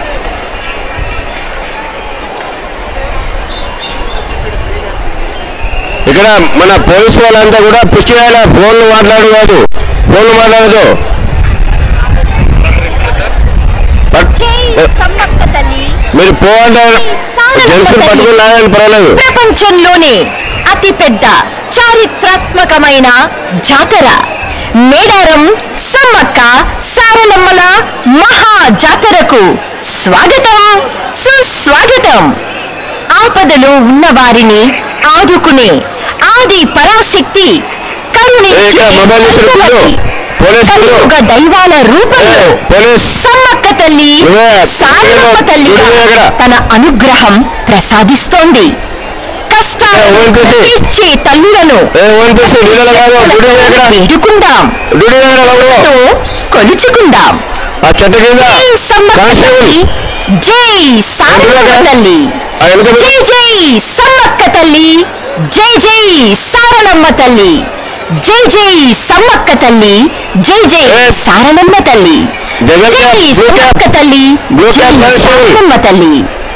ఇక్కడ మన పోలీసు వాళ్ళంతా కూడా పుష్ చేయాలి ఫోన్లు మాట్లాడు కాదు ఫోన్లు మాట్లాడదు మీరు పోవంటే జెంట్స్ పట్టుకుని లాగండి పర్వాలేదు ప్రపంచంలోనే అతిపెద్ద చారిత్రాత్మకమైన జాతర మేడారం సమ్మక్క సారలమ్మల మహా జాతరకు స్వాగతం సుస్వాగతం ఆపదలో ఉన్నవారిని ఆదుకునే ఆది పరాశక్తి కరుణించే కలియుగ దైవాల రూపంలో సమ్మక్క తల్లి సారలమ్మ తల్లిగా తన అనుగ్రహం ప్రసాదిస్తోంది కష్టాలను తీర్చే తల్లులను వేడుకుందాం తో కొలుచుకుందాం జై సమ్మక్క తల్లి జై సారలమ్మ తల్లి జై జై సమ్మక్క తల్లి జై జై సారలమ్మ తల్లి జై జై సమ్మక్క తల్లి జై జై సారలమ్మ తల్లి జై సమ్మక్క తల్లి జై సారలమ్మ తల్లి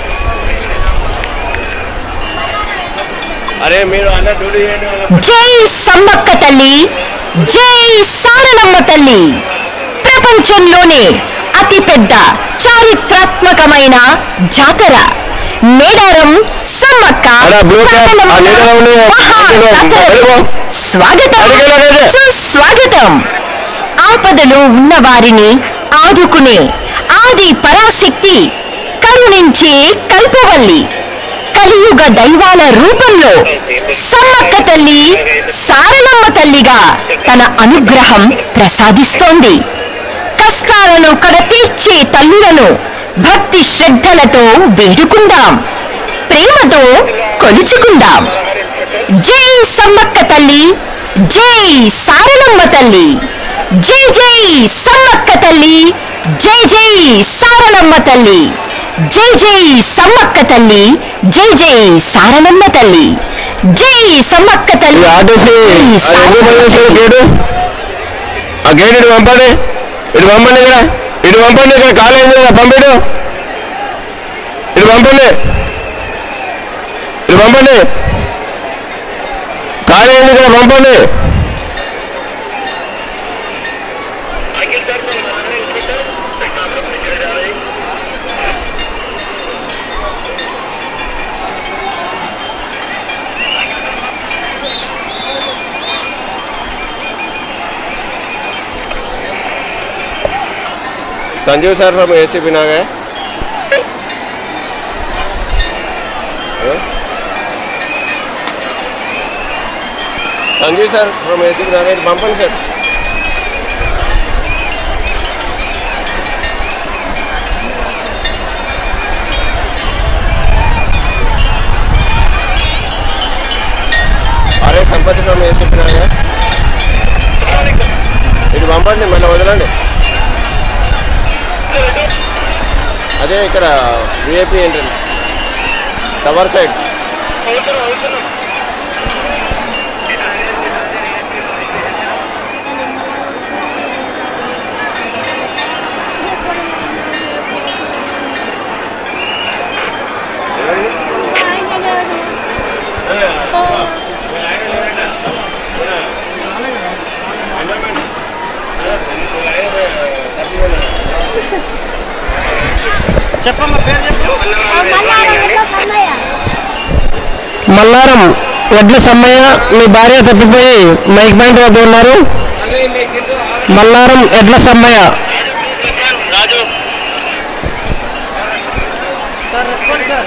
అరే మీరు అన్న డ్యూటీ చేయండి జై సమ్మక్క తల్లి జై సారలమ్మ తల్లి ప్రపంచంలోనే అతిపెద్ద చారిత్రాత్మకమైన జాతర మేడారం సమ్మక్క సారలమ్మల మహా జాతరకు స్వాగతం సుస్వాగతం ఆపదలో ఉన్నవారిని ఆదుకునే ఆది పరాశక్తి కరుణించే కల్పవల్లి కలియుగ దైవాల రూపంలో సమ్మక్క తల్లి సారలమ్మ తల్లిగా తన అనుగ్రహం ప్రసాదిస్తోంది కష్టాలను కడతీర్చే తల్లులను భక్తి శ్రద్ధలతో వేడుకుందాం ప్రేమతో కొలుచుకుందాం జై సమ్మక్క తల్లి జై సారలమ్మ తల్లి జై జై సమ్మక్క తల్లి జై జై సారలమ్మ తల్లి జై జై సమ్మక్క తల్లి జై జై సారలమ్మ తల్లి జై సమ్మక్క తల్లి ఆర్టీసీ జై ఎందుకు పనిచేసిన గేటు ఆ గేట్ ఇటు పంపండి ఇటు పంపండి ఇక్కడ ఇటు పంపండి ఇక్కడ ఖాళీ అయింది కదా పంపిడు ఇటు పంపండి ఇటు పంపండి ఖాళీ అయింది ఇక్కడ పంపండి संजीव सर फ्रॉम एसीपी ना गए संजीव सर फ्रॉम एसीपी ना गए बंपन सर అరే సంపత్తి ఫ్రమ్ ఏసీపీ నా గए ఇటు పంపండి మళ్ళీ వదలండి అదే ఇక్కడ విఐపి ఎంట్రన్స్ టవర్ సైడ్ చెప్పమ్మా పేరు చెప్పు మల్లారం వడ్ల సమ్మయ్య మీ భార్య తప్పిపోయి మైక్ పాయింట్ వద్ద ఉన్నారు Mallaram Edla Sammaiah sir respond sir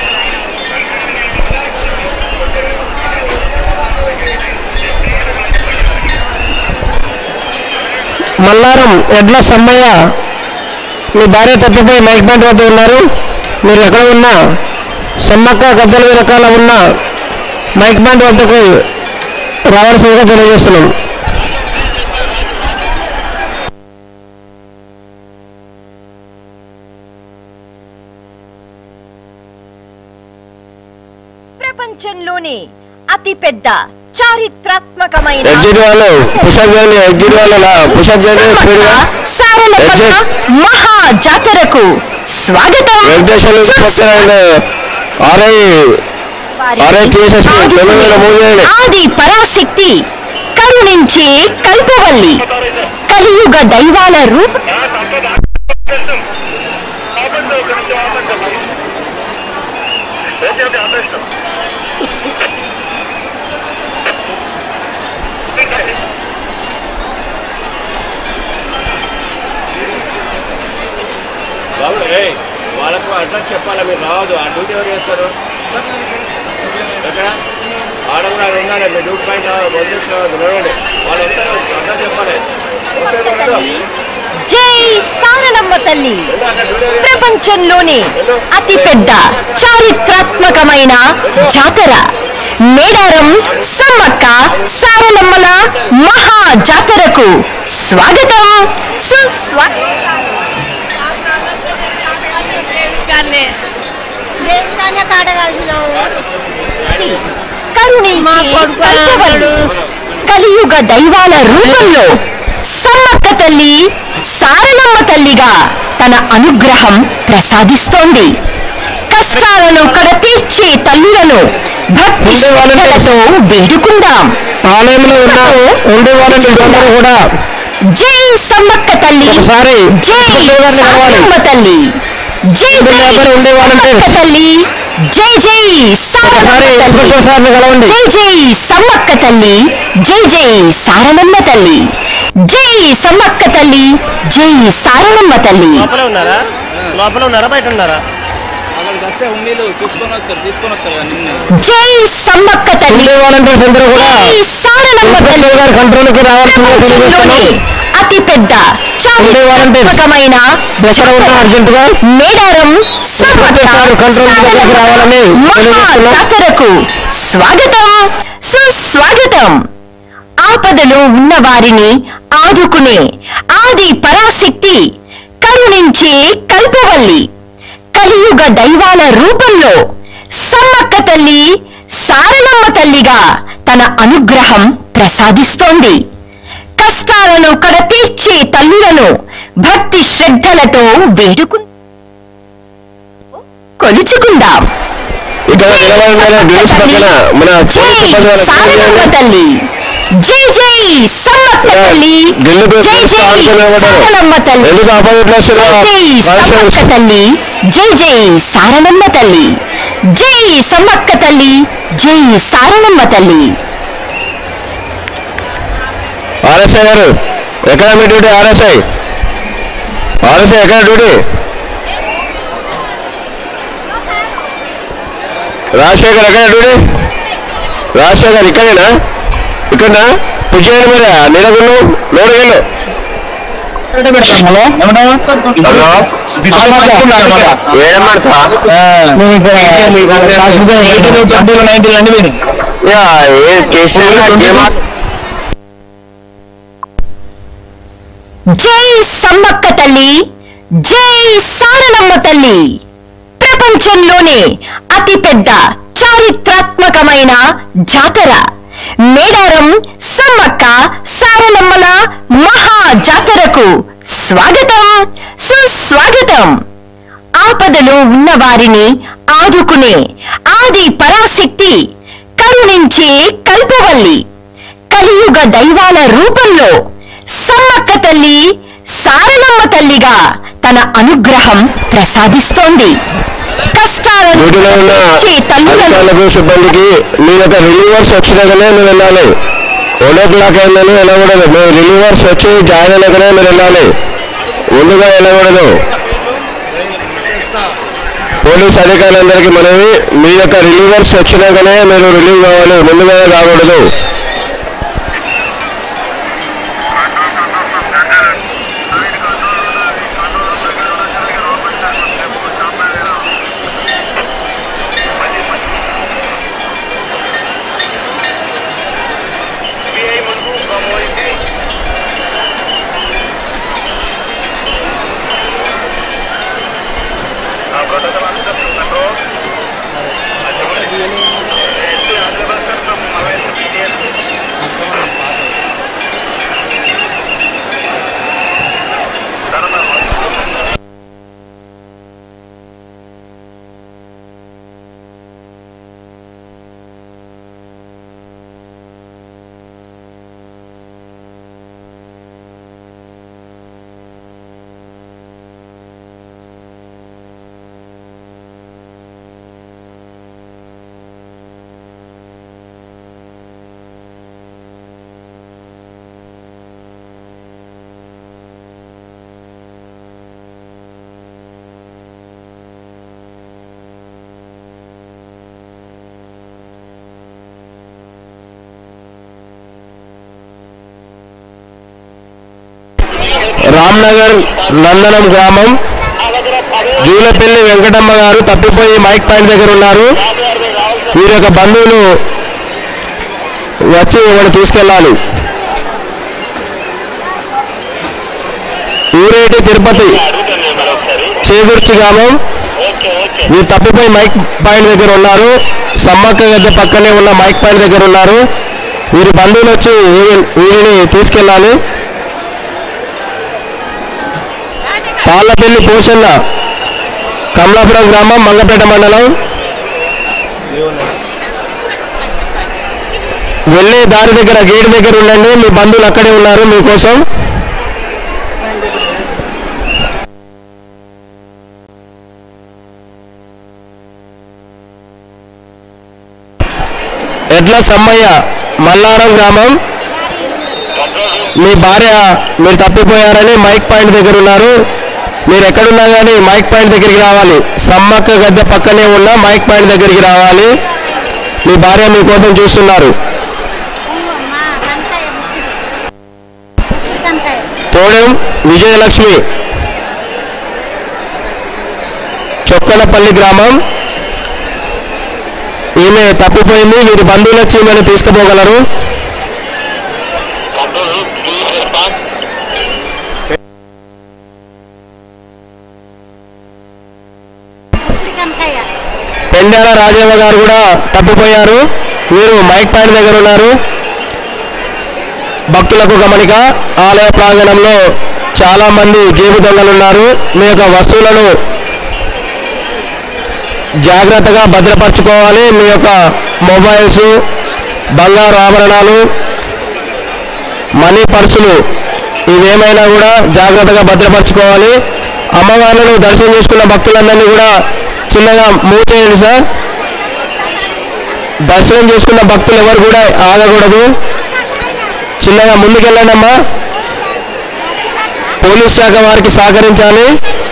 Mallaram Edla Sammaiah మీ భార్య తప్పిపోయి మైక్ పాయింట్ వద్ద ఉన్నారు మీరు ఎక్కడ ఉన్నా సమ్మక్క గద్దెల రకాల ఉన్న మైక్ పాయింట్ వద్దకు రావాల్సిందిగా తెలియజేస్తున్నాం ప్రపంచంలోనే అతిపెద్ద చారిత్రాత్మకమైన ఎగ్జిట్ వాళ్ళు పుషప్ చేయండి ఎగ్జిట్ వాళ్ళ పుషప్ చేయండి స్పీడ్గా సారలమ్మల మహా జాతరకు స్వాగతం Venkateswara inspector and RI RI TSSP Telangana move చేయండి ఆది పరాశక్తి కరుణించే కల్పవల్లి కలియుగ దైవాల రూప బాబు ఏయ్, వాళ్ళకు అడ్రస్ చెప్పాలా మీరు రావద్దు ఆ డ్యూటీ ఎవరు చేస్తారు ఎక్కడ ఆడ కూడా ఆడ ఉండాలి మీ డ్యూటీ పాయింట్ వదిలేసి రావద్దు నడవండి వాళ్ళు వస్తారు అడ్రస్ చెప్పాలి వస్తే ఉండదు. జై సారలమ్మ తల్లి ప్రపంచంలోనే అతిపెద్ద చారిత్రాత్మకమైన జాతర మేడారం సమ్మక్క సారలమ్మల మహా జాతరకు స్వాగతం సుస్వాగతం కరుణించే కల్పవల్లి కలియుగ దైవాల రూపంలో సమ్మక్క తల్లి సారలమ్మ తల్లిగా తన అనుగ్రహం ప్రసాదిస్తోంది కష్టాలను కడతీర్చే తల్లులను భక్తి శ్రద్ధలతో వేడుకుందాం ఆలయంలో ఉన్న ఉండే వాళ్ళని అందరూ కూడా జై సమ్మక్క తల్లి ఒకసారి జై సారలమ్మ తల్లి జై జై సమ్మక్క తల్లి జై జై సారలమ్మ ఇన్స్పెక్టర్ సార్ని కలవండి. తల్లి జై జై సమ్మక్క తల్లి జై జై సారలమ్మ తల్లి జై సమ్మక్క తల్లి జై సారలమ్మ తల్లి లోపల ఉన్నారా లోపల ఉన్నారా బయట ఉన్నారా అక్కడికి వస్తే ఉండీలు తీసుకొని వస్తారు తీసుకొని వస్తారు కదా నిన్నే జై సమ్మక్క తల్లి వాలంటీర్స్ అందరూ కూడా జై సారలమ్మ తల్లి గారి కంట్రోల్కి రావాల్సిందిగా ప్రపంచంలోనే అతి పెద్ద చారిత్రాత్మకమైన ఎక్కడ ఉన్నా అర్జెంటుగా మేడారం సమ్మక్క కంట్రోల్ దగ్గరికి రావాలని మహా జాతరకు స్వాగతం సుస్వాగతం ఆపదలో ఉన్న వారిని ఆదుకునే ఆది పరాశక్తి కరుణించే కల్పవల్లి కలియుగ దైవాల రూపంలో సమ్మక్క తల్లి సారలమ్మ తల్లిగా తన అనుగ్రహం ప్రసాదిస్తోంది కష్టాలను కడతీర్చే తల్లులను భక్తి శ్రద్ధలతో వేడుకు కొలుచుకుందాం ఇక్కడ నిలబడిన గిరీష్ పక్కన మన జై పోలీస్ సిబ్బంది వాళ్ళకి సారలమ్మ తల్లి జై జై సమ్మక్క తల్లి గిల్లు జై జై సారలమ్మ తల్లి ఎందుకు ఆపోజిట్ లో వస్తున్నారు? జై జై సమ్మక్క తల్లి జై జై సారలమ్మ తల్లి జై సమ్మక్క తల్లి జై సారలమ్మ తల్లి ఆర్ఎస్ఐ గారు ఎక్కడ మీ డ్యూటీ ఆర్ఎస్ఐ ఆర్ఎస్ఐ ఎక్కడ డ్యూటీ రాజశేఖర్ ఎక్కడ డ్యూటీ రాజశేఖర్ ఇక్కడేనా ఇక్కడనా పుష్ చేయండి మరి నిలబెళ్ళు లోడుకెళ్ళు ఏం ಮಾಡ್ತಾ యా ఏ కేసు జై సమ్మక్క తల్లి జై సారలమ్మ తల్లి ప్రపంచంలోనే అతి పెద్ద చారిత్రాత్మకమైన జాతర మేడారం సమ్మక్క సారలమ్మల మహా జాతరకు స్వాగతం సుస్వాగతం ఆపదలో ఉన్న వారిని ఆదుకునే ఆది పరాశక్తి కరుణించే కల్పవల్లి కలియుగ దైవాల రూపంలో సమ్మక్క తల్లి సారలమ్మ తల్లిగా తన అనుగ్రహం ప్రసాదిస్తోంది కష్టాలను డ్యూటీలో ఉన్న తీర్చే తల్లులను అధికారులకు సిబ్బందికి మీ యొక్క రిలీవర్స్ వచ్చినాకనే మీరు వెళ్ళాలి వన్ ఓ క్లాక్ అయిందని వెళ్ళకూడదు మీ రిలీవర్స్ వచ్చి జాయిన్ అయినాకనే మీరు వెళ్ళాలి ముందుగా వెళ్ళకూడదు పోలీస్ అధికారులందరికీ మనవి మీ యొక్క రిలీవర్స్ వచ్చినాకనే మీరు రిలీవ్ కావాలి ముందుగా కాకూడదు రామ్నగర్ నందనం గ్రామం జూలపల్లి వెంకటమ్మ గారు తప్పిపోయి మైక్ పాయింట్ దగ్గర ఉన్నారు వీరి యొక్క బంధువులు వచ్చి ఇవాళ తీసుకెళ్ళాలి ఊరేటి తిరుపతి చేగుర్చి గ్రామం వీరు తప్పిపోయి మైక్ పాయింట్ దగ్గర ఉన్నారు సమ్మక్క గద్దె పక్కనే ఉన్న మైక్ పాయింట్ దగ్గర ఉన్నారు వీరి బంధువులు వచ్చి వీరి- వీరిని తీసుకెళ్ళాలి తాళ్ళపల్లి పోషన్న కమలాపురం గ్రామం మంగపేట మండలం వెళ్ళే దారి దగ్గర గేట్ దగ్గర ఉండండి మీ బంధువులు అక్కడే ఉన్నారు మీకోసం ఎడ్ల సమ్మయ్య మల్లారం గ్రామం మీ భార్య మీరు తప్పిపోయారని మైక్ పాయింట్ దగ్గర ఉన్నారు మీరు ఎక్కడున్నా కానీ మైక్ పాయింట్ దగ్గరికి రావాలి సమ్మక్క గద్దె పక్కనే ఉన్న మైక్ పాయింట్ దగ్గరికి రావాలి మీ భార్య మీకోసం చూస్తున్నారు తోడెం విజయలక్ష్మి చొక్కలపల్లి గ్రామం ఈమె తప్పిపోయింది వీరి బంధువులు వచ్చి ఈమెను తీసుకుపోగలరు పెండాల రాజేవ గారు కూడా తప్పిపోయారు వీరు మైక్ పాయింట్ దగ్గర ఉన్నారు భక్తులకు గమనిక ఆలయ ప్రాంగణంలో చాలా మంది జేబు దొంగలు ఉన్నారు మీ యొక్క వస్తువులను జాగ్రత్తగా భద్రపరచుకోవాలి మీ యొక్క మొబైల్స్ బంగారు ఆభరణాలు మనీ పర్సులు ఇవేమైనా కూడా జాగ్రత్తగా భద్రపరచుకోవాలి అమ్మవార్లను దర్శనం చేసుకున్న భక్తులందరినీ కూడా చిన్నగా మూవ్ చేయండి సార్ దర్శనం చేసుకున్న భక్తులు ఎవరు కూడా ఆగకూడదు చిన్నగా ముందుకెళ్ళండి అమ్మా పోలీస్ శాఖ వారికి సహకరించాలి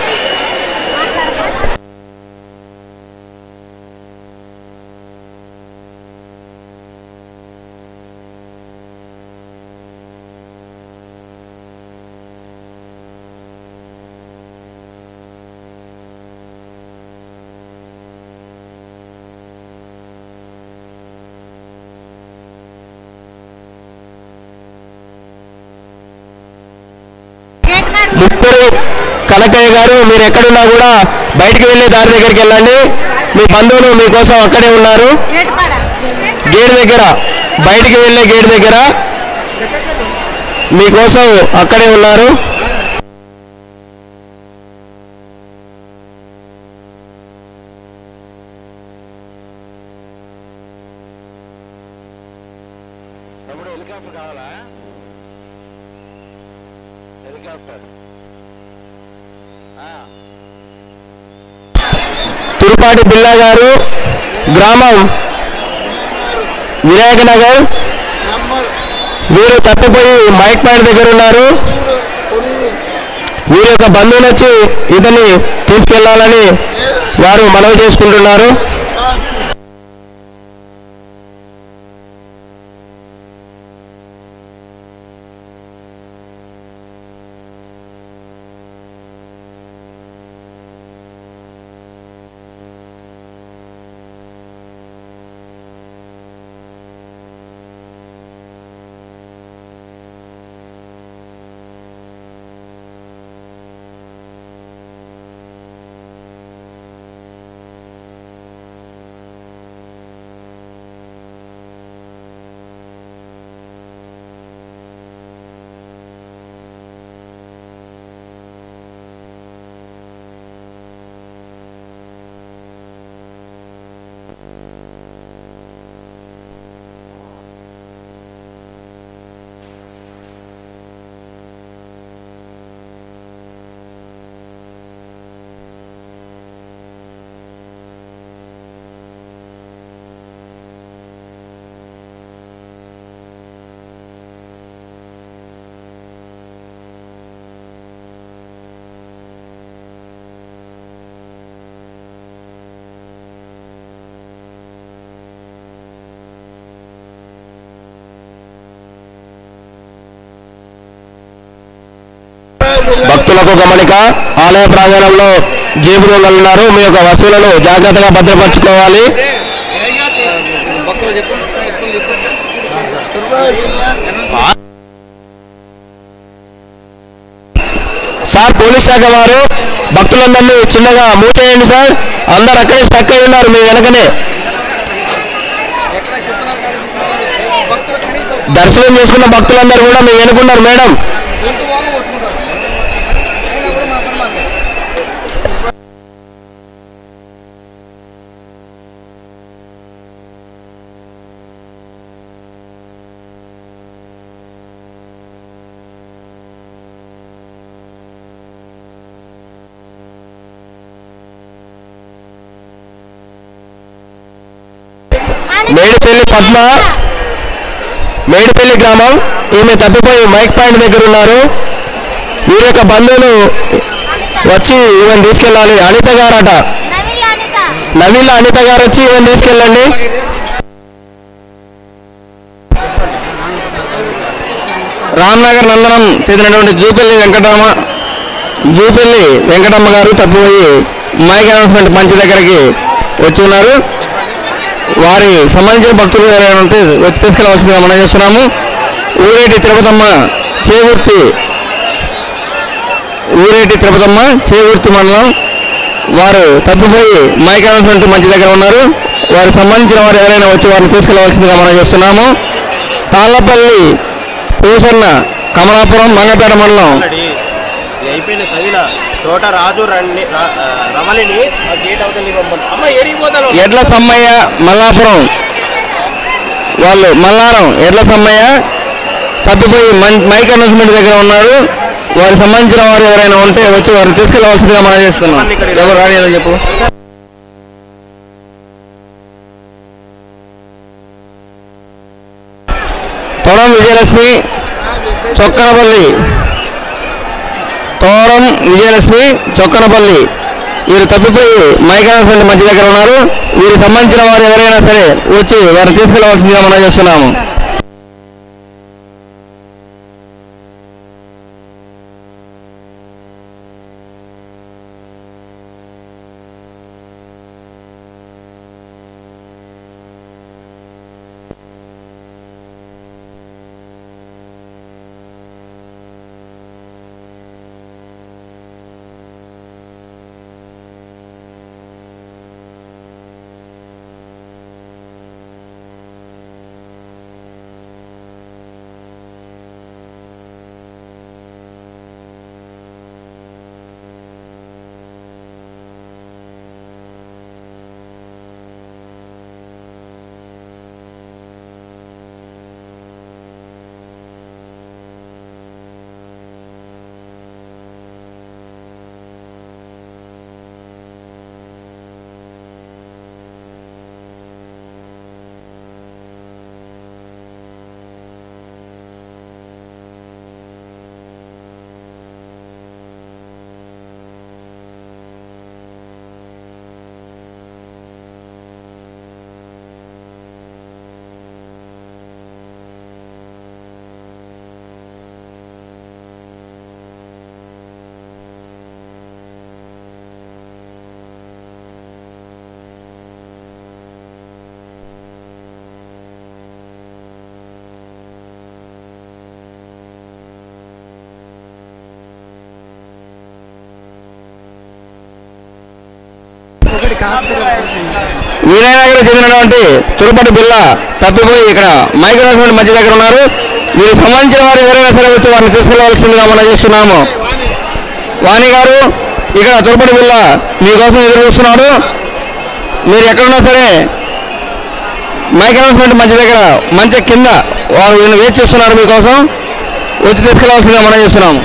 ముప్పూరు కనకయ్య గారు మీరు ఎక్కడున్నా కూడా బయటికి వెళ్ళే దారి దగ్గరికి వెళ్ళండి మీ బంధువులు మీకోసం అక్కడే ఉన్నారు గేట్ దగ్గర బయటికి వెళ్ళే గేట్ దగ్గర మీకోసం అక్కడే ఉన్నారు తమ్ముడు హెలికాప్టర్ కావాలా హెలికాప్టర్ తురుపాటి బిల్లా గారు గ్రామం వినాయక నగర్ వీరు తప్పిపోయి మైక్ పాయింట్ దగ్గర ఉన్నారు వీరి యొక్క బంధువులు వచ్చి ఇతన్ని తీసుకెళ్లాలని వారు మనవి చేసుకుంటున్నారు భక్తులకు గమనిక ఆలయ ప్రాంగణంలో జేబు దొంగలు ఉన్నారు మీ యొక్క వస్తువులను జాగ్రత్తగా భద్రపరచుకోవాలి భక్తులు చెప్పు భక్తులు చెప్పు సార్ పోలీస్ శాఖ వారు భక్తులందరినీ చిన్నగా మూవ్ చేయండి సార్ అందరు అక్కడే స్టక్ అయి ఉన్నారు మీ వెనకనే దర్శనం చేసుకున్న భక్తులందరూ కూడా మీ వెనుకున్నారు మేడం మేడిపల్లి పద్మ మేడిపల్లి గ్రామం ఈమె తప్పిపోయి మైక్ పాయింట్ దగ్గర ఉన్నారు వీరి యొక్క బంధువులు వచ్చి ఈవెన్ తీసుకెళ్ళాలి అనిత గారట నవీల అనిత గారు వచ్చి ఈవెన్ తీసుకెళ్ళండి రామ్నగర్ నందనం చెందినటువంటి జూపల్లి వెంకటరామ జూపల్లి వెంకటమ్మ గారు తప్పిపోయి మైక్ అనౌన్స్మెంట్ మంచి దగ్గరికి వచ్చి ఉన్నారు వారి సంబంధించిన భక్తులు ఎవరైనా ఉంటే వచ్చి తీసుకెళ్ళవలసిందిగా మనం చేస్తున్నాము ఊరేటి తిరుపతమ్మ చేగుర్తి ఊరేటి తిరుపతమ్మ చేగుర్తి మండలం వారు తప్పిపోయి మైక్ అనౌన్స్మెంట్ మంచి దగ్గర ఉన్నారు వారికి సంబంధించిన వారు ఎవరైనా వచ్చి వారిని తీసుకెళ్ళవలసిందిగా మనం చేస్తున్నాము తాళ్ళపల్లి పూసన్న కమలాపురం మంగపేట మండలం ఆల్రెడీ ఇది అయిపోయిన చదివిన తోట రాజు రండి రా- ఆ, రమలిని ఆ గేట్ అవతలి పంపండి అమ్మ ఎరిగిపోతాను ఎడ్ల సమ్మయ్య మల్లాపురం వాళ్ళు మల్లారం ఎడ్ల సమ్మయ్య తప్పిపోయి మం- మైక్ అనౌన్స్మెంట్ దగ్గర ఉన్నారు వారికి సంబంధించిన వారు ఎవరైనా ఉంటే వచ్చి వారిని తీసుకెళ్ళవలసిందిగా మనం చేస్తున్నాం ఎవరు రాని చెప్పు తోడం విజయలక్ష్మి చొక్కనపల్లి తోరం విజయలక్ష్మి చొక్కనపల్లి వీరు తప్పిపోయి మైక్ అనౌన్స్మెంట్ మధ్య దగ్గర ఉన్నారు వీరికి సంబంధించిన వారు ఎవరైనా సరే వచ్చి వారిని తీసుకెళ్ళవలసిందిగా మనం చేస్తున్నాము వీరనగర్ చెందినటువంటి తురుపటి బిల్ల తప్పిపోయి ఇక్కడ మైక్ అనౌన్స్మెంట్ మధ్య దగ్గర ఉన్నారు వీరికి సంబంధించిన వారు ఎవరైనా సరే వచ్చి వారిని తీసుకెళ్ళవలసిందిగా మనం చేస్తున్నాము వాణి గారు ఇక్కడ తురుపటి బిల్ల మీకోసం ఎదురు చూస్తున్నాడు మీరు ఎక్కడున్నా సరే మైక్ అనౌన్స్మెంట్ మధ్య దగ్గర మంచి కింద వారు వీళ్ళు వేచి చూస్తున్నారు మీకోసం వచ్చి తీసుకెళ్ళవలసిందిగా మనం చేస్తున్నాము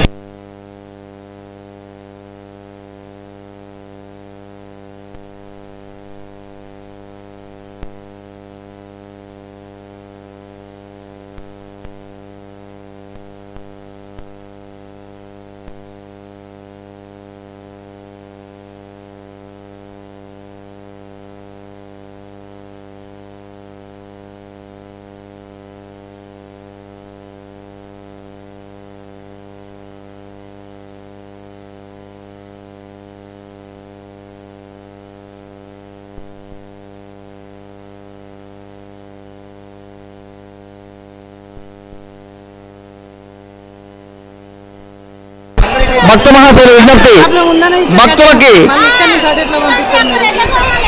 భక్త మహాశైల విజ్ఞప్తి భక్తులకి ఇక్కడి నుంచి అటు ఎట్లా పంపిస్తారు మీరు?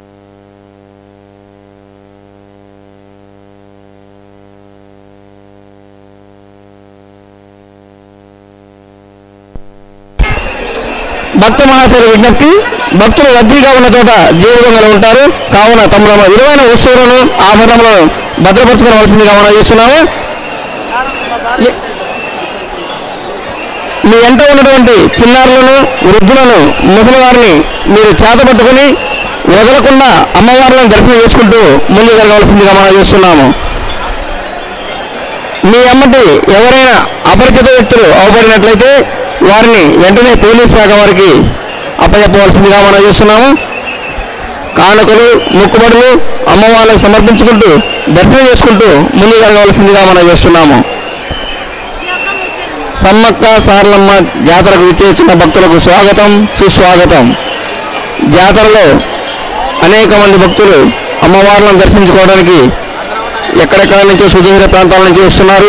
భక్త మహాశైల విజ్ఞప్తి భక్తులు రద్దీగా ఉన్న చోట జీవదొంగలు ఉంటారు కావున తమ తమ విలువైన వస్తువులను ఆభరణములను భద్రపరచుకోవలసిందిగా మనం చేస్తున్నాము మీ- మీ వెంట ఉన్నటువంటి చిన్నారులను వృద్ధులను ముసలివారిని మీరు చేతపట్టుకుని వదలకుండా అమ్మవార్లను దర్శనం చేసుకుంటూ ముందు జరగవలసిందిగా మనం చేస్తున్నాము మీ అమ్మటి ఎవరైనా అపరిచిత వ్యక్తులు అవబడినట్లయితే వారిని వెంటనే పోలీస్ శాఖ వారికి అప్పచెప్పవలసిందిగా మనం చేస్తున్నాము కానుకలు మొక్కుబడులు అమ్మవార్లకు సమర్పించుకుంటూ దర్శనం చేసుకుంటూ ముందుకు జరగవలసిందిగా మనం చేస్తున్నాము సమ్మక్క సారలమ్మ జాతరకు విచ్చేసిన భక్తులకు స్వాగతం సుస్వాగతం జాతరలో అనేక మంది భక్తులు అమ్మవార్లను దర్శించుకోవడానికి ఎక్కడెక్కడ నుంచో సుదూర ప్రాంతాల నుంచి వస్తున్నారు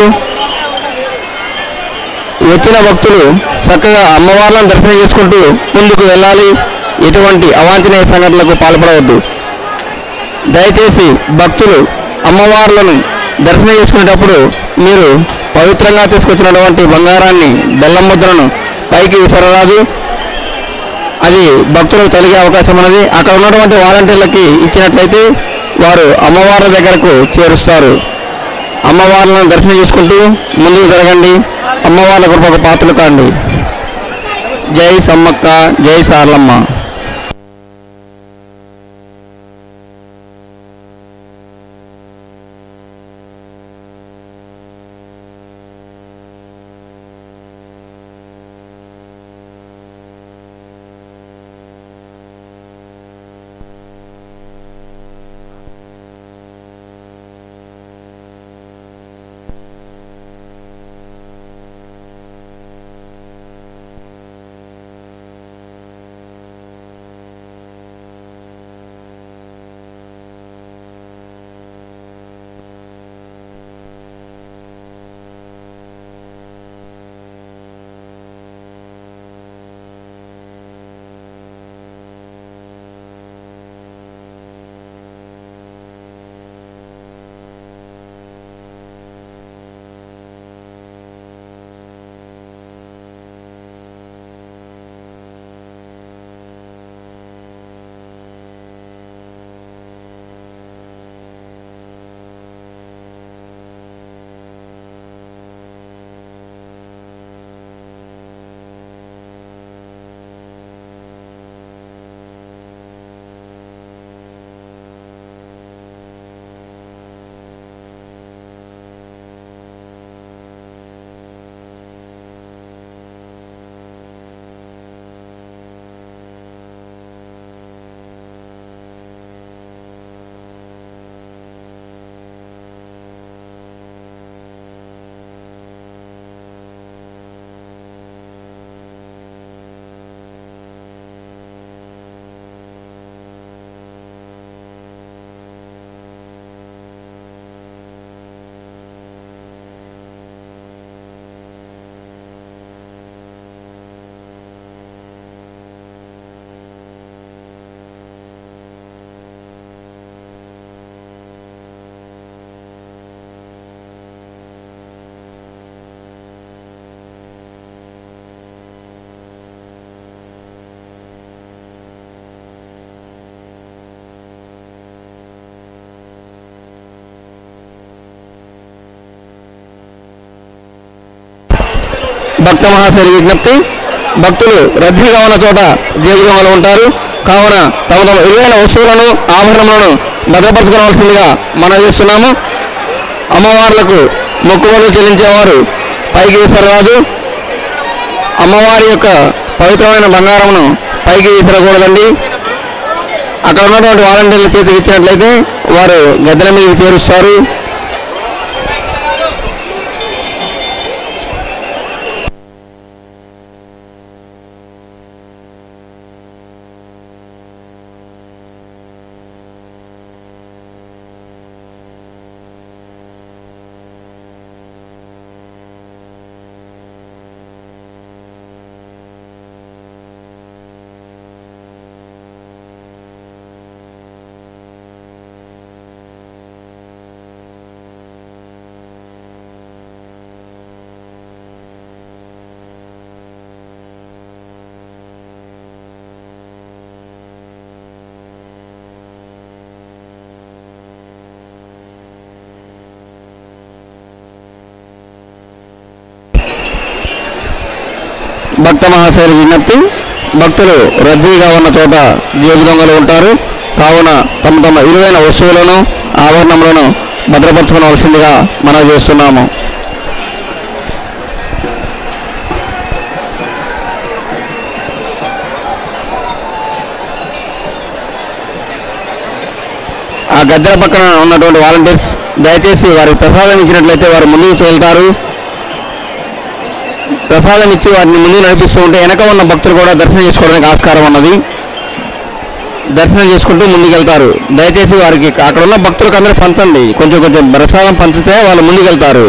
వచ్చిన భక్తులు చక్కగా అమ్మవార్లను దర్శనం చేసుకుంటూ ముందుకు వెళ్ళాలి ఎటువంటి అవాంఛనీయ సంఘటనలకు పాల్పడవద్దు దయచేసి భక్తులు అమ్మవార్లను దర్శనం చేసుకునేటప్పుడు మీరు పవిత్రంగా తీసుకొచ్చినటువంటి బంగారాన్ని బెల్లం ముద్రను పైకి విసరరాదు అది భక్తులకు తొలగే అవకాశం ఉన్నది అక్కడ ఉన్నటువంటి వాలంటీర్లకి ఇచ్చినట్లయితే వారు అమ్మవార్ల దగ్గరకు చేరుస్తారు అమ్మవార్లను దర్శనం చేసుకుంటూ ముందుకు జరగండి అమ్మవార్ల కృపకు పాత్రలు కాండి జై సమ్మక్క జై సార్లమ్మ భక్త మహాశైలి విజ్ఞప్తి భక్తులు రద్దీగా ఉన్న చోట జేబు దొంగలు ఉంటారు కావున తమ తమ విలువైన వస్తువులను ఆభరణములను భద్రపరచుకోవాల్సిందిగా మనం చేస్తున్నాము అమ్మవార్లకు మొక్కుబడులు చెల్లించేవారు పైకి విసరరాదు అమ్మవారి యొక్క పవిత్రమైన బంగారమును పైకి విసరకూడదండి అక్కడ ఉన్నటువంటి వాలంటీర్ల చేతికి ఇచ్చినట్లయితే వారు గద్దెల మీదకి చేరుస్తారు భక్త మహాశైలి విజ్ఞప్తి భక్తులు రద్దీగా ఉన్న చోట జేబు దొంగలు ఉంటారు కావున తమ తమ విలువైన వస్తువులను ఆభరణములను భద్రపరచుకోవాల్సిందిగా మనం చేస్తున్నాము గద్దెల పక్కన ఉన్నటువంటి వాలంటీర్స్ దయచేసి వారికి ప్రసాదం ఇచ్చినట్లయితే వారు ముందుకు వెళ్తారు ప్రసాదం ఇచ్చి వారిని ముందుకు నడిపిస్తూ ఉంటే వెనక ఉన్న భక్తులు కూడా దర్శనం చేసుకోవడానికి ఆస్కారం ఉన్నది దర్శనం చేసుకుంటూ ముందుకెళ్తారు దయచేసి వారికి అక్కడ ఉన్న భక్తులకు అందరూ పంచండి కొంచెం కొంచెం ప్రసాదం పంచితే వాళ్ళు ముందుకెళ్తారు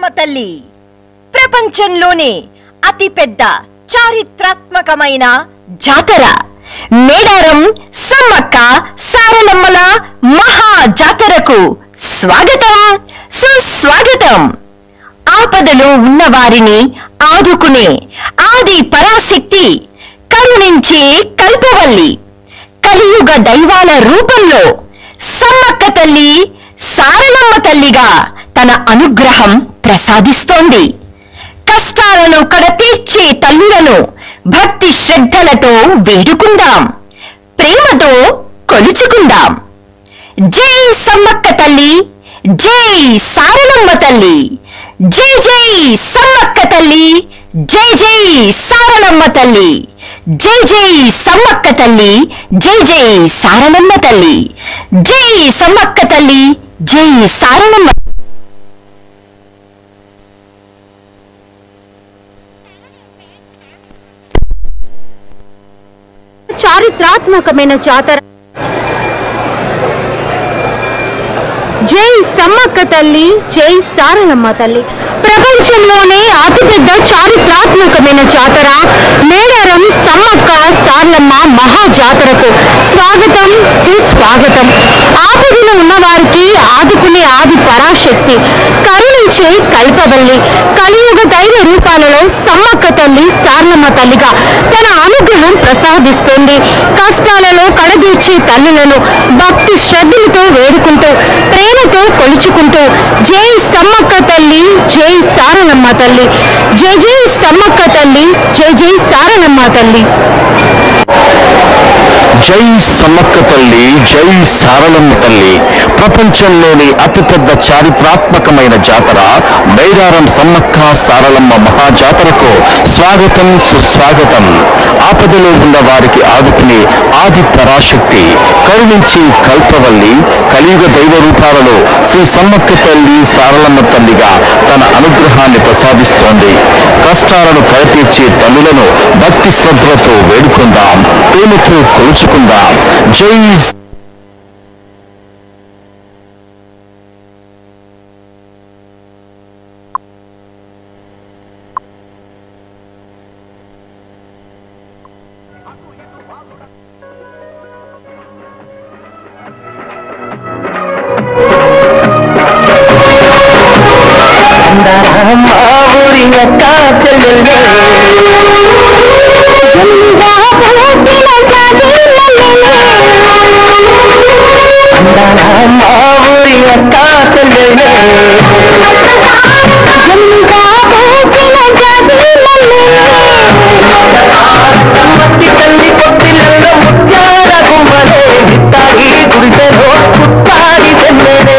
సారలమ్మ తల్లి ప్రపంచంలోనే అతిపెద్ద చారిత్రాత్మకమైన జాతర మేడారం సమ్మక్క సారలమ్మల మహా జాతరకు స్వాగతం సుస్వాగతం ఆపదలో ఉన్నవారిని ఆదుకునే ఆది పరాశక్తి కరుణించే కల్పవల్లి కలియుగ దైవాల రూపంలో సమ్మక్క తల్లి సారలమ్మ తల్లిగా తన అనుగ్రహం ప్రసాదిస్తోంది కష్టాలను కడతీర్చే తల్లులను భక్తి శ్రద్ధలతో వేడుకుందాం ప్రేమతో కొలుచుకుందాం జై సమ్మక్క తల్లి జై సారలమ్మ తల్లి జై జై సమ్మక్క తల్లి జై జై సారలమ్మ తల్లి జై జై సమ్మక్క తల్లి జై జై సారలమ్మ తల్లి జై సమ్మక్క తల్లి జై సారలమ్మ చారిత్రాత్మకమైన జాతర జై సమ్మక్క తల్లి జై సారలమ్మ తల్లి ప్రపంచంలోనే అతిపెద్ద చారిత్రాత్మకమైన జాతర మేడారం సమ్మక్క సారలమ్మ మహా జాతరకు స్వాగతం సుస్వాగతం ఆపదలో ఉన్నవారికి ఆదుకునే ఆది పరాశక్తి కరుణించే కల్పవల్లి కలియుగ దైవ రూపాలలో సమ్మక్క తల్లి సారలమ్మ తల్లిగా తన అనుగ్రహం ప్రసాదిస్తుంది కష్టాలలో కడదీర్చే తల్లులను భక్తి శ్రద్ధలతో వేడుకుంటూ ప్రేమతో కొలుచుకుంటూ జై సమ్మక్క తల్లి జై సారలమ్మ తల్లి జై జై సమ్మక్క తల్లి జై జై సారలమ్మ తల్లి జై సమ్మక్క తల్లి జై సారలమ్మ తల్లి ప్రపంచంలోని అతిపెద్ద చారిత్రాత్మకమైన జాతర మేడారం సమ్మక్క సారలమ్మ మహాజాతరకు స్వాగతం సుస్వాగతం ఆపదలో ఉన్న వారికి ఆదుకునే ఆది పరాశక్తి కరుణించి కల్పవల్లి కలియుగ దైవ రూపాలలో శ్రీ సమ్మక్క తల్లి సారలమ్మ తల్లిగా తన అనుగ్రహాన్ని ప్రసాదిస్తోంది కష్టాలను కడతీర్చే తల్లులను భక్తి శ్రద్ధలతో వేడుకుందాం ప్రేమతో కొలుచుకుందాం జై మా ఊరి అక్క చెల్లెల్లే అందాల మా ఊరి అక్క చెల్లెల్లే మట్టి తల్లి పొత్తిలలో ముత్యాల గుమ్మలే విత్తాయి గుడిసెలో పుట్టాలి చెల్లెలే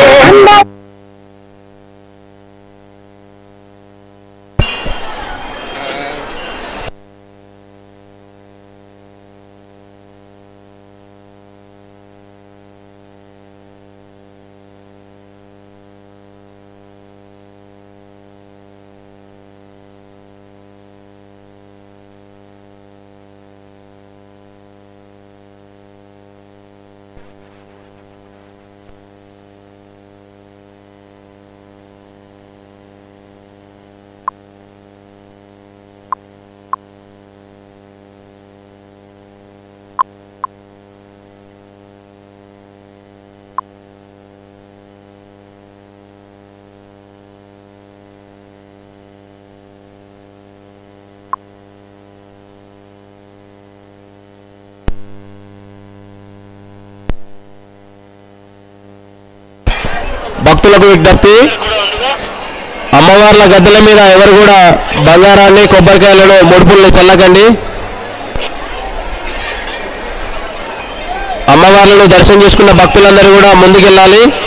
భక్తులకు విజ్ఞప్తి అమ్మవార్ల గద్దెల మీద ఎవరు కూడా బంగారాన్ని కొబ్బరికాయలను ముడుపుల్ని చల్లకండి అమ్మవార్లను దర్శనం చేసుకున్న భక్తులందరూ కూడా ముందుకెళ్ళాలి